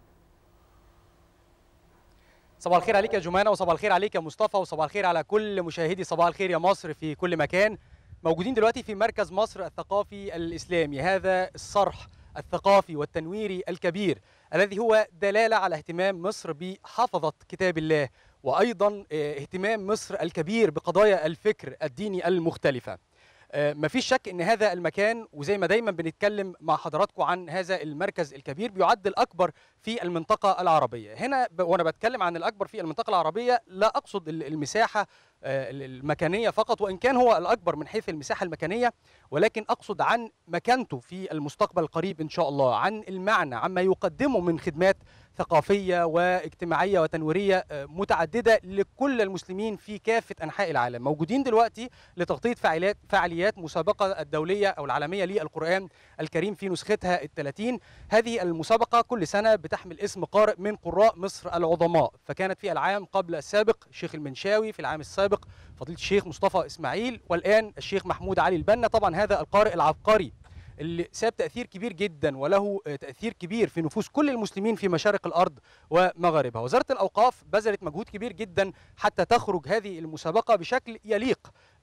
صباح الخير عليك يا جمانة وصباح الخير عليك يا مصطفى وصباح الخير على كل مشاهدي صباح الخير يا مصر في كل مكان موجودين دلوقتي في مركز مصر الثقافي الإسلامي هذا الصرح الثقافي والتنويري الكبير الذي هو دلالة على اهتمام مصر بحفظة كتاب الله وأيضا اهتمام مصر الكبير بقضايا الفكر الديني المختلفة مفيش شك ان هذا المكان وزي ما دايما بنتكلم مع حضراتكم عن هذا المركز الكبير بيعد الاكبر في المنطقه العربيه هنا وانا بتكلم عن الاكبر في المنطقه العربيه لا اقصد المساحه المكانيه فقط وان كان هو الاكبر من حيث المساحه المكانيه ولكن اقصد عن مكانته في المستقبل القريب ان شاء الله عن المعنى عما يقدمه من خدمات ثقافيه واجتماعيه وتنويريه متعدده لكل المسلمين في كافه انحاء العالم موجودين دلوقتي لتغطيه فعاليات فعاليات مسابقه الدوليه او العالميه للقران الكريم في نسختها ال30 هذه المسابقه كل سنه بتحمل اسم قارئ من قراء مصر العظماء فكانت في العام قبل السابق الشيخ المنشاوي في العام السابق فضيله الشيخ مصطفى اسماعيل والان الشيخ محمود علي البنا طبعا هذا القارئ العبقري اللي ساب تأثير كبير جدا وله تأثير كبير في نفوس كل المسلمين في مشارق الأرض ومغاربها وزارة الأوقاف بذلت مجهود كبير جدا حتى تخرج هذه المسابقة بشكل يليق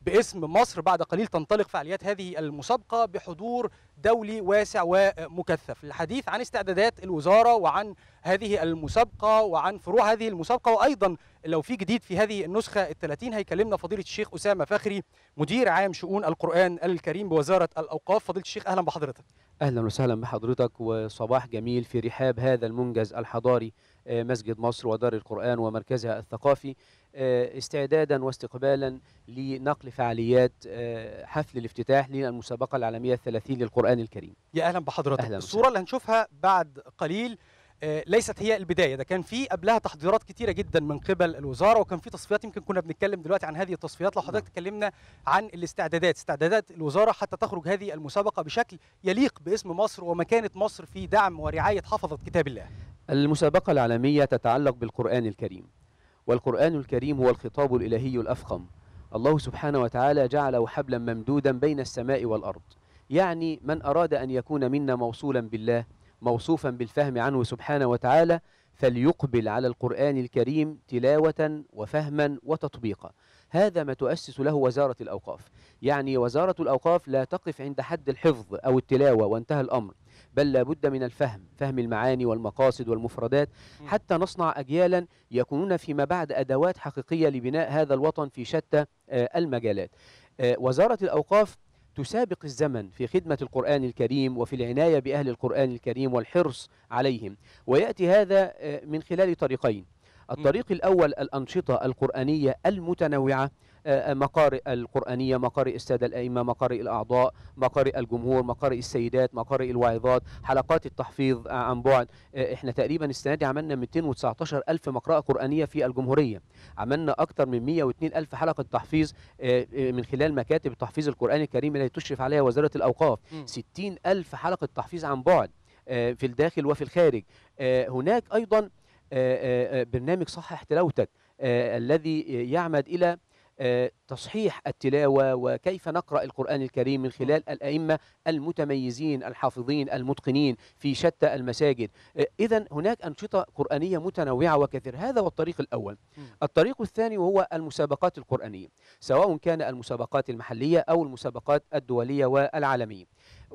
باسم مصر بعد قليل تنطلق فعاليات هذه المسابقة بحضور دولي واسع ومكثف الحديث عن استعدادات الوزارة وعن هذه المسابقة وعن فروع هذه المسابقة وأيضا لو في جديد في هذه النسخة الثلاثين هيكلمنا فضيلة الشيخ أسامة فخري مدير عام شؤون القرآن الكريم بوزارة الأوقاف فضيلة الشيخ أهلا بحضرتك اهلا وسهلا بحضرتك وصباح جميل في رحاب هذا المنجز الحضاري آه، مسجد مصر ودار القران ومركزها الثقافي آه، استعدادا واستقبالا لنقل فعاليات آه، حفل الافتتاح للمسابقه العالميه الثلاثين للقران الكريم يا أهلا بحضرتك أهلاً الصورة اللي هنشوفها بعد قليل آه، ليست هي البدايه ده كان في قبلها تحضيرات كتيره جدا من قبل الوزاره وكان في تصفيات يمكن كنا بنتكلم دلوقتي عن هذه التصفيات لو حضرتك تكلمنا عن الاستعدادات استعدادات الوزاره حتى تخرج هذه المسابقه بشكل يليق باسم مصر ومكانه مصر في دعم ورعايه حفظه كتاب الله المسابقه العالميه تتعلق بالقران الكريم والقران الكريم هو الخطاب الالهي الافخم الله سبحانه وتعالى جعله حبلا ممدودا بين السماء والارض يعني من اراد ان يكون منا موصولا بالله موصوفا بالفهم عنه سبحانه وتعالى فليقبل على القرآن الكريم تلاوة وفهما وتطبيقا هذا ما تؤسس له وزارة الأوقاف يعني وزارة الأوقاف لا تقف عند حد الحفظ أو التلاوة وانتهى الأمر بل لابد من الفهم فهم المعاني والمقاصد والمفردات حتى نصنع أجيالا يكونون فيما بعد أدوات حقيقية لبناء هذا الوطن في شتى آه، المجالات آه، وزارة الأوقاف تسابق الزمن في خدمة القرآن الكريم وفي العناية بأهل القرآن الكريم والحرص عليهم ويأتي هذا آه، من خلال طريقين الطريق الأول الأنشطة القرآنية المتنوعة آه، مقارئ القرآنية مقارئ السادة الأئمة مقارئ الأعضاء مقارئ الجمهور مقارئ السيدات مقارئ الواعظات حلقات التحفيظ آه، عن بعد آه، احنا تقريبا السنة دي عملنا 219 ألف مقرأة قرآنية في الجمهورية عملنا أكثر من 102 ألف حلقة تحفيظ آه، آه، من خلال مكاتب تحفيظ القرآن الكريم التي تشرف عليها وزارة الأوقاف مم. 60 ألف حلقة تحفيظ عن بعد آه، في الداخل وفي الخارج آه، هناك أيضا آه، آه، آه، برنامج صحح تلاوتك آه، الذي يعمد إلى آه، تصحيح التلاوة وكيف نقرأ القرآن الكريم من خلال الأئمة المتميزين الحافظين المتقنين في شتى المساجد إذا هناك أنشطة قرآنية متنوعة وكثير هذا هو الطريق الأول مم. الطريق الثاني وهو المسابقات القرآنية سواء كان المسابقات المحلية أو المسابقات الدولية والعالمية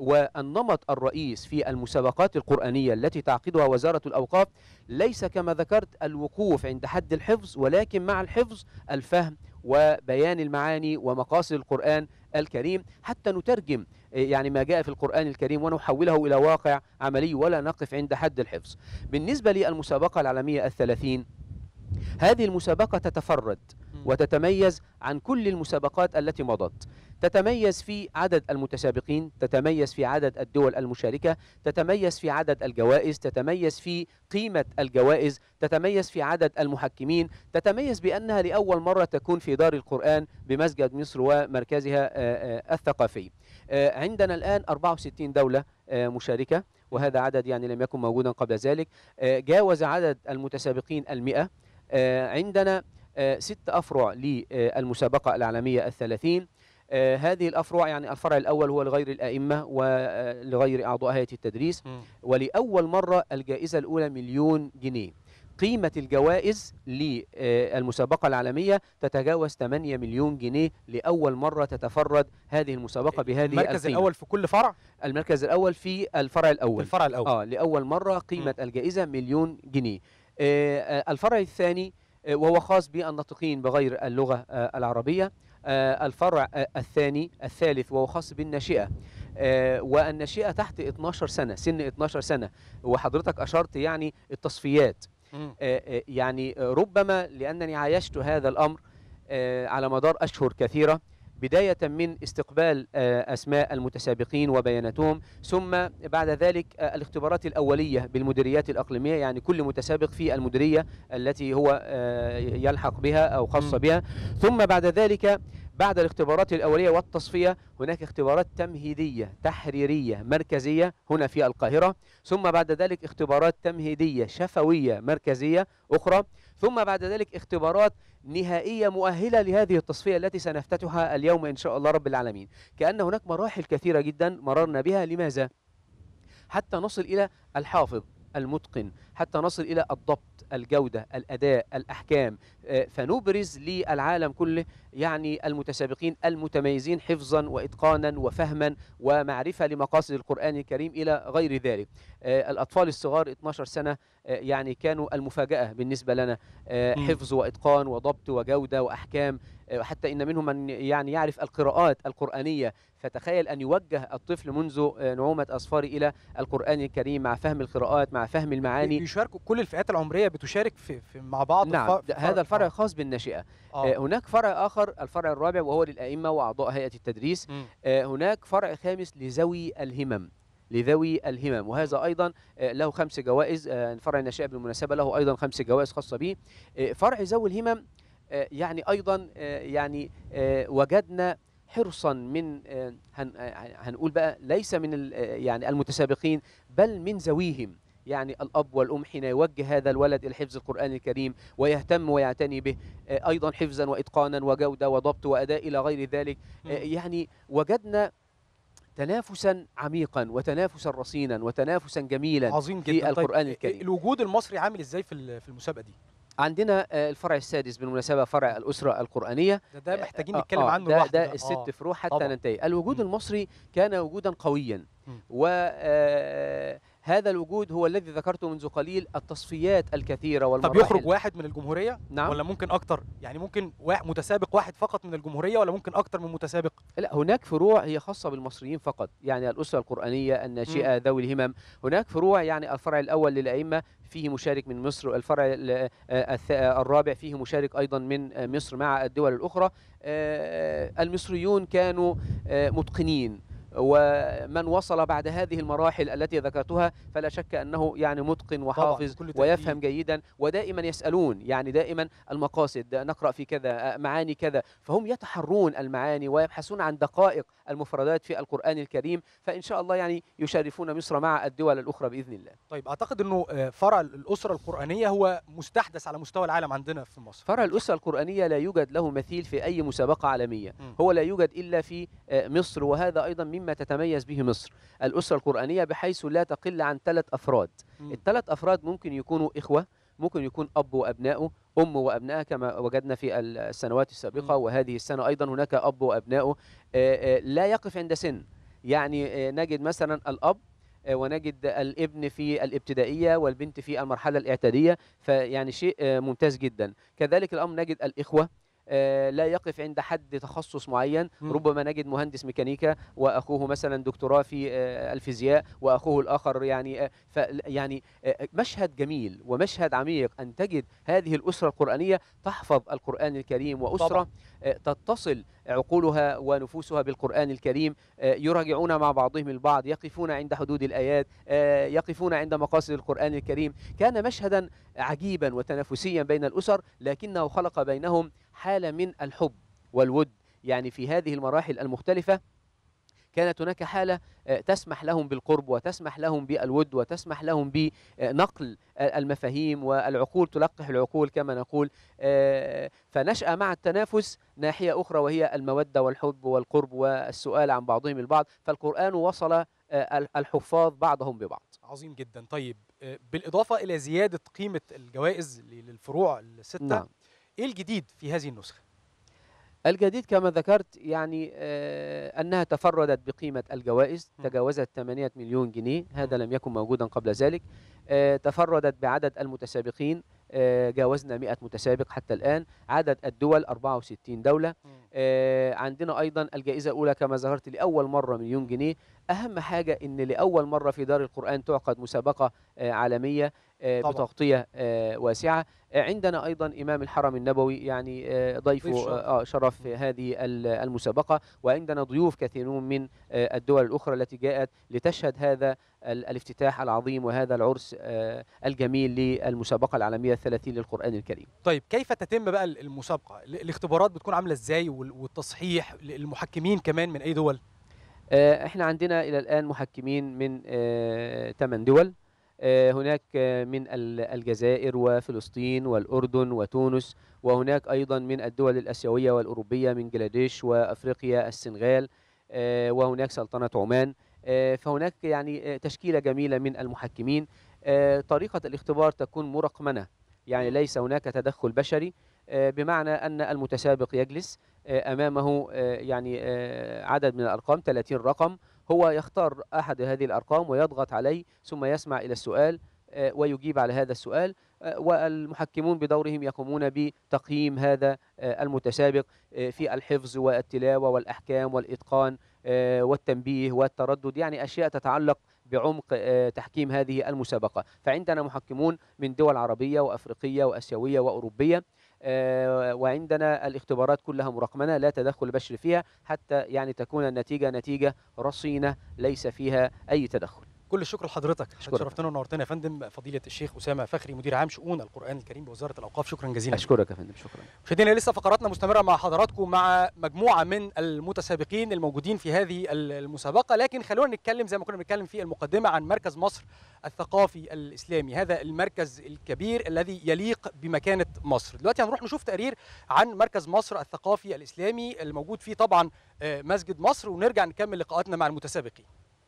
والنمط الرئيس في المسابقات القرآنية التي تعقدها وزارة الأوقاف ليس كما ذكرت الوقوف عند حد الحفظ ولكن مع الحفظ الفهم وبيان المعاني ومقاصد القرآن الكريم حتى نترجم آه، يعني ما جاء في القرآن الكريم ونحوله إلى واقع عملي ولا نقف عند حد الحفظ بالنسبة للمسابقة العالمية الثلاثين هذه المسابقة تتفرد وتتميز عن كل المسابقات التي مضت تتميز في عدد المتسابقين تتميز في عدد الدول المشاركة تتميز في عدد الجوائز تتميز في قيمة الجوائز تتميز في عدد المحكمين تتميز بأنها لأول مرة تكون في دار القرآن بمسجد مصر ومركزها آه، آه، الثقافي آه، عندنا الآن 64 دولة آه، مشاركة وهذا عدد يعني لم يكن موجودا قبل ذلك آه، جاوز عدد المتسابقين المئة آه، عندنا آه، ست أفرع للمسابقة العالمية الثلاثين آه، هذه الأفرع يعني الفرع الأول هو لغير الأئمة ولغير أعضاء هيئة التدريس مم. ولأول مرة الجائزة الأولى مليون جنيه قيمة الجوائز للمسابقة العالمية تتجاوز 8 مليون جنيه لأول مرة تتفرد هذه المسابقة بهذه المركز القيمة. الاول في كل فرع المركز الأول في الفرع في الأول الفرع الاول اه لأول مرة قيمة الجائزة مليون جنيه آه آه، الفرع الثاني آه، وهو خاص بالناطقين بغير اللغة آه، العربية آه، الفرع آه، الثاني الثالث وهو خاص بالناشئة آه، والناشئة تحت 12 سنة سن 12 سنة وحضرتك أشرت يعني التصفيات مم. آه، آه، يعني آه، ربما لأنني عايشت هذا الأمر آه، على مدار أشهر كثيرة بداية من استقبال آه، أسماء المتسابقين وبياناتهم ثم بعد ذلك آه، الاختبارات الأولية بالمديريات الأقليمية يعني كل متسابق في المديرية التي هو آه، يلحق بها أو خاصة مم. بها ثم بعد ذلك بعد الاختبارات الأولية والتصفية هناك اختبارات تمهيدية تحريرية مركزية هنا في القاهرة ثم بعد ذلك اختبارات تمهيدية شفوية مركزية أخرى ثم بعد ذلك اختبارات نهائية مؤهلة لهذه التصفية التي سنفتتحها اليوم إن شاء الله رب العالمين كأن هناك مراحل كثيرة جدا مررنا بها لماذا؟ حتى نصل إلى الحافظ المتقن حتى نصل إلى الضبط الجودة الأداء الأحكام آه، فنبرز للعالم كله يعني المتسابقين المتميزين حفظا وإتقانا وفهما ومعرفة لمقاصد القرآن الكريم إلى غير ذلك آه، الأطفال الصغار 12 سنة آه، يعني كانوا المفاجأة بالنسبة لنا آه، مم. حفظ وإتقان وضبط وجودة وأحكام آه، حتى إن منهم من يعني يعرف القراءات القرآنية فتخيل أن يوجه الطفل منذ آه، نعومة أظفاره إلى القرآن الكريم مع فهم القراءات مع فهم المعاني بيشاركوا كل الفئات العمريه بتشارك في, في مع بعض نعم الف- ده- في هذا الفرع آه. خاص بالناشئة آه. آه، هناك فرع آخر الفرع الرابع وهو للأئمة وأعضاء هيئة التدريس مم. آه، هناك فرع خامس لذوي الهمم لذوي الهمم وهذا ايضا آه، له خمس جوائز آه، فرع الناشئه بالمناسبه له ايضا خمس جوائز خاصه به آه، فرع ذوي الهمم آه، يعني ايضا آه، يعني آه، وجدنا حرصا من آه، هن- آه، هنقول بقى ليس من ال- آه، يعني المتسابقين بل من ذويهم يعني الاب والام حين يوجه هذا الولد الى حفظ القران الكريم ويهتم ويعتني به آه، ايضا حفظا واتقانا وجوده وضبط واداء الى غير ذلك آه، يعني وجدنا تنافسا عميقا وتنافسا رصينا وتنافسا جميلا عظيم في جدا القرآن طيب الكريم. الوجود المصري عامل ازاي في ال- في المسابقه دي عندنا آه، الفرع السادس بالمناسبه فرع الاسره القرانيه ده, ده محتاجين آه، نتكلم آه، عنه ده, لوحده ده ده. الست آه. فروع حتى طبعاً. ننتهي الوجود المصري كان وجودا قويا مم. وهذا الوجود هو الذي ذكرته منذ قليل التصفيات الكثيره طب والمراحل يخرج واحد من الجمهوريه نعم ولا ممكن اكتر يعني ممكن واحد متسابق واحد فقط من الجمهوريه ولا ممكن اكتر من متسابق لا هناك فروع هي خاصة بالمصريين فقط يعني الأسرة القرآنية الناشئة ذوي الهمم هناك فروع يعني الفرع الأول للأئمة فيه مشارك من مصر الفرع ال- آه، الث- آه، الرابع فيه مشارك أيضا من آه، مصر مع الدول الأخرى آه، المصريون كانوا آه، متقنين ومن وصل بعد هذه المراحل التي ذكرتها فلا شك أنه يعني متقن وحافظ بكل تأكيد. ويفهم جيدا ودائما يسألون يعني دائما المقاصد نقرأ في كذا آه، معاني كذا فهم يتحرون المعاني ويبحثون عن دقائق المفردات في القرآن الكريم فإن شاء الله يعني يشرفون مصر مع الدول الأخرى بإذن الله طيب اعتقد انه آه، فرع الاسره القرانيه هو مستحدث على مستوى العالم عندنا في مصر فرع الأسرة القرآنية لا يوجد له مثيل في أي مسابقة عالمية مم. هو لا يوجد إلا في آه، مصر وهذا أيضا مما تتميز به مصر الأسرة القرآنية بحيث لا تقل عن ثلاث أفراد مم. الثلاث أفراد ممكن يكونوا إخوة ممكن يكون أب وأبنائه أم وأبنائها كما وجدنا في السنوات السابقة مم. وهذه السنة أيضا هناك أب وأبنائه آه، آه، لا يقف عند سن يعني آه، نجد مثلا الأب آه، ونجد الابن في الابتدائية والبنت في المرحلة الإعدادية فيعني شيء آه، ممتاز جدا كذلك الأمر نجد الإخوة آه، لا يقف عند حد تخصص معين مم. ربما نجد مهندس ميكانيكا واخوه مثلا دكتوراه في آه، الفيزياء واخوه الاخر يعني آه، ف يعني آه، مشهد جميل ومشهد عميق ان تجد هذه الاسره القرانيه تحفظ القران الكريم واسره طبعاً. آه، تتصل عقولها ونفوسها بالقران الكريم آه، يراجعون مع بعضهم البعض يقفون عند حدود الايات آه، يقفون عند مقاصد القران الكريم كان مشهدا عجيبا وتنافسيا بين الاسر لكنه خلق بينهم حاله من الحب والود يعني في هذه المراحل المختلفه كانت هناك حاله آه، تسمح لهم بالقرب وتسمح لهم بالود وتسمح لهم بنقل آه، المفاهيم والعقول تلقح العقول كما نقول آه، فنشأ مع التنافس ناحيه اخرى وهي الموده والحب والقرب والسؤال عن بعضهم البعض فالقران وصل آه، الحفاظ بعضهم ببعض عظيم جدا طيب آه، بالاضافه الى زياده قيمه الجوائز ل- للفروع السته نعم. ايه الجديد في هذه النسخه الجديد كما ذكرت يعني آه، أنها تفردت بقيمة الجوائز م. تجاوزت 8 مليون جنيه هذا لم يكن موجودا قبل ذلك آه، تفردت بعدد المتسابقين آه، جاوزنا 100 متسابق حتى الآن عدد الدول 64 دولة آه، عندنا أيضا الجائزة الأولى كما ذكرت لأول مرة مليون جنيه أهم حاجة أن لأول مرة في دار القرآن تعقد مسابقة آه، عالمية آه، طبعاً. بتغطية آه، واسعة آه، عندنا أيضا إمام الحرم النبوي يعني آه، ضيفه ضيف شرف. آه، شرف في هذه ال- المسابقة وعندنا ضيوف كثيرون من آه، الدول الأخرى التي جاءت لتشهد هذا ال- الافتتاح العظيم وهذا العرس آه، الجميل للمسابقة العالمية الثلاثين للقرآن الكريم طيب كيف تتم بقى ال- المسابقه ال- الاختبارات بتكون عامله ازاي وال- والتصحيح المحكمين كمان من اي دول آه، احنا عندنا الى الان محكمين من ثمان دول آه، هناك آه، من ال- الجزائر وفلسطين والاردن وتونس وهناك ايضا من الدول الاسيويه والاوروبيه من بنجلاديش وافريقيا السنغال آه، وهناك سلطنه عمان آه، فهناك يعني آه، تشكيله جميله من المحكمين آه، طريقة الاختبار تكون مرقمنة يعني ليس هناك تدخل بشري آه، بمعنى أن المتسابق يجلس آه، أمامه آه، يعني آه، عدد من الأرقام 30 رقم هو يختار أحد هذه الأرقام ويضغط عليه ثم يسمع إلى السؤال آه، ويجيب على هذا السؤال آه، والمحكمون بدورهم يقومون بتقييم هذا آه، المتسابق آه، في الحفظ والتلاوة والأحكام والإتقان آه، والتنبيه والتردد يعني أشياء تتعلق بعمق آه، تحكيم هذه المسابقة فعندنا محكمون من دول عربية وأفريقية وأسيوية وأوروبية آه، وعندنا الاختبارات كلها مرقمنة لا تدخل بشري فيها حتى يعني تكون النتيجة نتيجة رصينة ليس فيها أي تدخل كل الشكر لحضرتك أشكرك. شرفتنا ونورتنا يا فندم فضيله الشيخ اسامه فخري مدير عام شؤون القران الكريم بوزاره الاوقاف شكرا جزيلا أشكرك يا فندم شكرا مشاهدينا لسه فقراتنا مستمره مع حضراتكم مع مجموعه من المتسابقين الموجودين في هذه المسابقه لكن خلونا نتكلم زي ما كنا بنتكلم في المقدمه عن مركز مصر الثقافي الاسلامي هذا المركز الكبير الذي يليق بمكانه مصر دلوقتي هنروح نشوف تقرير عن مركز مصر الثقافي الاسلامي الموجود فيه طبعا آه، مسجد مصر ونرجع نكمل لقاءاتنا مع المتسابقين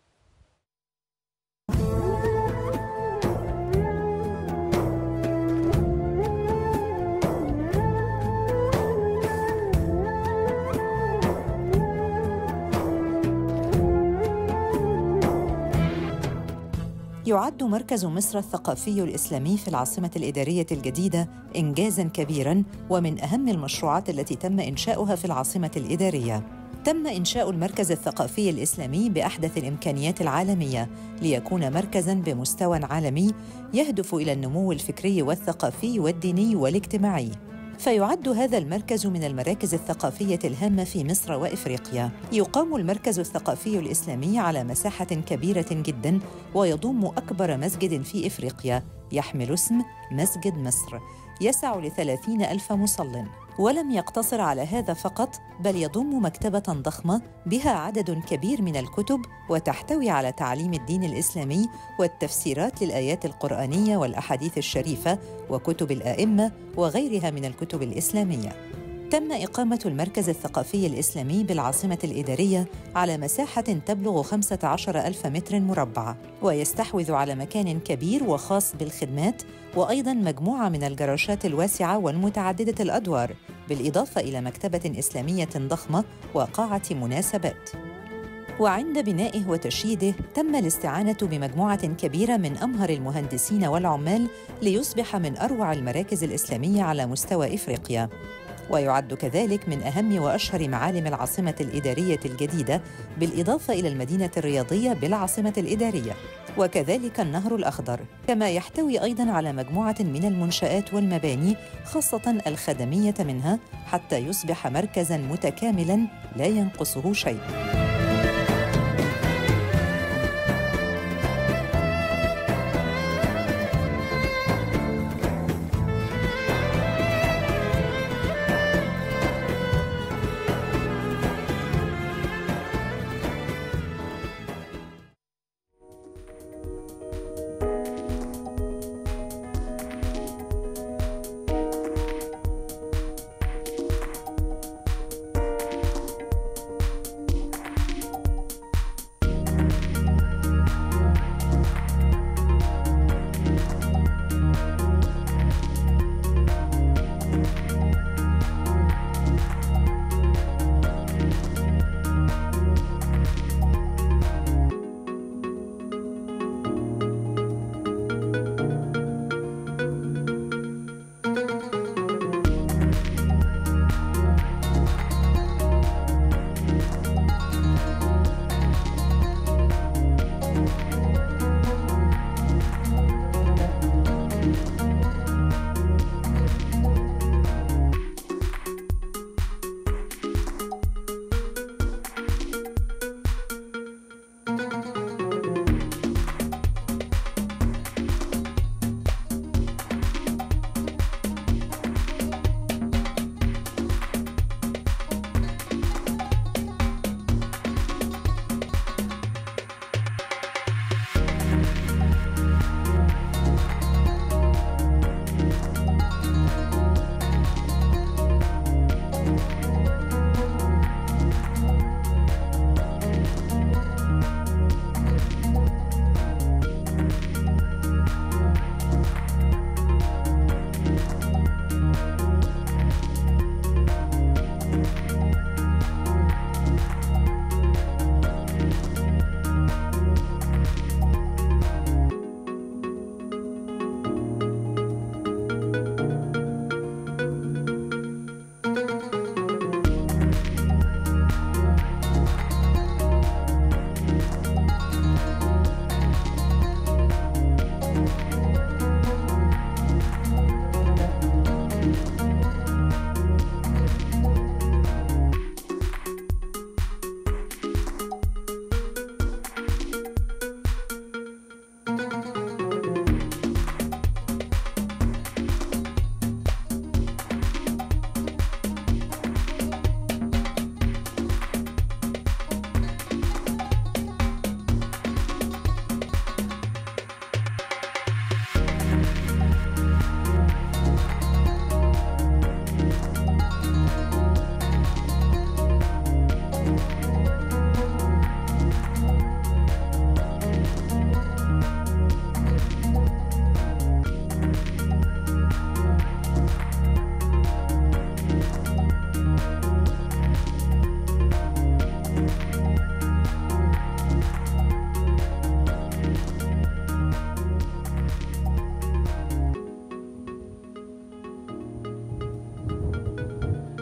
يعد مركز مصر الثقافي الإسلامي في العاصمة الإدارية الجديدة إنجازاً كبيراً ومن أهم المشروعات التي تم إنشاؤها في العاصمة الإدارية. تم إنشاء المركز الثقافي الإسلامي بأحدث الإمكانيات العالمية ليكون مركزاً بمستوى عالمي يهدف إلى النمو الفكري والثقافي والديني والاجتماعي. فيعد هذا المركز من المراكز الثقافية الهامة في مصر وإفريقيا. يقام المركز الثقافي الإسلامي على مساحة كبيرة جداً ويضم أكبر مسجد في إفريقيا يحمل اسم مسجد مصر يسع لثلاثين ألف مصل ولم يقتصر على هذا فقط بل يضم مكتبة ضخمة بها عدد كبير من الكتب وتحتوي على تعليم الدين الإسلامي والتفسيرات للآيات القرآنية والأحاديث الشريفة وكتب الآئمة وغيرها من الكتب الإسلامية تم إقامة المركز الثقافي الإسلامي بالعاصمة الإدارية على مساحة تبلغ 15 ألف متر مربع ويستحوذ على مكان كبير وخاص بالخدمات وأيضاً مجموعة من الجراشات الواسعة والمتعددة الأدوار بالإضافة إلى مكتبة إسلامية ضخمة وقاعة مناسبات وعند بنائه وتشييده تم الاستعانة بمجموعة كبيرة من أمهر المهندسين والعمال ليصبح من أروع المراكز الإسلامية على مستوى إفريقيا ويعد كذلك من أهم وأشهر معالم العاصمة الإدارية الجديدة بالإضافة إلى المدينة الرياضية بالعاصمة الإدارية وكذلك النهر الأخضر كما يحتوي أيضاً على مجموعة من المنشآت والمباني خاصة الخدمية منها حتى يصبح مركزاً متكاملاً لا ينقصه شيء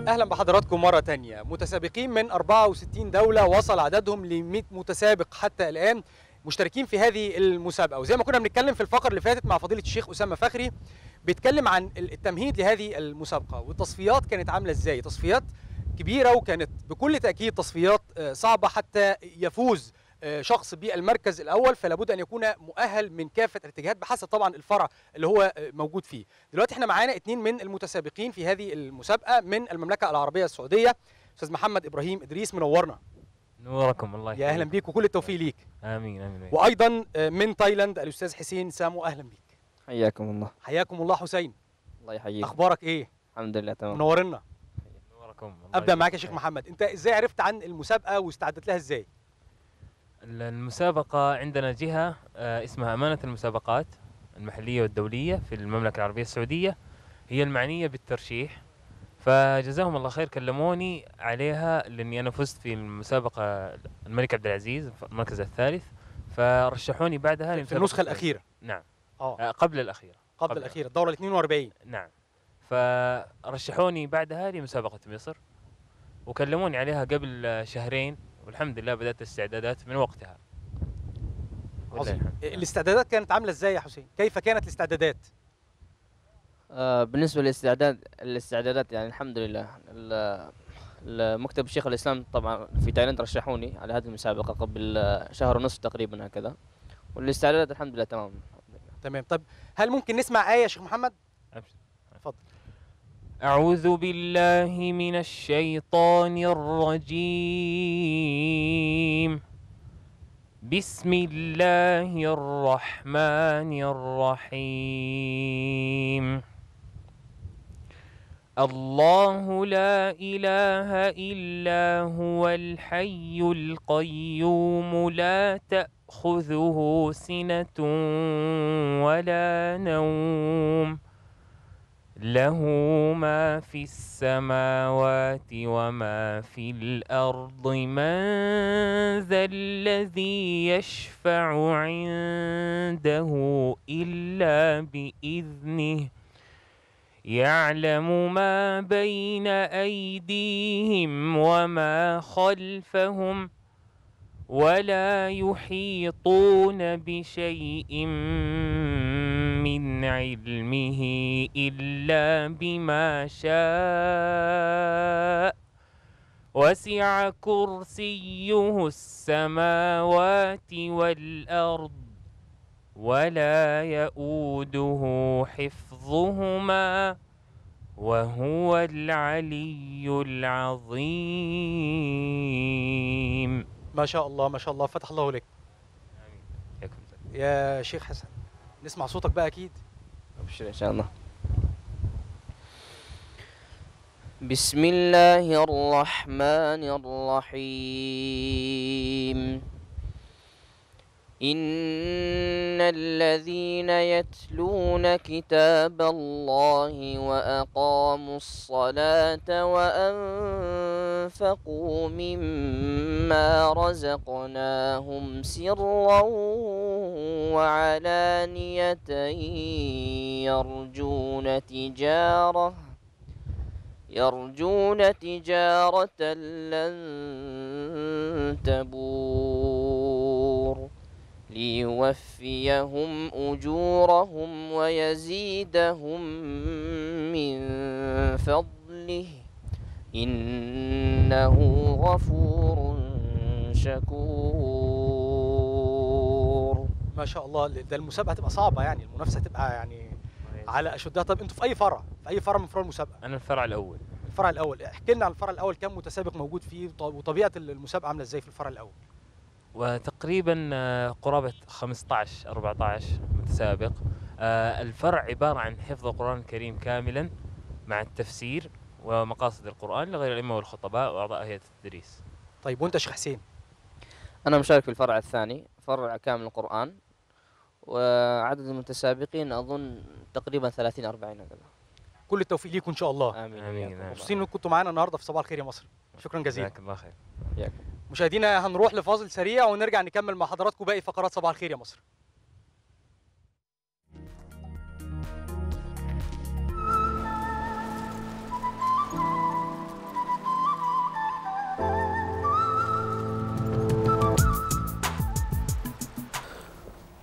اهلا بحضراتكم مره تانية متسابقين من 64 دوله وصل عددهم ل 100 متسابق حتى الان مشتركين في هذه المسابقه وزي ما كنا بنتكلم في الفقره اللي فاتت مع فضيله الشيخ اسامه فخري بيتكلم عن التمهيد لهذه المسابقه والتصفيات كانت عامله ازاي تصفيات كبيره وكانت بكل تاكيد تصفيات آه، صعبه حتى يفوز آه، شخص بالمركز الاول فلا بد ان يكون مؤهل من كافه الاتجاهات بحسب طبعا الفرع اللي هو آه، موجود فيه دلوقتي احنا معانا اثنين من المتسابقين في هذه المسابقه من المملكه العربيه السعوديه استاذ محمد ابراهيم ادريس منورنا نوركم الله يا اهلا بيك وكل التوفيق ليك امين امين وايضا آه، من تايلاند الاستاذ حسين سامو اهلا بيك حياكم الله حياكم الله حسين الله يحييك اخبارك ايه الحمد لله تمام منورنا نوركم ابدا معاك يا شيخ محمد انت ازاي عرفت عن المسابقه واستعدت لها ازاي المسابقة عندنا جهة آه، اسمها أمانة المسابقات المحلية والدولية في المملكة العربية السعودية هي المعنية بالترشيح فجزاهم الله خير كلموني عليها لاني انا فزت في المسابقه الملك عبد العزيز في المركز الثالث فرشحوني بعدها في لمسابقة النسخه الاخيره نعم اه آه، قبل الاخيره قبل الاخيره الدوره ال 42 نعم فرشحوني بعدها لمسابقة مصر وكلموني عليها قبل آه، شهرين والحمد لله بدأت الاستعدادات من وقتها ولله عظيم الحمد. الاستعدادات كانت عامله ازاي يا حسين كيف كانت الاستعدادات آه بالنسبه للاستعداد الاستعدادات يعني الحمد لله ال- المكتب الشيخ الاسلام طبعا في تايلاند رشحوني على هذه المسابقه قبل آه، شهر ونصف تقريبا هكذا والاستعدادات الحمد لله تمام تمام طب هل ممكن نسمع ايه يا شيخ محمد أبشر. اتفضل أعوذ بالله من الشيطان الرجيم بسم الله الرحمن الرحيم الله لا إله إلا هو الحي القيوم لا تأخذه سنة ولا نوم له ما في السماوات وما في الأرض من ذا الذي يشفع عنده إلا بإذنه يعلم ما بين أيديهم وما خلفهم ولا يحيطون بشيء من علمه إلا بما شاء وسع كرسيه السماوات والأرض ولا يؤوده حفظهما وهو العلي العظيم ما شاء الله ما شاء الله فتح الله لك ياكم يا شيخ حسن نسمع صوتك بقى اكيد ابشر ان شاء الله بسم الله الرحمن الرحيم إن الذين يتلون كتاب الله وأقاموا الصلاة وأنفقوا مما رزقناهم سرا وعلانية يرجون تجارة يرجون تجارة لن تبور ليوفيهم أجورهم ويزيدهم من فضله إنه غفور شكور ما شاء الله ده المسابقه هتبقى صعبه يعني المنافسه هتبقى يعني على اشدها طب انتوا في اي فرع في اي فرع من فروع المسابقه أنا الفرع الأول الفرع الاول احكي لنا عن الفرع الاول كم متسابق موجود فيه وط- وطبيعه المسابقه عامله ازاي في الفرع الاول وتقريبا آه، قرابة 15 14 متسابق آه، الفرع عبارة عن حفظ القرآن الكريم كاملا مع التفسير ومقاصد القرآن لغير الأئمة والخطباء وأعضاء هيئة التدريس طيب وانت يا شيخ حسين أنا مشارك في الفرع الثاني فرع كامل القرآن وعدد المتسابقين أظن تقريبا 30 40 هكذا كل التوفيق ليكم ان شاء الله آمين آمين، وإياكم. آمين. مبسوطين انكم كنتوا معانا النهارده في صباح الخير يا مصر شكرا جزيلا جزاك الله خير مشاهدينا هنروح لفاصل سريع ونرجع نكمل مع حضراتكم باقي فقرات صباح الخير يا مصر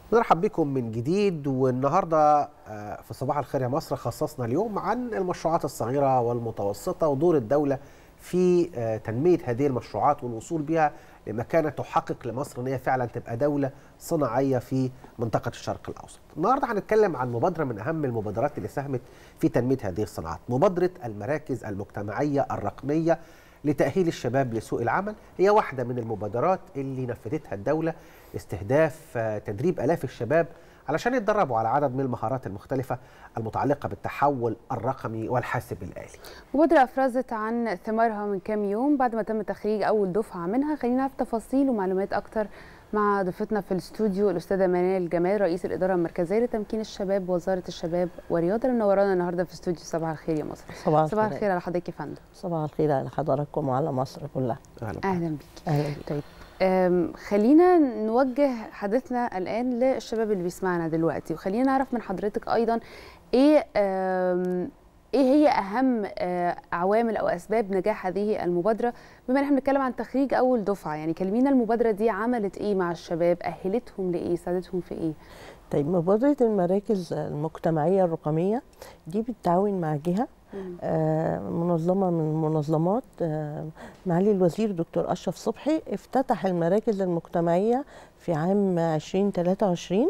نرحب بكم من جديد والنهارده آه، في صباح الخير يا مصر خصصنا اليوم عن المشروعات الصغيره والمتوسطه ودور الدوله في آه، تنميه هذه المشروعات والوصول بها لمكانه تحقق لمصر ان هي فعلا تبقى دوله صناعيه في منطقه الشرق الاوسط. النهارده هنتكلم عن مبادره من اهم المبادرات اللي ساهمت في تنميه هذه الصناعات، مبادره المراكز المجتمعيه الرقميه لتأهيل الشباب لسوق العمل هي واحدة من المبادرات اللي نفذتها الدولة استهداف آه، تدريب آلاف الشباب علشان يتدربوا على عدد من المهارات المختلفة المتعلقة بالتحول الرقمي والحاسب الآلي مبادرة أفرزت عن ثمارها من كام يوم بعد ما تم تخريج أول دفعة منها خلينا نعرف تفاصيل ومعلومات أكتر مع ضيفتنا في الاستوديو الأستاذة منال جمال رئيس الإدارة المركزية لتمكين الشباب وزارة الشباب والرياضة اللي منورانا النهاردة في استوديو صباح الخير يا مصر صباح صباح الخير. الخير على حضرتك يا فندم صباح الخير على حضراتكم وعلى مصر كلها أهلا بيك اهلا بك طيب أم، خلينا نوجه حديثنا الآن للشباب اللي بيسمعنا دلوقتي وخلينا نعرف من حضرتك أيضا إيه أم، إيه هي أهم آه، عوامل أو أسباب نجاح هذه المبادرة بما إن احنا بنتكلم عن تخريج أول دفعة يعني كلمينا المبادرة دي عملت إيه مع الشباب أهلتهم لإيه ساعدتهم في إيه طيب مبادرة المراكز المجتمعية الرقمية دي بالتعاون مع جهة آه، منظمة من المنظمات آه، معالي الوزير دكتور أشرف صبحي افتتح المراكز المجتمعية في عام 2023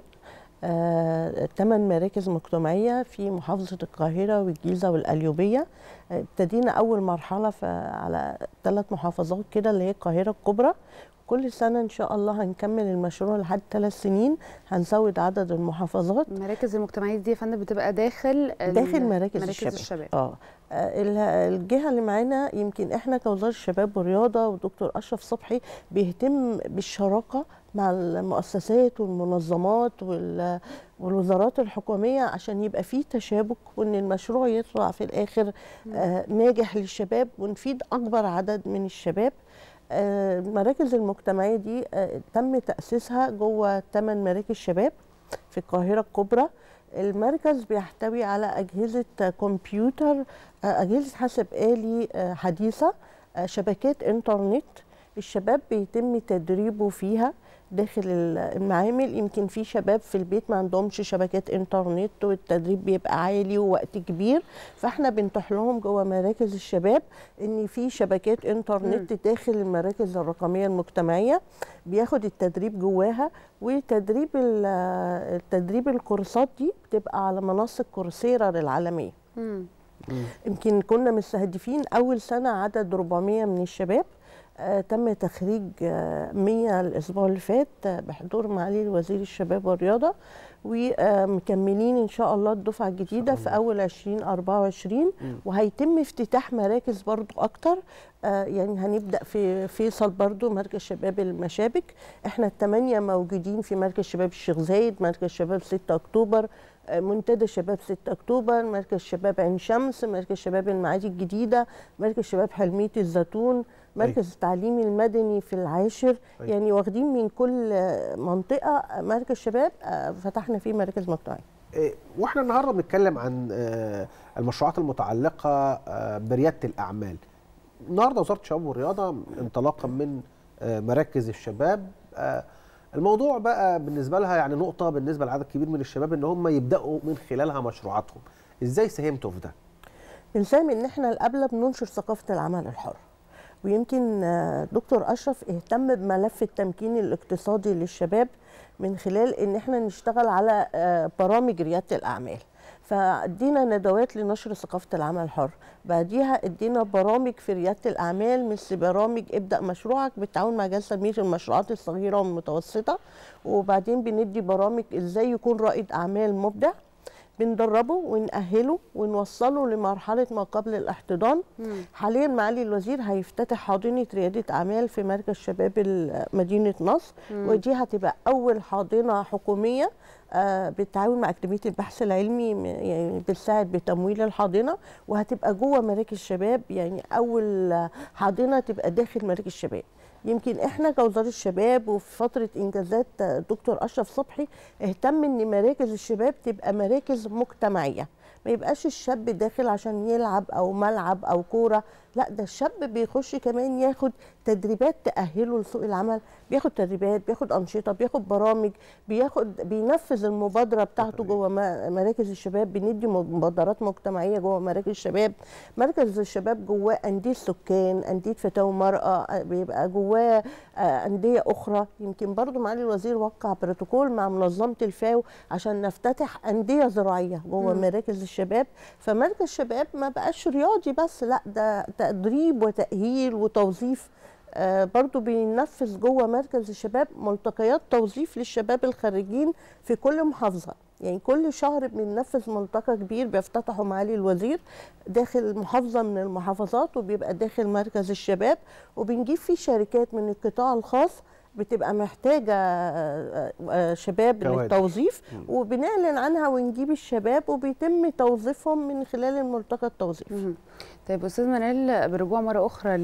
ثمان مراكز مجتمعية في محافظة القاهرة والجيزة والقليوبية آه، ابتدينا أول مرحلة في على ثلاث محافظات كده اللي هي القاهرة الكبرى كل سنة إن شاء الله هنكمل المشروع لحد ثلاث سنين هنزود عدد المحافظات المراكز المجتمعية دي يا فندم بتبقى داخل ال- داخل مراكز, مراكز الشباب, الشباب. اه آه، ال- الجهه اللي معانا يمكن احنا كوزاره الشباب والرياضه ودكتور اشرف صبحي بيهتم بالشراكه مع المؤسسات والمنظمات وال- والوزارات الحكوميه عشان يبقى في تشابك وان المشروع يطلع في الاخر آه، ناجح للشباب ونفيد اكبر عدد من الشباب آه، المراكز المجتمعيه دي آه، تم تاسيسها جوه ثمان مراكز شباب في القاهره الكبرى المركز بيحتوي على أجهزة كمبيوتر آه، أجهزة حاسب آلي آه، حديثة آه، شبكات إنترنت الشباب بيتم تدريبه فيها داخل ال- المعامل يمكن في شباب في البيت ما عندهمش شبكات انترنت والتدريب بيبقى عالي ووقت كبير فاحنا بنتيح لهم جوه مراكز الشباب ان في شبكات انترنت داخل المراكز الرقميه المجتمعيه بياخد التدريب جواها وتدريب ال- التدريب الكورسات دي بتبقى على منصه كورسيرا العالميه مم. يمكن كنا مستهدفين اول سنه عدد 400 من الشباب آه تم تخريج آه 100 الاسبوع اللي فات آه بحضور معالي وزير الشباب والرياضه ومكملين ان شاء الله الدفعه الجديده في اول 2024 وهيتم افتتاح مراكز برضو اكتر آه يعني هنبدا في فيصل برضو مركز شباب المشابك احنا الثمانيه موجودين في مركز شباب الشيخ زايد مركز شباب 6 اكتوبر آه، منتدى شباب 6 اكتوبر مركز شباب عين شمس مركز شباب المعادي الجديده مركز شباب حلميه الزيتون مركز التعليم المدني في العاشر أيوة. يعني واخدين من كل آه، منطقه آه، مركز شباب آه، فتحنا فيه مراكز مجتمعيه إيه، واحنا النهارده بنتكلم عن آه، المشروعات المتعلقه آه، برياده الاعمال. النهارده وزاره الشباب والرياضه انطلاقا من آه، مراكز الشباب آه، الموضوع بقى بالنسبه لها يعني نقطه بالنسبه لعدد كبير من الشباب ان هم يبداوا من خلالها مشروعاتهم. ازاي ساهمتوا في ده؟ بنساهم ان احنا القبله بننشر ثقافه العمل الحر ويمكن آه، دكتور اشرف اهتم بملف التمكين الاقتصادي للشباب من خلال ان احنا نشتغل على آه، برامج رياده الاعمال فادينا ندوات لنشر ثقافه العمل الحر بعديها ادينا برامج في رياده الاعمال مثل برامج ابدا مشروعك بالتعاون مع جهاز تنميه المشروعات الصغيره والمتوسطه وبعدين بندي برامج ازاي يكون رائد اعمال مبدع بندربه ونأهله ونوصله لمرحلة ما قبل الاحتضان حاليا معالي الوزير هيفتتح حاضنة ريادة أعمال في مركز شباب ال- مدينة نصر مم. ودي هتبقى أول حاضنة حكومية آه، بالتعاون مع أكاديمية البحث العلمي م- يعني بتساعد بتمويل الحاضنة وهتبقى جوه مراكز شباب يعني أول آه، حاضنة تبقى داخل مراكز شباب يمكن احنا كوزاره الشباب وفي فتره انجازات دكتور اشرف صبحي اهتم ان مراكز الشباب تبقى مراكز مجتمعيه ما يبقاش الشاب داخل عشان يلعب او ملعب او كوره لا ده الشاب بيخش كمان ياخد تدريبات تأهله لسوق العمل بياخد تدريبات بياخد أنشطة بياخد برامج بياخد بينفذ المبادرة بتاعته جوه م- مراكز الشباب بندي مبادرات مجتمعية جوه مراكز الشباب مركز الشباب جواه أندية سكان أندية فتاوى مرأة بيبقى جواه آه، أندية أخرى يمكن برضو معالي الوزير وقع بروتوكول مع منظمة الفاو عشان نفتتح أندية زراعية جوه مم. مراكز الشباب فمركز الشباب ما بقاش رياضي بس لا ده تدريب وتأهيل وتوظيف آه، برضو بينفذ جوه مركز الشباب ملتقيات توظيف للشباب الخريجين في كل محافظة يعني كل شهر بننفذ ملتقى كبير بيفتتحه معالي الوزير داخل محافظة من المحافظات وبيبقى داخل مركز الشباب وبنجيب فيه شركات من القطاع الخاص بتبقى محتاجة آه، آه، شباب كوادر. للتوظيف مم. وبنعلن عنها ونجيب الشباب وبيتم توظيفهم من خلال الملتقى التوظيف طيب استاذ منال بالرجوع مره اخرى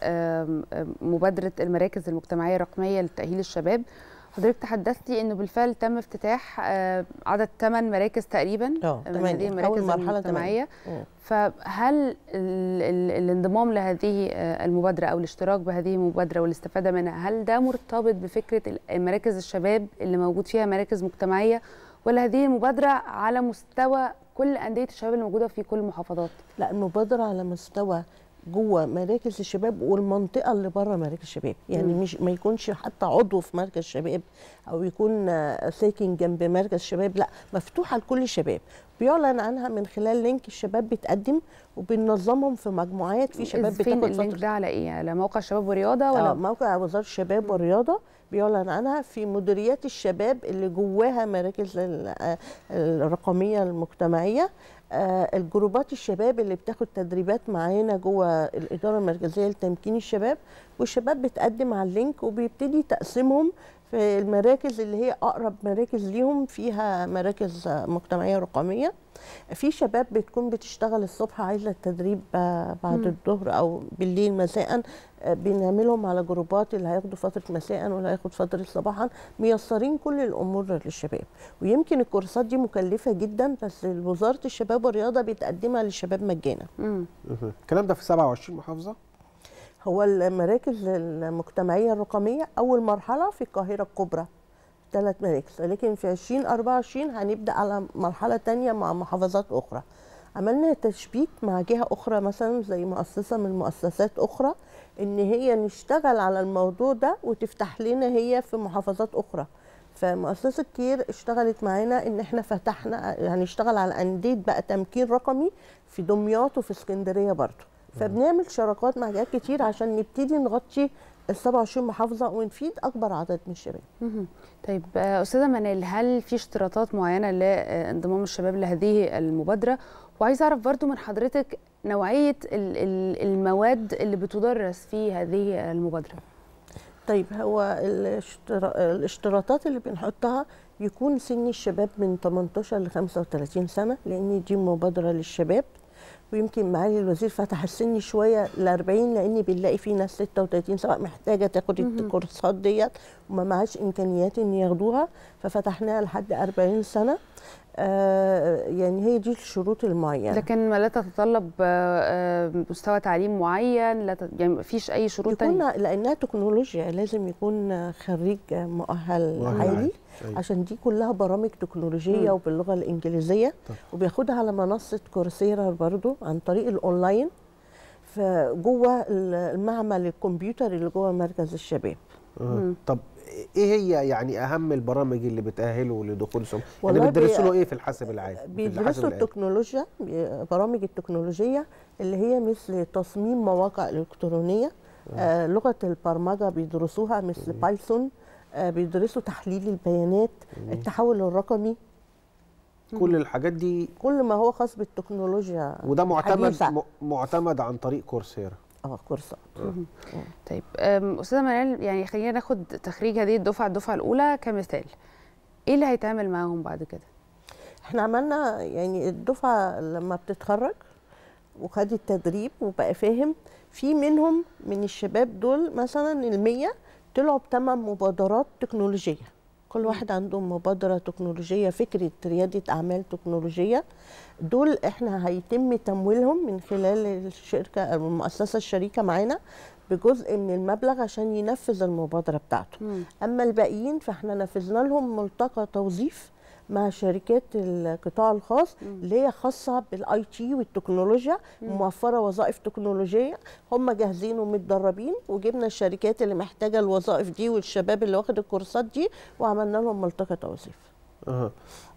لمبادره المراكز المجتمعيه الرقميه لتاهيل الشباب حضرتك تحدثتي انه بالفعل تم افتتاح آه، عدد 8 مراكز تقريبا اه من تمانية. هذه أول المراكز مرحلة المجتمعيه تمانية. مم. فهل ال- ال- الانضمام لهذه آه، المبادره او الاشتراك بهذه المبادره والاستفاده منها هل ده مرتبط بفكره ال- مراكز الشباب اللي موجود فيها مراكز مجتمعيه ولا هذه المبادره على مستوى كل انديه الشباب اللي موجوده في كل المحافظات لا المبادرة على مستوى جوه مراكز الشباب والمنطقه اللي بره مراكز الشباب يعني مم. مش ما يكونش حتى عضو في مركز شباب او يكون آه، ساكن جنب مركز شباب لا مفتوحه لكل الشباب بيعلن عنها من خلال لينك الشباب بتقدم وبننظمهم في مجموعات في شباب فين بتاخد اللينك فترة- ده على ايه على موقع شباب ورياضه ولا آه موقع وزاره الشباب والرياضه بيعلن عنها في مديريات الشباب اللي جواها مراكز ال- آه، الرقميه المجتمعيه آه، الجروبات الشباب اللي بتاخد تدريبات معانا جوه الاداره المركزيه لتمكين الشباب والشباب بتقدم على اللينك وبيبتدي تقسيمهم في المراكز اللي هي اقرب مراكز ليهم فيها مراكز آه، مجتمعيه رقميه في شباب بتكون بتشتغل الصبح عايزه التدريب آه، بعد مم. الظهر او بالليل مساء آه، بنعملهم على جروبات اللي هياخدوا فتره مساء واللي هياخد فتره صباحا ميسرين كل الامور للشباب ويمكن الكورسات دي مكلفه جدا بس وزاره الشباب والرياضه بتقدمها للشباب مجانا مهم. الكلام ده في 27 محافظه هو المراكز المجتمعيه الرقميه اول مرحله في القاهره الكبرى ثلاث مراكز لكن في 2024 هنبدا على مرحله تانية مع محافظات اخرى عملنا تشبيك مع جهه اخرى مثلا زي مؤسسه من مؤسسات اخرى ان هي نشتغل على الموضوع ده وتفتح لنا هي في محافظات اخرى فمؤسسه كير اشتغلت معانا ان احنا فتحنا هنشتغل على انديه بقى تمكين رقمي في دمياط وفي اسكندريه برضه فبنعمل شراكات مع جهات كتير عشان نبتدي نغطي ال 27 محافظه ونفيد اكبر عدد من الشباب مهم. طيب آه، استاذه منال هل في اشتراطات معينه لانضمام الشباب لهذه المبادره وعايزه اعرف برضو من حضرتك نوعيه ال- ل- المواد اللي بتدرس في هذه المبادره طيب هو الاشترا... الاشتراطات اللي بنحطها يكون سن الشباب من 18 ل 35 سنه لان دي مبادره للشباب ويمكن معالي الوزير فتح السن شويه ل 40 لان بنلاقي في ناس 36 سواء محتاجه تاخد مهم. الكورسات ديت وما معاش امكانيات ان ياخدوها ففتحناها لحد 40 سنه آه يعني هي دي الشروط المعينه لكن ما لا تتطلب آه، آه، مستوى تعليم معين لا ت... يعني ما فيش اي شروط يكون تانية لانها تكنولوجيا لازم يكون خريج مؤهل مؤهل عالي عالي. أيوة. عشان دي كلها برامج تكنولوجيه مم. وباللغه الانجليزيه وبياخدها على منصه كورسيرا برضو عن طريق الاونلاين فجوه المعمل الكمبيوتر اللي جوه مركز الشباب آه. طب ايه هي يعني اهم البرامج اللي بتاهله لدخول سم يعني والله بتدرسوا له بي- ايه في الحاسب العالي في الحاسب بيدرسوا الآلي؟ التكنولوجيا بي- برامج التكنولوجيا اللي هي مثل تصميم مواقع الكترونيه آه لغه البرمجه بيدرسوها مثل بايثون آه بيدرسوا تحليل البيانات التحول الرقمي كل الحاجات دي كل ما هو خاص بالتكنولوجيا وده معتمد الحديثة. م- معتمد عن طريق كورسيرا اه كورسات مهم. طيب أم، استاذه منال يعني خلينا ناخد تخريج هذه الدفعه الدفعه الاولى كمثال ايه اللي هيتعمل معاهم بعد كده احنا عملنا يعني الدفعه لما بتتخرج وخد التدريب وبقى فاهم في منهم من الشباب دول مثلا المية طلعوا بثمان مبادرات تكنولوجيه كل واحد عنده مبادره تكنولوجيه فكره رياده اعمال تكنولوجيه دول احنا هيتم تمويلهم من خلال الشركه او المؤسسه الشريكه معانا بجزء من المبلغ عشان ينفذ المبادره بتاعته اما الباقيين فاحنا نفذنا لهم ملتقى توظيف مع شركات القطاع الخاص اللي هي خاصه بالاي تي والتكنولوجيا موفره وظائف تكنولوجيه هم جاهزين ومتدربين وجبنا الشركات اللي محتاجه الوظائف دي والشباب اللي واخد الكورسات دي وعملنا لهم ملتقى توظيف اها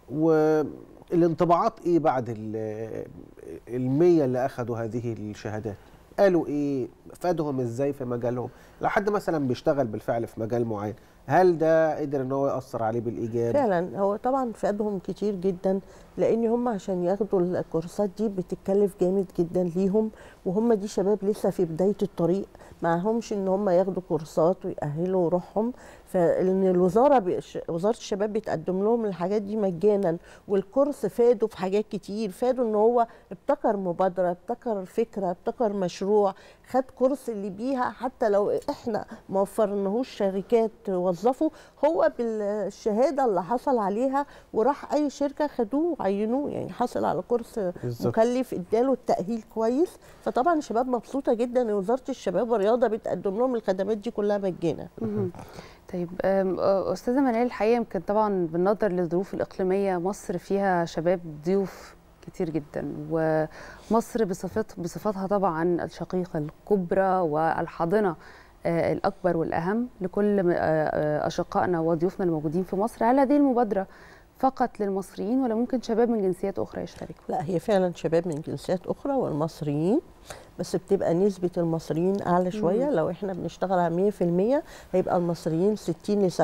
والانطباعات ايه بعد ال- المية اللي اخذوا هذه الشهادات قالوا ايه فادهم ازاي في مجالهم لو حد مثلا بيشتغل بالفعل في مجال معين هل ده قدر ان هو ياثر عليه بالايجاب فعلا هو طبعا فادهم كتير جدا لان هم عشان ياخدوا الكورسات دي بتتكلف جامد جدا ليهم وهم دي شباب لسه في بدايه الطريق معهمش ان هم ياخدوا كورسات ويأهلوا روحهم فان الوزاره بيش وزاره الشباب بتقدم لهم الحاجات دي مجانا والكورس فادوا في حاجات كتير فادوا ان هو ابتكر مبادره ابتكر فكره ابتكر مشروع خد كورس اللي بيها حتى لو احنا ما وفرناهوش شركات وظفوا هو بالشهاده اللي حصل عليها وراح اي شركه خدوه وعينوه يعني حصل على كورس بالظبط. مكلف اداله التاهيل كويس فطبعا الشباب مبسوطه جدا ان وزاره الشباب والرياضه بتقدم لهم الخدمات دي كلها مجانا مهم. طيب أم، أه، استاذه منال الحقيقه يمكن طبعا بالنظر للظروف الاقليميه مصر فيها شباب ضيوف كتير جدا ومصر بصفت بصفتها طبعا الشقيقه الكبرى والحاضنه آه، الاكبر والاهم لكل م- آه، آه، اشقائنا وضيوفنا الموجودين في مصر هل هذه المبادره فقط للمصريين ولا ممكن شباب من جنسيات اخرى يشتركوا لا هي فعلا شباب من جنسيات اخرى والمصريين بس بتبقى نسبة المصريين أعلى شوية مم. لو احنا بنشتغل على 100% هيبقى المصريين 60 ل 70%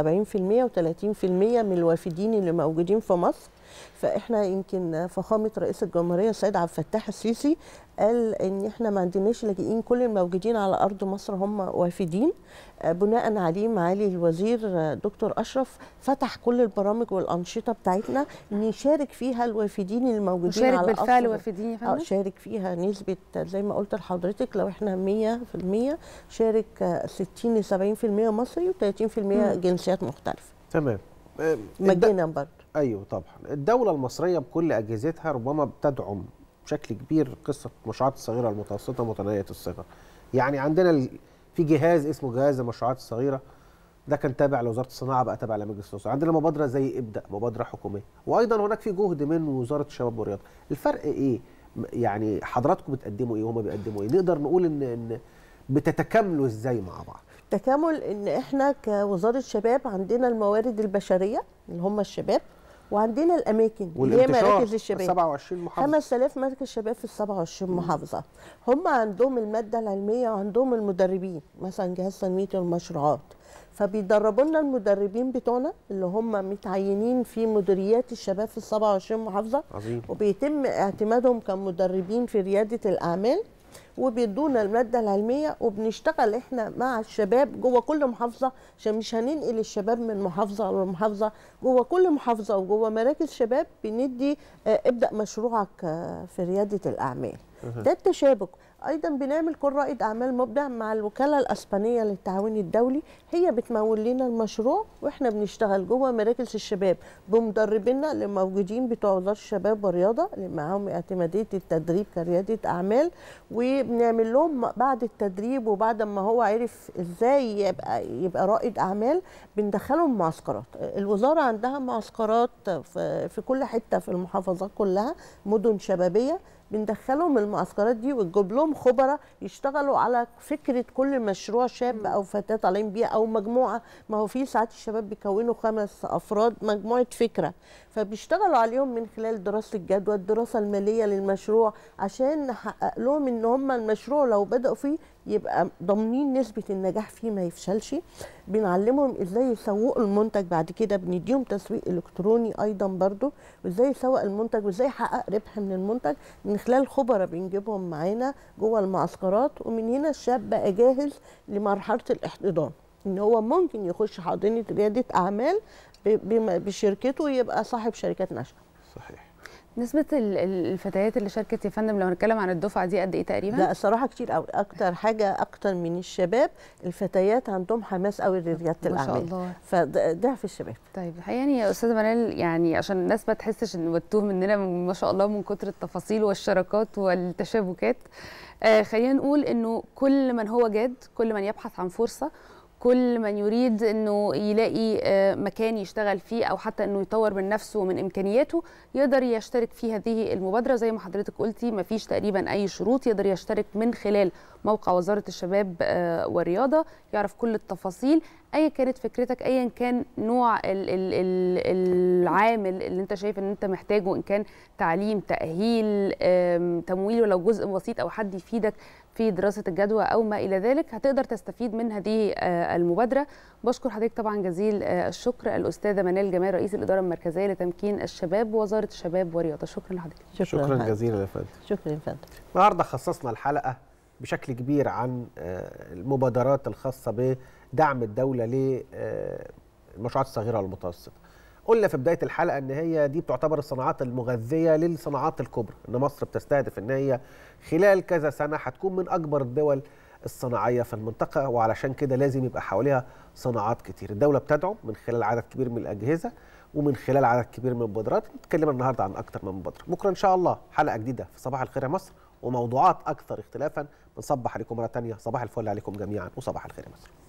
و30% من الوافدين اللي موجودين في مصر فاحنا يمكن فخامة رئيس الجمهورية السيد عبد الفتاح السيسي قال ان احنا ما عندناش لاجئين كل الموجودين على ارض مصر هم وافدين آه، بناء عليه معالي الوزير آه، دكتور اشرف فتح كل البرامج والانشطه بتاعتنا ان يشارك فيها الوافدين الموجودين وشارك على بالفعل أرض- وافدين يا اه فندم شارك فيها نسبة زي ما قلت لحضرتك لو احنا 100% شارك آه، 60 ل 70% مصري و30% مم. جنسيات مختلفة تمام آه، مجانا برضه ايوه طبعا الدوله المصريه بكل اجهزتها ربما بتدعم بشكل كبير قصه المشروعات الصغيره المتوسطه متناهيه الصغر يعني عندنا ال- في جهاز اسمه جهاز المشروعات الصغيره ده كان تابع لوزاره الصناعه بقى تابع لمجلس الوزراء عندنا مبادره زي ابدا مبادره حكوميه وايضا هناك في جهد من وزاره الشباب والرياضه الفرق ايه م- يعني حضراتكم بتقدموا ايه وهم بيقدموا ايه نقدر نقول ان ان بتتكاملوا ازاي مع بعض تكامل ان احنا كوزارة شباب عندنا الموارد البشرية اللي هم الشباب وعندنا الاماكن اللي هي والانتشار مراكز الشباب 27 محافظه 5000 مركز شباب في ال 27 محافظه هم عندهم الماده العلميه وعندهم المدربين مثلا جهاز تنميه المشروعات فبيدربوا لنا المدربين بتوعنا اللي هم متعينين في مديريات الشباب في ال 27 محافظه عظيم وبيتم اعتمادهم كمدربين في رياده الاعمال وبيدونا الماده العلميه وبنشتغل احنا مع الشباب جوه كل محافظه عشان مش هننقل الشباب من محافظه لمحافظه جوه كل محافظه وجوه مراكز شباب بندي آه، ابدا مشروعك آه، في رياده الاعمال ده التشابك ايضا بنعمل كل رائد اعمال مبدع مع الوكاله الاسبانيه للتعاون الدولي هي بتمول لنا المشروع واحنا بنشتغل جوه مراكز الشباب بمدربينا اللي موجودين بتوع وزاره الشباب والرياضه اللي معاهم اعتماديه التدريب كرياده اعمال وبنعمل لهم بعد التدريب وبعد ما هو عرف ازاي يبقى يبقى رائد اعمال بندخلهم معسكرات الوزاره عندها معسكرات في في كل حته في المحافظات كلها مدن شبابيه بندخلهم المعسكرات دي ونجيب لهم خبراء يشتغلوا على فكره كل مشروع شاب او فتاه طالعين بيها او مجموعه ما هو في ساعات الشباب بيكونوا خمس افراد مجموعه فكره فبيشتغلوا عليهم من خلال دراسه الجدوى الدراسه الماليه للمشروع عشان نحقق لهم ان هم المشروع لو بداوا فيه يبقى ضامنين نسبه النجاح فيه ما يفشلش بنعلمهم ازاي يسوقوا المنتج بعد كده بنديهم تسويق الكتروني ايضا برضو وازاي يسوق المنتج وازاي يحقق ربح من المنتج من خلال خبراء بنجيبهم معانا جوه المعسكرات ومن هنا الشاب بقى جاهز لمرحله الاحتضان ان هو ممكن يخش حاضنه رياده اعمال ب- بم- بشركته يبقى صاحب شركات ناشئه صحيح نسبة ال- ال- الفتيات اللي شاركت يا فندم لو هنتكلم عن الدفعة دي قد ايه تقريبا؟ لا الصراحه كتير قوي اكتر حاجه اكتر من الشباب الفتيات عندهم حماس قوي لرياده ما شاء الاعمال الله. فضعف الشباب طيب يعني يا استاذه منال يعني عشان الناس ما تحسش ان بتوه مننا من- ما شاء الله من كتر التفاصيل والشراكات والتشابكات آه خلينا نقول انه كل من هو جاد كل من يبحث عن فرصه كل من يريد انه يلاقي آه، مكان يشتغل فيه او حتى انه يطور من نفسه ومن امكانياته يقدر يشترك في هذه المبادره زي ما حضرتك قلتي ما فيش تقريبا اي شروط يقدر يشترك من خلال موقع وزاره الشباب آه، والرياضه يعرف كل التفاصيل ايا كانت فكرتك ايا كان نوع ال ال ال العامل اللي انت شايف ان انت محتاجه ان كان تعليم تاهيل آم، تمويل ولو جزء بسيط او حد يفيدك في دراسه الجدوى او ما الى ذلك هتقدر تستفيد من هذه آه، المبادره بشكر حضرتك طبعا جزيل آه، الشكر الاستاذه منال جمال رئيس الاداره المركزيه لتمكين الشباب بوزاره الشباب والرياضه شكرا لحضرتك شكرا جزيلا يا فندم شكرا يا فندم النهارده خصصنا الحلقه بشكل كبير عن آه، المبادرات الخاصه بدعم الدوله للمشروعات الصغيره والمتوسطه. قلنا في بدايه الحلقه ان هي دي بتعتبر الصناعات المغذيه للصناعات الكبرى، ان مصر بتستهدف ان هي خلال كذا سنه هتكون من اكبر الدول الصناعيه في المنطقه وعلشان كده لازم يبقى حواليها صناعات كتير، الدوله بتدعم من خلال عدد كبير من الاجهزه ومن خلال عدد كبير من المبادرات، نتكلم النهارده عن اكتر من مبادره، بكره ان شاء الله حلقه جديده في صباح الخير يا مصر وموضوعات اكثر اختلافا بنصبح عليكم مره ثانيه صباح الفل عليكم جميعا وصباح الخير يا مصر